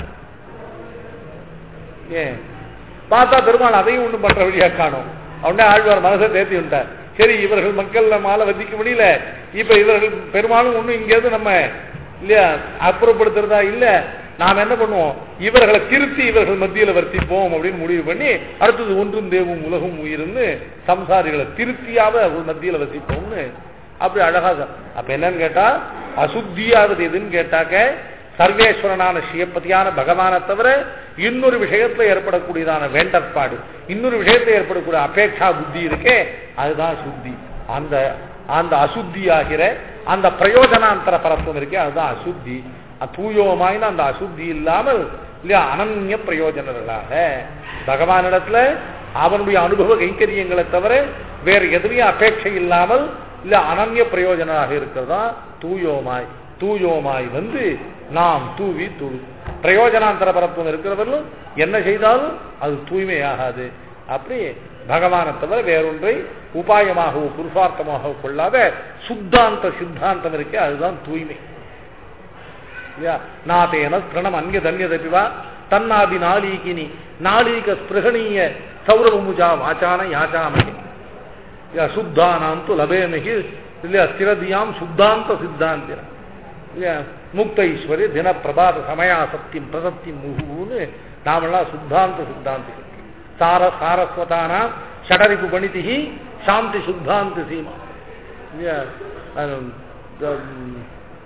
ஏன் பார்த்தா பெருமாள் அதையும் ஒண்ணும் பண்ற வழியா காணும் அவனே ஆழ்வார் மனசை தேத்தி விட்டார் சரி இவர்கள் மக்கள் மாலை வதிக்க முடியல இப்ப இவர்கள் பெருமாளும் ஒண்ணும் இங்கேருந்து நம்ம இல்லையா அப்புறப்படுத்துறதா இல்ல நாம் என்ன பண்ணுவோம் இவர்களை திருத்தி இவர்கள் மத்தியில வர்த்திப்போம் அப்படின்னு முடிவு பண்ணி அடுத்தது ஒன்றும் தேவும் உலகும் உயிர்னு சம்சாரிகளை திருத்தியாவ அவர்கள் மத்தியில வசிப்போம்னு அப்படி அழகா சொ- அப்ப என்னன்னு கேட்டா அசுத்தியாவது எதுன்னு கேட்டாக்க சர்வேஸ்வரனான சிவபதியான பகவானை தவிர இன்னொரு விஷயத்துல ஏற்படக்கூடியதான வேண்டற்பாடு இன்னொரு விஷயத்துல ஏற்படக்கூடிய அபேட்சா புத்தி இருக்கே அதுதான் சுத்தி அந்த அந்த அசுத்தி ஆகிற அந்த பிரயோஜனாந்தர பரத்துவம் இருக்கே அதுதான் அசுத்தி அ- தூயோமாயின அந்த அசுத்தி இல்லாமல் இல்லையா அனன்ய பிரயோஜனர்களாக பகவானிடத்துல அவனுடைய அனுபவ கைங்கரியங்களை தவிர வேற எதுலையும் அபேட்சை இல்லாமல் இல்ல அனன்ய பிரயோஜனராக இருக்கிறதா தூயோமாய் தூயோமாய் வந்து நாம் தூவி துளு பிரயோஜனாந்தர பரத்துவம் இருக்கிறவர்களும் என்ன செய்தாலும் அது தூய்மையாகாது அப்படி பகவானை தவிர வேறொன்றை உபாயமாகவோ புருஷார்த்தமாகவோ கொள்ளாத சுத்தாந்த சித்தாந்தம் இருக்கே அதுதான் தூய்மை இல்லையா நாதேன ஸ்பிரணம் அந்நிய தன்யதபிவா தன்னாபி நாளீகினி நாளீக ஸ்பிருகணீய சௌரவமுஜா வாச்சான யாச்சாமகி இல்லையா சுத்தானாம் து லபேமகி இல்லையா ஸ்திரதியாம் சுத்தாந்த சித்தாந்திர இல்லையா முக்த ஈஸ்வரி தின பிரபாத சமயா சத்தியம் பிரசத்தி முகுன்னு நாமெல்லாம் சுத்தாந்த சித்தாந்திகள் சார சாரஸ்வதானா ஷடரிப்பு பணிதிகி சாந்தி சுத்தாந்த சீமா இல்லையா அது, உம்,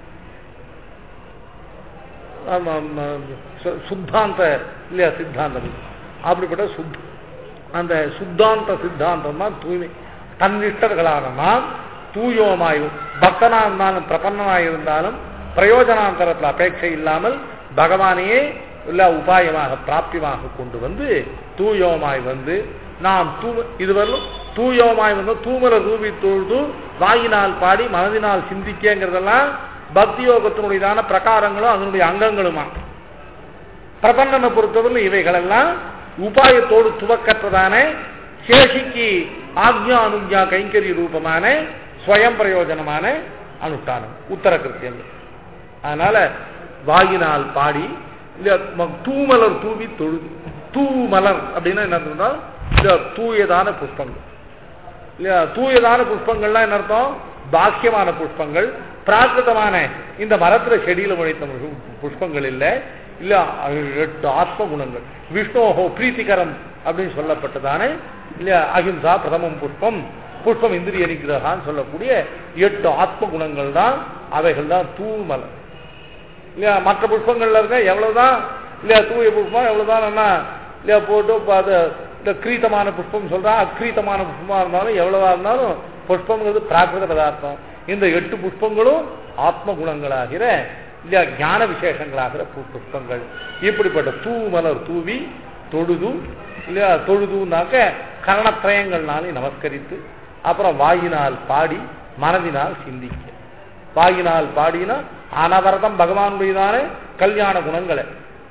ஆமா, ஆமா, சு- சுத்தாந்த இல்லையா சித்தாந்தம் இது. அப்படிப்பட்ட சுத் அந்த சுத்தாந்த சித்தாந்தம் தான் தூய்மை தன்னிஷ்டர்களான நாம் தூயோமாயும் பக்தனா இருந்தாலும் பிரபன்னனாய் இருந்தாலும் பிரயோஜனாந்தரத்தில் அபேட்சை இல்லாமல் பகவானையே இல்ல உபாயமாக பிராப்தியமாக கொண்டு வந்து தூயோமாய் வந்து நாம் தூ இதுவரையிலும் தூயோமாய் வந்து தூமர ரூபி தொழுது வாயினால் பாடி மனதினால் சிந்திக்கங்கிறதெல்லாம் பக்தி யோகத்தினுடையதான பிரகாரங்களும் அதனுடைய அங்கங்களுமா பிரபந்தனை பொறுத்தவரை இவைகளெல்லாம் உபாயத்தோடு துவக்கற்றதான சேஷிக்கு ஆக்ஞா அனுஜா கைங்கரிய ரூபமான ஸ்வயம் பிரயோஜனமான அனுஷ்டானம் உத்தர கிருத்தியங்கள் அதனால வாயினால் பாடி இல்ல ம- தூமலர் தூவி தொழுது தூமலர் அப்படின்னா என்ன அர்த்தம்னா இந்த தூயதான புஷ்பங்கள் இல்லையா தூயதான புஷ்பங்கள்லாம் என்ன அர்த்தம் பாக்கியமான புஷ்பங்கள் பிராகிருதமான இந்த மரத்துல செடியில முளைத்த புஷ்ப- புஷ்பங்கள் இல்ல இல்ல அது எட்டு ஆத்ம குணங்கள் விஷ்ணோஹோ பிரீத்திகரம் அப்படின்னு சொல்லப்பட்டதானே இல்லையா அஹிம்சா பிரதமம் புஷ்பம் புஷ்பம் இந்திரிய நிகிரகான்னு சொல்லக்கூடிய எட்டு ஆத்ம குணங்கள் தான் அவைகள் தான் தூமலர் இல்லையா மற்ற புஷ்பங்கள்ல இருக்க எவ்வளவுதான் இல்லையா தூய புஷ்பம் எவ்வளவுதான் என்ன இல்லையா போட்டு இப்ப அது இந்த கிரீத்தமான புஷ்பம் சொல்றா அக்ரீத்தமான புஷ்பமா இருந்தாலும் எவ்வளவா இருந்தாலும் புஷ்பங்கிறது பிராகிருத பதார்த்தம் இந்த எட்டு புஷ்பங்களும் ஆத்ம குணங்களாகிற இல்லையா ஞான விசேஷங்களாகிற பூ புஷ்பங்கள் இப்படிப்பட்ட தூமலர் தூவி தொழுது இல்லையா தொழுதுனாக்க கரணத்திரயங்கள்னாலே நமஸ்கரித்து அப்புறம் வாயினால் பாடி மனதினால் சிந்திக்க வாயினால் பாடினா அனவரதம் பகவானுடையதான கல்யாண குணங்களை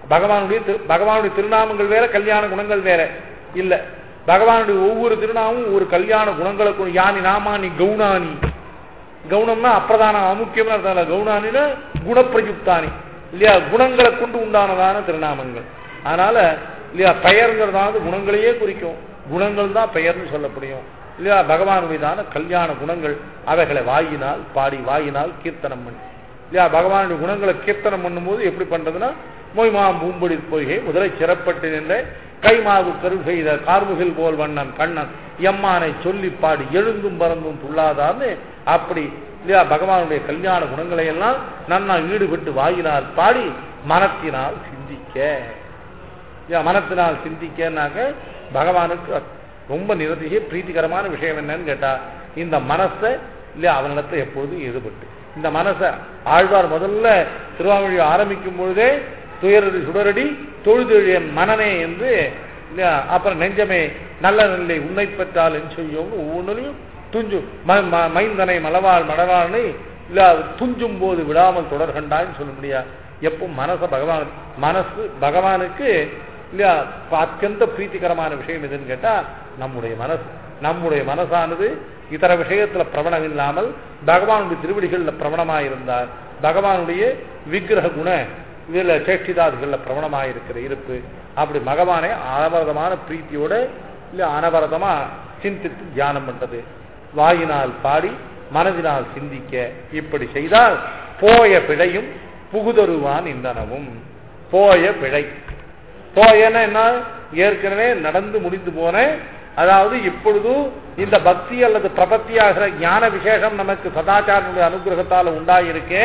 பகவானுடைய திரு- பகவானுடைய திருநாமங்கள் வேற கல்யாண குணங்கள் வேற இல்ல பகவானுடைய ஒவ்வொரு திருநாமும் ஒரு கல்யாண குணங்களை கொண்டு யானி நாமானி கவுனானி கவுனம்னா அப்பிரதான அமுக்கியம்னு அர்த்தம் இல்ல கவுனானினா குணப்பிரயுக்தானி இல்லையா குணங்களை கொண்டு உண்டானதான திருநாமங்கள் அதனால இல்லையா பெயர்ங்கிறதானது குணங்களையே குறிக்கும் குணங்கள் தான் பெயர்னு சொல்லப்படியும் இல்லையா பகவானுடையதான கல்யாண குணங்கள் அவைகளை வாயினால் பாடி வாயினால் கீர்த்தனம் பண்ணி இல்லையா பகவானுடைய குணங்களை கீர்த்தனம் பண்ணும்போது எப்படி பண்றதுன்னா மொய்மாம் பூம்பொடி பொய்கை முதலை சிறப்பட்டு நின்ற கைமாவு கரு செய்த கார்முகில் போல் வண்ணன் கண்ணன் எம்மானை சொல்லி பாடி எழுந்தும் பறந்தும் துள்ளாதான்னு அப்படி இல்லையா பகவானுடைய கல்யாண குணங்களை எல்லாம் நன்னா ஈடுபட்டு வாயினால் பாடி மனத்தினால் சிந்திக்க இல்லையா மனத்தினால் சிந்திக்கனாக்க பகவானுக்கு ரொம்ப நிரதிய பிரீத்திகரமான விஷயம் என்னன்னு கேட்டா இந்த மனசை இல்லையா அவனிடத்துல எப்பொழுதும் ஈடுபட்டு இந்த மனசை ஆழ்வார் முதல்ல திருவாமொழி ஆரம்பிக்கும் பொழுதே துயரடி சுடரடி தொழுதெழிய மனனே என்று இல்லையா அப்புறம் நெஞ்சமே நல்ல நிலை உன்னை பெற்றால் என்று செய்யும் ஒவ்வொன்றிலையும் துஞ்சு ம- ம- மைந்தனை மலவாள் மடவாளனை இல்ல துஞ்சும் போது விடாமல் தொடர்கண்டான்னு சொல்ல முடியா எப்போ மனச பகவான் மனசு பகவானுக்கு இல்லையா அத்தியந்த பிரீத்திகரமான விஷயம் எதுன்னு கேட்டா நம்முடைய மனசு நம்முடைய மனசானது இதர விஷயத்துல பிரபணம் இல்லாமல் பகவானுடைய திருவடிகள்ல பிரபணமாக இருந்தால் பகவானுடைய விக்கிரக குண இதுல சேஷ்டிதாதிகள்ல பிரபணமாக இருக்கிற இருப்பு அப்படி பகவானை அனவரதமான பிரீத்தியோட இல்ல அனவரதமா சிந்தித்து தியானம் பண்றது வாயினால் பாடி மனதினால் சிந்திக்க இப்படி செய்தால் போய பிழையும் புகுதருவான் இந்தனவும் போய பிழை போயன என்ன ஏற்கனவே நடந்து முடிந்து போன அதாவது இப்பொழுது இந்த பக்தி அல்லது பிரபத்தியாகிற ஞான விசேஷம் நமக்கு சதாச்சாரனுடைய அனுகிரகத்தால் உண்டாயிருக்கே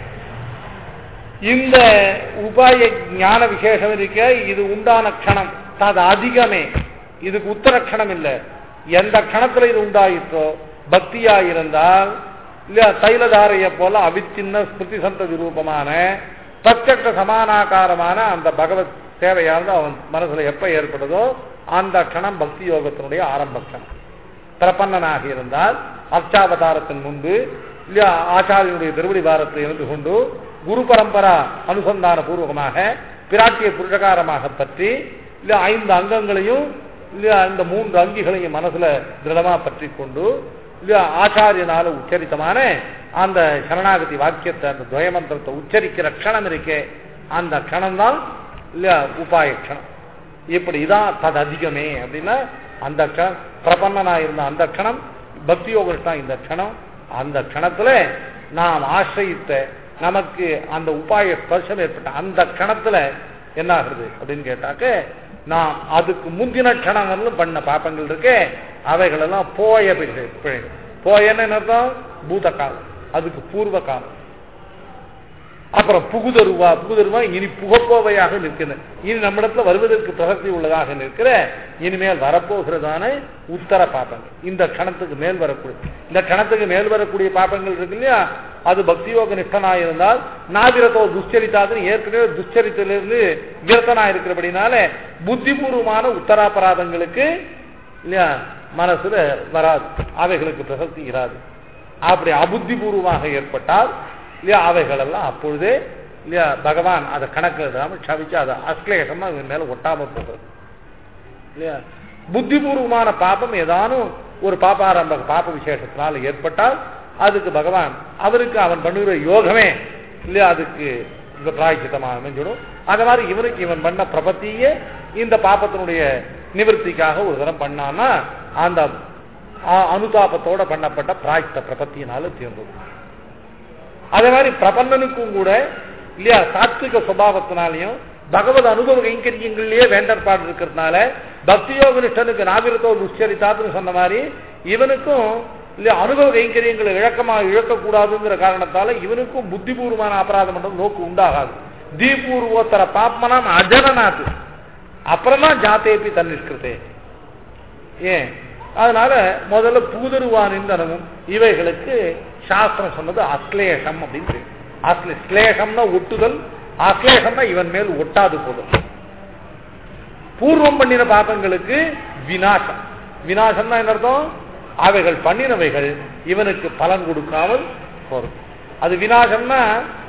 இந்த உபாய ஞான விசேஷம் இருக்க இது உண்டான க்ஷணம் அது அதிகமே இதுக்கு உத்தர க்ஷணம் இல்லை எந்த க்ஷணத்துல இது உண்டாயிற்றோ பக்தியா இருந்தால் இல்லையா தைலதாரைய போல அவிச்சின்ன ஸ்மிருதி சந்ததி ரூபமான பிரத்யக்ஷ சமானாகாரமான அந்த பகவத் சேவையானது அவன் மனசுல எப்ப ஏற்படுதோ அந்த க்ஷணம் பக்தி யோகத்தினுடைய ஆரம்ப க்ஷணம் பிரபன்னனாக இருந்தால் அர்ச்சாவதாரத்தின் முன்பு இல்லையா ஆச்சாரியனுடைய திருவடி வாரத்தை இருந்து கொண்டு குரு பரம்பரா அனுசந்தான பூர்வகமாக பிராட்டிய புருஷகாரமாக பற்றி இல்ல ஐந்து அங்கங்களையும் இல்லையா இந்த மூன்று அங்கிகளையும் மனசுல திருடமா பற்றி கொண்டு இல்லையா ஆச்சாரியனால உச்சரித்தமான அந்த சரணாகதி வாக்கியத்தை அந்த துவயமந்திரத்தை உச்சரிக்கிற க்ஷணம் இருக்கே அந்த க்ஷணம் தான் இல்லையா உபாய க்ஷணம் இப்படி இதான் தது அதிகமே அப்படின்னா அந்த க்ஷணம் பிரபன்னனா இருந்த அந்த க்ஷணம் பக்தி யோகா இந்த க்ஷணம் அந்த க்ஷணத்துல நாம் ஆசிரியித்த நமக்கு அந்த உபாய ஸ்பர்சம் ஏற்பட்ட அந்த க்ஷணத்துல என்ன ஆகுது அப்படின்னு கேட்டாக்க நாம் அதுக்கு முந்தின க்ஷணங்களும் பண்ண பாப்பங்கள் இருக்கே அவைகளெல்லாம் போய பிழை பிழைகள் போயன்னு என்ன அர்த்தம் பூத காலம் அதுக்கு பூர்வ காலம் அப்புறம் புகுதருவா புகுதருவா இனி புகப்போவையாக நிற்கிறது இனி நம்மிடத்துல வருவதற்கு பிரசக்தி உள்ளதாக நிற்கிற இனிமேல் வரப்போகிறதான உத்தர பாப்பங்கள் இந்த கணத்துக்கு மேல் வரக்கூடிய இந்த கணத்துக்கு மேல் வரக்கூடிய பாப்பங்கள் இருக்கு இல்லையா அது பக்தியோக நிஷ்டனாக இருந்தால் நாதிரத்தோ துஷ்சரித்தாதுன்னு ஏற்கனவே துஷ்சரித்திலிருந்து விரத்தனா இருக்கிறபடினால புத்திபூர்வமான உத்தராபராதங்களுக்கு இல்லையா மனசுல வராது அவைகளுக்கு பிரசக்தி இராது அப்படி அபுத்திபூர்வமாக ஏற்பட்டால் இல்லையா அவைகள் எல்லாம் அப்பொழுதே இல்லையா பகவான் அதை கணக்கு எழுதாம சவிச்சு அதை அஸ்லேஷமா இவன் மேல ஒட்டாம போகிறது இல்லையா புத்திபூர்வமான பாபம் ஏதானும் ஒரு பாப்பாரம்ப பாப விசேஷத்தினால ஏற்பட்டால் அதுக்கு பகவான் அவருக்கு அவன் பண்ணுகிற யோகமே இல்லையா அதுக்கு இந்த பிராய்ச்சித்தமாக அமைஞ்சிடும் அது மாதிரி இவனுக்கு இவன் பண்ண பிரபத்தியே இந்த பாப்பத்தினுடைய நிவர்த்திக்காக ஒரு தரம் பண்ணான்னா அந்த அ- அனுதாபத்தோட பண்ணப்பட்ட பிராய்ச்சித்த பிரபத்தியினால தீர்ந்தது அதே மாதிரி பிரபந்தனுக்கும் கூட இல்லையா சாத்விக சுபாவத்தினாலையும் பகவத் அனுபவ கைங்கரியங்களிலேயே வேண்டற்பாடு இருக்கிறதுனால பக்தியோக நிஷ்டனுக்கு நாவிரத்தோ துஷ்சரித்தாத்துன்னு சொன்ன மாதிரி இவனுக்கும் இல்லையா அனுபவ கைங்கரியங்களை இழக்கமா இழக்கக்கூடாதுங்கிற காரணத்தால இவனுக்கும் புத்திபூர்வமான அபராதம் பண்றது நோக்கு உண்டாகாது தீபூர்வோத்தர பாப்மனாம் அஜனநாத்து அப்புறமா ஜாத்தேபி தன்னிஷ்கிருத்தே ஏன் அதனால முதல்ல புகுதருவான் இந்தனமும் இவைகளுக்கு சாஸ்திரம் சொன்னது அஸ்லேஷம் அப்படின்னு பேரு. அஸ்லே ஸ்லேஷம்னா ஒட்டுதல் அஸ்லேஷம்னா இவன் மேல் ஒட்டாது போதும் பூர்வம் பண்ணின பாபங்களுக்கு விநாசம் விநாசம்னா என்ன அர்த்தம் அவைகள் பண்ணினவைகள் இவனுக்கு பலன் கொடுக்காமல் போறது அது விநாசம்னா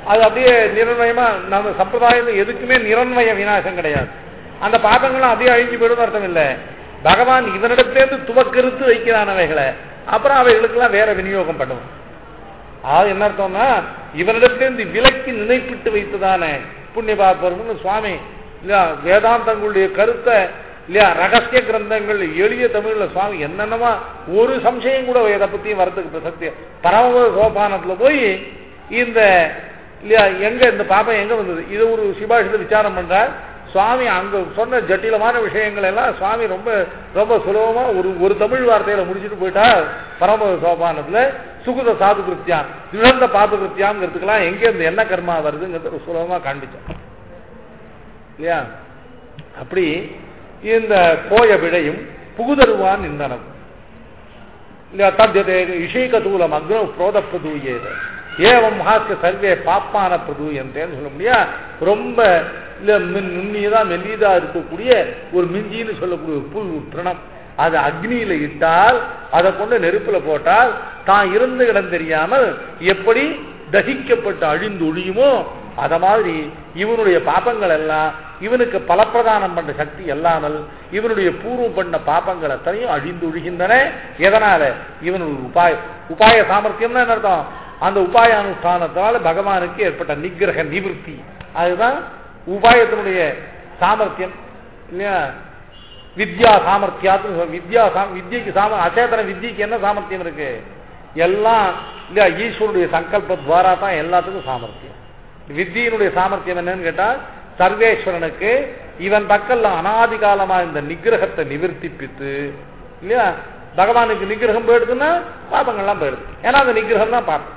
அது அப்படியே நிரண்மயமா நம்ம சம்பிரதாயம் எதுக்குமே நிரண்மய விநாசம் கிடையாது அந்த பாபங்களும் அப்படியே அழிஞ்சு போயிடும் அர்த்தம் இல்லை பகவான் இவனிடத்திலேருந்து துவக்கெடுத்து வைக்கிறானவைகளை அப்புறம் அவைகளுக்கெல்லாம் வேற விநியோகம் பண்ணுவோம் அது என்ன அர்த்தம்னா இவனிடத்திலிருந்து விலக்கி நினைப்பிட்டு வைத்ததான புண்ணிய பாப்பர்னு சுவாமி இல்லையா வேதாந்தங்களுடைய கருத்தை இல்லையா ரகசிய கிரந்தங்கள் எளிய தமிழ்ல சுவாமி என்னென்னமா ஒரு சம்சயம் கூட எதை பத்தியும் வரதுக்கு பிரசக்தி பரம சோபானத்துல போய் இந்த இல்லையா எங்க இந்த பாப்பம் எங்க வந்தது இது ஒரு சிபாஷித விசாரம் பண்றார் சுவாமி அங்க சொன்ன ஜட்டிலமான விஷயங்கள் எல்லாம் சுவாமி ரொம்ப ரொம்ப சுலபமா ஒரு ஒரு தமிழ் வார்த்தையில முடிச்சுட்டு போயிட்டா பரம சோபானத்துல சுகுத சாது கிருத்தியான் இழந்த பாப கிருத்தியாங்கிறதுக்கெல்லாம் எங்க இந்த என்ன கர்மா வருதுங்கிறது சுலபமா காண்பிச்சோம் இல்லையா அப்படி இந்த போய விடையும் புகுதருவான் இந்தனம் இல்லையா தத்தியதே இஷைகதூலம் அக்னோ புரோத பிரதூயேது ஏவம் மகாஸ்க சர்வே பாப்பான பிரதூயந்தேன்னு சொல்ல முடியா ரொம்ப இல்ல நுண்ணியதா மெல்லியதா இருக்கக்கூடிய ஒரு மிஞ்சின்னு சொல்லக்கூடிய ஒரு புல் பிரணம் அது அக்னியில இட்டால் அதை கொண்டு நெருப்புல போட்டால் தான் இருந்த இடம் தெரியாமல் எப்படி தகிக்கப்பட்டு அழிந்து ஒழியுமோ அத மாதிரி இவனுடைய பாப்பங்கள் எல்லாம் இவனுக்கு பலப்பிரதானம் பண்ற சக்தி அல்லாமல் இவனுடைய பூர்வம் பண்ண பாப்பங்கள் அத்தனையும் அழிந்து ஒழிகின்றன எதனால இவனுடைய உபாய உபாய சாமர்த்தியம்னா என்ன அர்த்தம் அந்த உபாய அனுஷ்டானத்தால பகவானுக்கு ஏற்பட்ட நிகிரக நிவர்த்தி அதுதான் உபாயத்தினுடைய சாமர்த்தியம் இல்லையா வித்யா சாமர்த்தியாத்து வித்யா வித்யக்கு சாம அச்சேதன வித்யக்கு என்ன சாமர்த்தியம் இருக்கு எல்லாம் இல்லையா ஈஸ்வருடைய சங்கல்ப துவாரா தான் எல்லாத்துக்கும் சாமர்த்தியம் வித்தியினுடைய சாமர்த்தியம் என்னன்னு கேட்டா சர்வேஸ்வரனுக்கு இவன் பக்கல்ல அனாதி காலமா இந்த நிகிரகத்தை நிவர்த்திப்பித்து இல்லையா பகவானுக்கு நிகிரகம் போயிடுதுன்னா பாபங்கள்லாம் போயிடுது ஏன்னா அந்த நிகிரகம் தான் பாப்பம்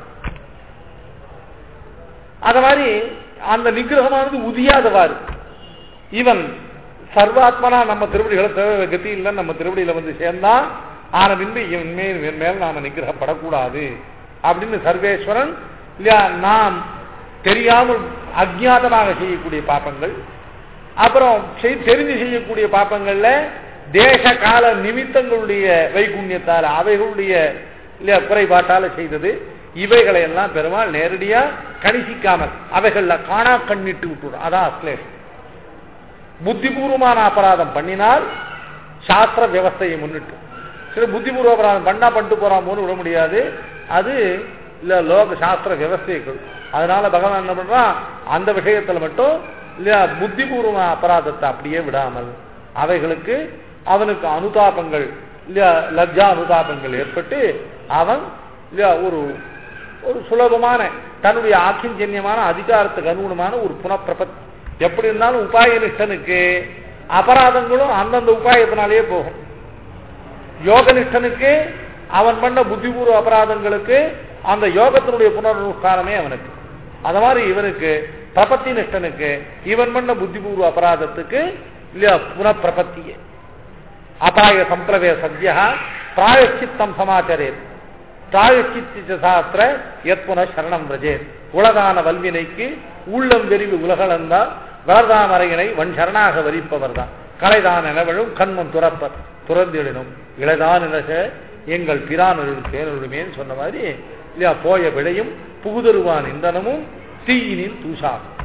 அத மாதிரி அந்த நிகிரகமானது உதியாதவாறு இவன் சர்வாத்மனா நம்ம திருவடிகளை தேவை கதி இல்லை நம்ம திருவடியில வந்து சேர்ந்தா ஆன பின்பு இவன் மேல் இவன் மேல் நாம நிகிரகப்படக்கூடாது அப்படின்னு சர்வேஸ்வரன் இல்லையா நாம் தெரியாமல் அஜ்ஞாதமாக செய்யக்கூடிய பாப்பங்கள் அப்புறம் தெரிஞ்சு செய்யக்கூடிய பாப்பங்கள்ல தேச கால நிமித்தங்களுடைய வைகுண்யத்தால் அவைகளுடைய இல்லையா குறைபாட்டால செய்தது இவைகளை எல்லாம் பெருமாள் நேரடியா கணிசிக்காமல் அவைகள்ல காணா கண்ணிட்டு விட்டுடும் அதான் அஸ்லேஷம் புத்திபூர்வமான அபராதம் பண்ணினால் சாஸ்திர விவஸ்தையை முன்னிட்டு சரி புத்திபூர்வ அபராதம் பண்ணா பண்ணிட்டு போறான் விட முடியாது அது இல்ல லோக சாஸ்திர விவஸ்தைகள் அதனால பகவான் என்ன பண்றான் அந்த விஷயத்துல மட்டும் இல்லையா புத்திபூர்வ அபராதத்தை அப்படியே விடாமல் அவைகளுக்கு அவனுக்கு அனுதாபங்கள் இல்லையா லஜ்ஜா அனுதாபங்கள் ஏற்பட்டு அவன் இல்லையா ஒரு ஒரு சுலபமான தன்னுடைய ஆக்கிஞ்சன்யமான அதிகாரத்துக்கு அனுகுணமான ஒரு புனப்பிரபத் எப்படி இருந்தாலும் உபாய நிஷ்டனுக்கு அபராதங்களும் அந்தந்த உபாயத்தினாலேயே போகும் யோக நிஷ்டனுக்கு அவன் பண்ண புத்திபூர்வ அபராதங்களுக்கு அந்த யோகத்தினுடைய புனரனுஷ்டானமே அவனுக்கு அது மாதிரி இவனுக்கு பிரபத்தி நிஷ்டனுக்கு இவன் பண்ண புத்திபூர்வ அபராதத்துக்கு இல்லையா புனப்பிரபத்தியே அபாய சம்பிரவே சத்யா பிராயச்சித்தம் சமாச்சரேத் பிராயச்சித்த சாஸ்திர எத்புன சரணம் ரஜேத் உலகான வல்வினைக்கு உள்ளம் வெறிவு உலகளந்தா வளர்தாமரையினை வன் சரணாக வரிப்பவர் தான் கலைதான் எனவழும் கண்மம் துறப்ப துறந்திடணும் இளைதான் எனக எங்கள் பிரானருள் பேரருளுமேன்னு சொன்ன மாதிரி இல்லையா போய விளையும் புகுதருவான் இந்தனமும் தீயினில் தூசாகும்